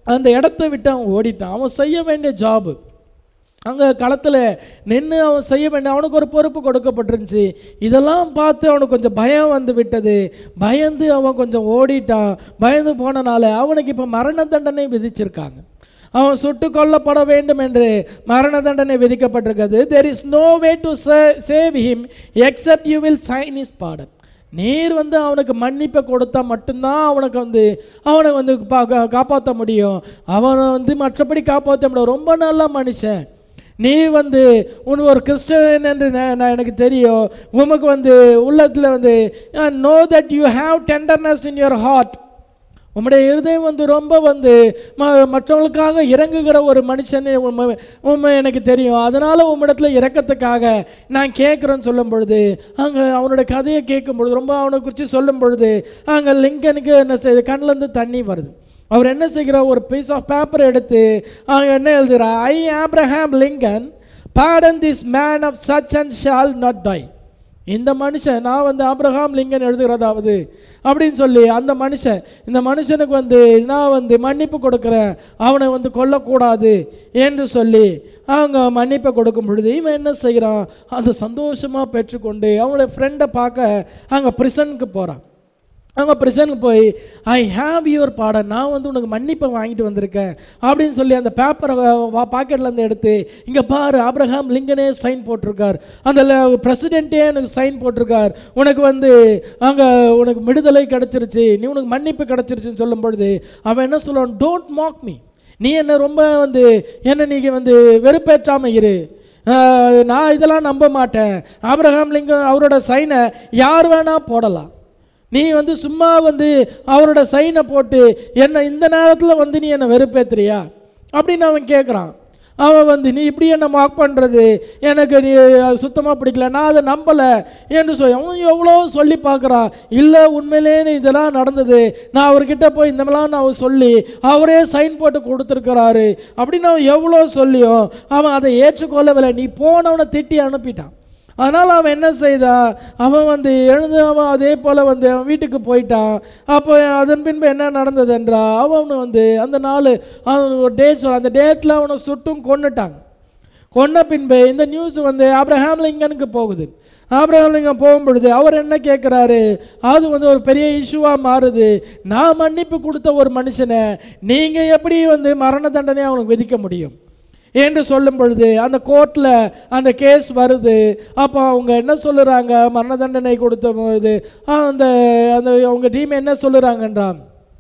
அந்த இடத்த விட்டு அவன் ஓடிட்டான் அவன் செய்ய வேண்டிய ஜாபு அங்கே களத்தில் நின்று அவன் செய்ய வேண்டிய அவனுக்கு ஒரு பொறுப்பு கொடுக்கப்பட்டிருந்துச்சு இதெல்லாம் பார்த்து அவனுக்கு கொஞ்சம் பயம் வந்து விட்டது பயந்து அவன் கொஞ்சம் ஓடிட்டான் பயந்து போனனால அவனுக்கு இப்போ மரண தண்டனை விதிச்சிருக்காங்க அவன் சுட்டு கொல்லப்பட வேண்டும் என்று மரண தண்டனை விதிக்கப்பட்டிருக்கிறது there is no way to save him except you will sign his pardon நீர் வந்து அவனுக்கு மன்னிப்பை கொடுத்தா மட்டும்தான் அவனுக்கு வந்து அவனை வந்து பா- காப்பாற்ற முடியும் அவனை வந்து மற்றபடி காப்பாற்ற முடியும் ரொம்ப நல்ல மனுஷன் நீ வந்து உன் ஒரு கிறிஸ்டியன் என்று நான் நான் எனக்கு தெரியும் உமக்கு வந்து உள்ளத்தில் வந்து know that you have tenderness in your heart உம்முடைய இருதயம் வந்து ரொம்ப வந்து ம மற்றவங்களுக்காக இறங்குகிற ஒரு மனுஷன் உண்மை உண்மை எனக்கு தெரியும் அதனால் உம்மிடத்துல இறக்கத்துக்காக நான் கேட்குறேன்னு சொல்லும் பொழுது அங்கே அவனோட கதையை கேட்கும் பொழுது ரொம்ப அவனை குறித்து சொல்லும் பொழுது அங்கே லிங்கனுக்கு என்ன செய்யுது கண்ணிலேருந்து தண்ணி வருது அவர் என்ன செய்கிறார் ஒரு பீஸ் ஆஃப் பேப்பர் எடுத்து அங்கே என்ன எழுதுகிறார் I Abraham Lincoln pardon this man of such and shall not die இந்த மனுஷன் நான் வந்து ஆபிரகாம் லிங்கன் எழுதுகிறதாவது அப்படின்னு சொல்லி அந்த மனுஷன் இந்த மனுஷனுக்கு வந்து நான் வந்து மன்னிப்பு கொடுக்குறேன் அவனை வந்து கொல்லக்கூடாது என்று சொல்லி அவங்க மன்னிப்பை கொடுக்கும் பொழுது இவன் என்ன செய்கிறான் அதை சந்தோஷமாக பெற்றுக்கொண்டு அவனுடைய ஃப்ரெண்டை பார்க்க அங்கே ப்ரிசனுக்கு போகிறான் அங்கே பிரசனுக்கு போய் ஐ ஹாவ் யுவர் பாடம் நான் வந்து உனக்கு மன்னிப்பை வாங்கிட்டு வந்திருக்கேன் அப்படின்னு சொல்லி அந்த பேப்பரை பாக்கெட்லேருந்து எடுத்து இங்கே பாரு ஆப்ரஹாம் லிங்கனே சைன் போட்டிருக்கார் அந்த பிரசிடெண்ட்டே எனக்கு சைன் போட்டிருக்கார் உனக்கு வந்து அங்கே உனக்கு விடுதலை கிடச்சிருச்சு நீ உனக்கு மன்னிப்பு கிடச்சிருச்சுன்னு சொல்லும் பொழுது அவன் என்ன சொல்லுவான் டோன்ட் மாக் மீ நீ என்ன ரொம்ப வந்து என்ன நீங்கள் வந்து வெறுப்பேற்றாமல் இரு ஆஹ், நான் இதெல்லாம் நம்ப மாட்டேன் ஆபிரகாம் லிங்கன் அவரோட சைனை யார் வேணால் போடலாம் நீ வந்து சும்மா வந்து அவரோட சைனை போட்டு என்ன இந்த நேரத்தில் வந்து நீ என்னை வெறுப்பேத்துறியா அப்படின்னு அவன் கேட்குறான் அவன் வந்து நீ இப்படி என்ன மார்க் பண்ணுறது எனக்கு நீ சுத்தமாக பிடிக்கல நான் அதை நம்பலை என்று சொல்லி அவன் எவ்வளோ சொல்லி பார்க்குறான் இல்லை உண்மையிலே நீ இதெல்லாம் நடந்தது நான் அவர்கிட்ட போய் இந்த மாதிரிலாம் நான் சொல்லி அவரே சைன் போட்டு கொடுத்துருக்கிறாரு அப்படின்னு அவன் எவ்வளோ சொல்லியும் அவன் அதை ஏற்றுக்கொள்ளவில்லை நீ போனவனை திட்டி அனுப்பிட்டான் அதனால் அவன் என்ன செய்தான் அவன் வந்து எழுந்து அவன் அதே போல் வந்து அவன் வீட்டுக்கு போயிட்டான் அப்போ அதன் பின்பு என்ன நடந்தது என்றா அவன் வந்து அந்த நாள் அவன் ஒரு டேட் சொல்ல அந்த டேட்டில் அவனை சுட்டும் கொன்னுட்டாங்க கொன்ன பின்பு இந்த நியூஸ் வந்து ஆப்ரஹாம் லிங்கனுக்கு போகுது ஆப்ரஹாம் லிங்கன் போகும் பொழுது அவர் என்ன கேட்குறாரு அது வந்து ஒரு பெரிய இஷ்யூவாக மாறுது நான் மன்னிப்பு கொடுத்த ஒரு மனுஷனை நீங்கள் எப்படி வந்து மரண தண்டனை அவனுக்கு விதிக்க முடியும் என்று சொல்லும் பொழுது அந்த கோர்ட்டில் அந்த கேஸ் வருது அப்போ அவங்க என்ன சொல்லுறாங்க மரண தண்டனை கொடுத்த பொழுது ஆ, அந்த அந்த அவங்க டீம் என்ன சொல்லுறாங்கன்றான்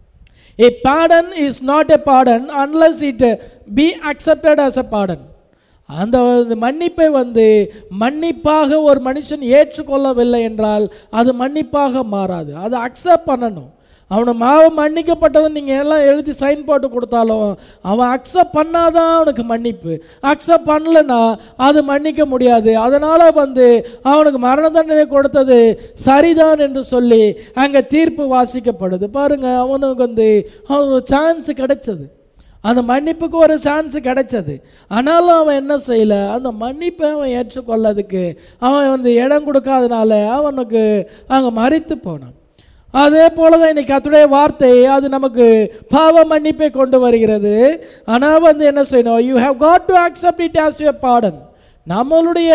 A pardon is not a pardon unless it be accepted as a pardon. அந்த வந்து மன்னிப்பை வந்து மன்னிப்பாக ஒரு மனுஷன் ஏற்றுக்கொள்ளவில்லை என்றால் அது மன்னிப்பாக மாறாது அதை அக்செப்ட் பண்ணணும் அவனை மாவு மன்னிக்கப்பட்டதை நீங்கள் எல்லாம் எழுதி சைன் போட்டு கொடுத்தாலும் அவன் அக்செப்ட் பண்ணாதான் அவனுக்கு மன்னிப்பு அக்செப்ட் பண்ணலன்னா அது மன்னிக்க முடியாது அதனால் வந்து அவனுக்கு மரண தண்டனை கொடுத்தது சரிதான் என்று சொல்லி அங்கே தீர்ப்பு வாசிக்கப்படுது பாருங்க அவனுக்கு வந்து அவனுக்கு சான்ஸ் கிடைச்சது அந்த மன்னிப்புக்கு ஒரு சான்ஸ் கிடைச்சது ஆனாலும் அவன் என்ன செய்யல அந்த மன்னிப்பை அவன் ஏற்றுக்கொள்ளதுக்கு அவன் வந்து இடம் கொடுக்காதனால அவனுக்கு அங்கே மறித்து போனான் அதே போல தான் இன்னைக்கு கர்த்தருடைய வார்த்தை அது நமக்கு பாவ மன்னிப்பை கொண்டு வருகிறது ஆனால் வந்து என்ன செய்யணும் you have got to accept it as your pardon நம்மளுடைய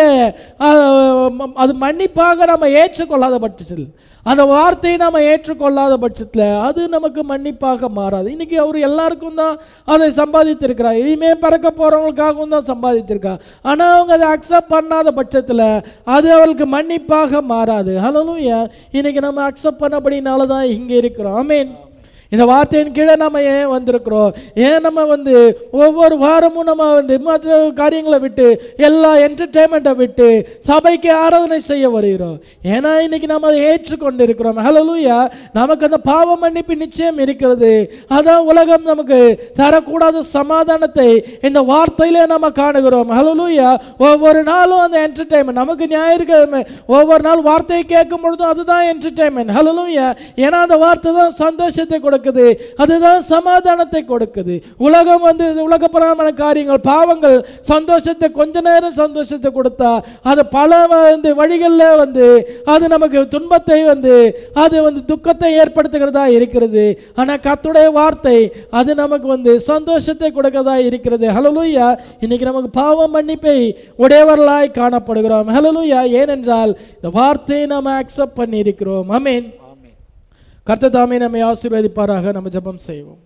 அஹ், ம- அது மன்னிப்பாக நம்ம ஏற்றுக்கொள்ளாத பட்சத்தில் அந்த வார்த்தையை நம்ம ஏற்றுக்கொள்ளாத பட்சத்தில் அது நமக்கு மன்னிப்பாக மாறாது இன்னைக்கு அவர் எல்லாருக்கும் தான் அதை சம்பாதித்திருக்கிறார் இனிமே பறக்க போகிறவங்களுக்காகவும் தான் சம்பாதித்திருக்கார் ஆனால் அவங்க அதை அக்செப்ட் பண்ணாத பட்சத்தில் அது அவளுக்கு மன்னிப்பாக மாறாது ஹலோலூயா இன்னைக்கு நம்ம அக்செப்ட் பண்ணபடினால தான் இங்கே இருக்கிறோம் ஆமீன் இந்த வார்த்தையின் கீழே நம்ம ஏன் வந்திருக்கிறோம் ஏன் நம்ம வந்து ஒவ்வொரு வாரமும் நம்ம வந்து மற்ற காரியங்களை விட்டு எல்லா என்டர்டெயின்மெண்ட்டை விட்டு சபைக்கு ஆராதனை செய்ய வருகிறோம் ஏன்னா இன்னைக்கு நம்ம அதை ஏற்றுக்கொண்டு இருக்கிறோம் ஹலலூயா நமக்கு அந்த பாவ மன்னிப்பு நிச்சயம் இருக்கிறது அதான் உலகம் நமக்கு தரக்கூடாத சமாதானத்தை இந்த வார்த்தையிலே நம்ம காணுகிறோம் ஹலலூயா ஒவ்வொரு நாளும் அந்த என்டர்டெயின்மெண்ட் நமக்கு ஞாயிற்றுக்கிழமை ஒவ்வொரு நாள் வார்த்தையை கேட்கும் பொழுதும் அதுதான் என்டர்டெயின்மெண்ட் ஹலலூயா ஏன்னா அந்த வார்த்தை தான் சந்தோஷத்தை கொடுக்கிறது கொடுக்குது அதுதான் சமாதானத்தை கொடுக்குது உலகம் வந்து உலகப்புறமான காரியங்கள் பாவங்கள் சந்தோஷத்தை கொஞ்ச நேரம் சந்தோஷத்தை கொடுத்தா அது பல வந்து வழிகளில் வந்து அது நமக்கு துன்பத்தை வந்து அது வந்து துக்கத்தை ஏற்படுத்துகிறதா இருக்கிறது ஆனால் கத்துடைய வார்த்தை அது நமக்கு வந்து சந்தோஷத்தை கொடுக்கறதா இருக்கிறது ஹலலூயா இன்னைக்கு நமக்கு பாவ மன்னிப்பை உடையவர்களாய் காணப்படுகிறோம் ஹலலூயா ஏனென்றால் இந்த வார்த்தையை நம்ம அக்செப்ட் பண்ணி இருக்கிறோம் அமேன் ஆமென் கர்த்தர் தாமே நம்மை ஆசீர்வதிப்பாராக நம்ம ஜெபம் செய்வோம்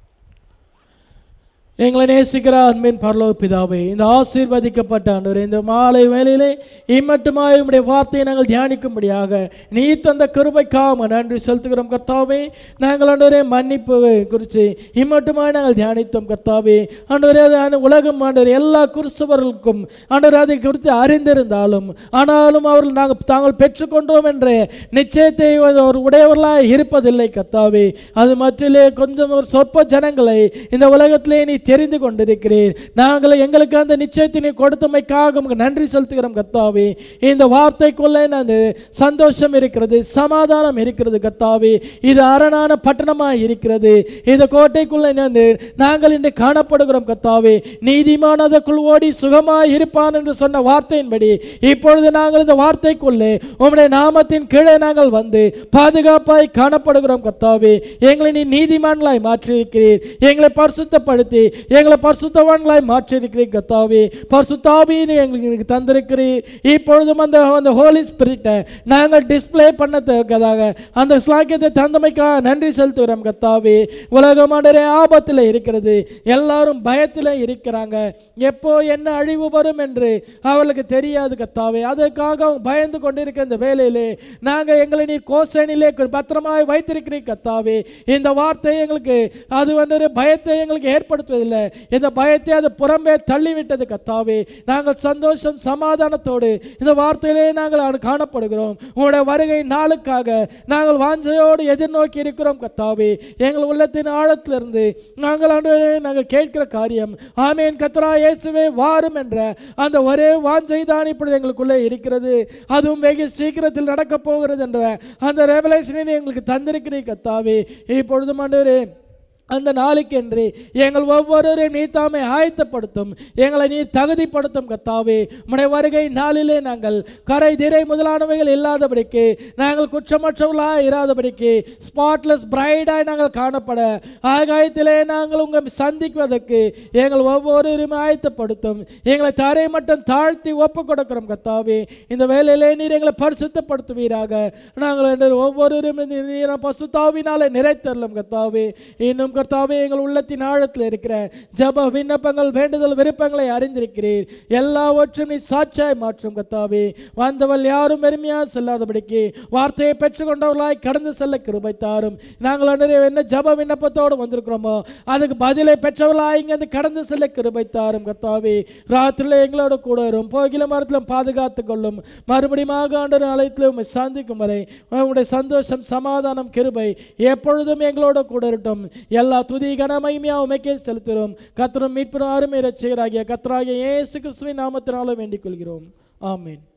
எங்களை நேசிக்கிற அன்பின் பரலோக பிதாவே இந்த ஆசீர்வதிக்கப்பட்ட ஆண்டவரே இந்த மாலை வேளையிலே இம்மட்டுமாய் உம்முடைய வார்த்தையை நாங்கள் தியானிக்கும்படியாக நீ தந்த கிருபைக்காம நன்றி செலுத்துகிறோம் கர்த்தாவே நாங்கள் ஆண்டவரே மன்னிப்பு குறித்து இம்மட்டுமாய் நாங்கள் தியானித்தோம் கர்த்தாவே ஆண்டவரே அது ஆண்டு- உலகம் ஆண்டவர் எல்லா கிறிஸ்தவர்களுக்கும் ஆண்டவர் அதை குறித்து அறிந்திருந்தாலும் ஆனாலும் அவர்கள் நாங்கள் தாங்கள் பெற்றுக்கொண்டோம் என்ற நிச்சயத்தை ஒரு உடையவர்களாக இருப்பதில்லை கர்த்தாவே அது மற்றிலே கொஞ்சம் ஒரு சொற்ப ஜனங்களை இந்த உலகத்திலே நீ தெரிந்து கொண்டிருக்கிறீர் நாங்கள் எங்களுக்கு அந்த நிச்சயத்தை நீ கொடுத்தமைக்காக உமக்கு நன்றி செலுத்துகிறோம் கர்த்தாவே இந்த வார்த்தைக்குள்ளே நான் சந்தோஷம் இருக்கிறது சமாதானம் இருக்கிறது கர்த்தாவே இது அரணான பட்டணமாக இருக்கிறது இந்த கோட்டைக்குள்ளே நான் நாங்கள் இன்று காணப்படுகிறோம் கர்த்தாவே நீதிமான் அதற்குள் ஓடி சுகமாய் இருப்பான் என்று சொன்ன வார்த்தையின்படி இப்பொழுது நாங்கள் இந்த வார்த்தைக்குள்ளே உம்முடைய நாமத்தின் கீழே நாங்கள் வந்து பாதுகாப்பாய் காணப்படுகிறோம் கர்த்தாவே எங்களை நீ நீதிமான்களாய் மாற்றியிருக்கிறீர் எங்களை பரிசுத்தப்படுத்தி எங்களை பரிசுத்தவான்களாய் மாற்றியிருக்கிறீர் கர்த்தாவே பரிசுத்தாவியை எங்களுக்கு எனக்கு தந்திருக்கிறீர் இப்பொழுதும் அந்த அந்த ஹோலி ஸ்பிரிட்டை நாங்கள் டிஸ்ப்ளே பண்ணத்தக்கதாக அந்த ஸ்லாக்கியத்தை தந்தமைக்காக நன்றி செலுத்துகிறோம் கர்த்தாவே உலகமானரே ஆபத்தில் இருக்கிறது எல்லாரும் பயத்தில் இருக்கிறாங்க எப்போ என்ன அழிவு வரும் என்று அவர்களுக்கு தெரியாது கர்த்தாவே அதற்காக அவங்க பயந்து கொண்டிருக்க இந்த வேலையிலே நாங்கள் எங்களை நீர் கோசேனிலே பத்திரமாய் வைத்திருக்கிறீர் கர்த்தாவே இந்த வார்த்தை எங்களுக்கு அது வந்து பயத்தை எங்களுக்கு ஏற்படுத்துவதில்லை இந்த பயத்தை அது புறம்பே தள்ளிவிட்டது கர்த்தாவே நாங்கள் சந்தோஷம் சமாதானத்தோடு இந்த வார்த்தையிலே நாங்கள் அனு- காணப்படுகிறோம் உங்களுடைய வருகை நாளுக்காக நாங்கள் வாஞ்சையோடு எதிர்நோக்கி இருக்கிறோம் கர்த்தாவே எங்கள் உள்ளத்தின் ஆழத்திலிருந்து நாங்கள் ஆண்டவரே நாங்கள் கேட்கிற காரியம் ஆமேன் கத்ரா இயேசுவே வாரும் என்ற அந்த ஒரே வாஞ்சை தான் இப்பொழுது எங்களுக்குள்ளே இருக்கிறது அதுவும் வெகு சீக்கிரத்தில் நடக்கப் போகிறது என்ற அந்த ரெவலேஷனை எங்களுக்கு தந்திருக்கிறீர் கத்தாவே இப்பொழுது ஆண்டவரே அந்த நாளுக்கென்று எங்கள் ஒவ்வொருவரையும் நீ தாமே ஆயத்தப்படுத்தும் எங்களை நீ தகுதிப்படுத்தும் கத்தாவே உடைய வருகை நாளிலே நாங்கள் கரை திரை முதலானவைகள் இல்லாதபடிக்கு நாங்கள் குற்றமற்றவர்களாக இராதபடிக்கு ஸ்பாட்லெஸ் பிரைடாய் நாங்கள் காணப்பட ஆகாயத்திலே நாங்கள் உங்கள் சந்திக்குவதற்கு எங்கள் ஒவ்வொருவரையும் ஆயத்தப்படுத்தும் எங்களை தரை மட்டும் தாழ்த்தி ஒப்பு கொடுக்கிறோம் கத்தாவே இந்த வேலையிலே நீர் எங்களை பரிசுத்தப்படுத்துவீராக நாங்கள் என்று ஒவ்வொருவரும் இந்த நீரை பசுத்தாவினாலே நிறைத்தரலும் கத்தாவே இன்னும் கர்த்தாவே எங்கள் உள்ளத்தின் ஆழத்தில் இருக்கிற ஜப விண்ணப்பங்கள் வேண்டுதல் விருப்பங்களை அறிந்திருக்கிறீர் எல்லாவற்றும் நீ சாட்சியாய் மாற்றும் கத்தாவே வந்தவள் யாரும் பெருமையாக செல்லாதபடிக்கு வார்த்தையை பெற்றுக்கொண்டவர்களாய் கடந்து செல்ல கிருபை தாரும் நாங்கள் அன்றைய என்ன ஜப விண்ணப்பத்தோடு வந்திருக்கிறோமோ அதுக்கு பதிலை பெற்றவர்களாய் இங்கிருந்து கடந்து செல்ல கிருபை தாரும் கத்தாவே ராத்திரில எங்களோட கூட வரும் போகில மரத்திலும் பாதுகாத்து கொள்ளும் மறுபடியும் ஆண்டு அழைத்துல உம்மை சந்திக்கும் வரை உங்களுடைய சந்தோஷம் சமாதானம் கிருபை எப்பொழுதும் எங்களோட கூட இருக்கட்டும் எல்லா துதி கனமகிமையா உமைக்கே செலுத்துகிறோம் கத்தரும் மீட்பும் அருமை ரட்சகராகிய கத்தராகிய இயேசு கிறிஸ்துவின் நாமத்தினாலும் வேண்டிக் கொள்கிறோம் ஆமென்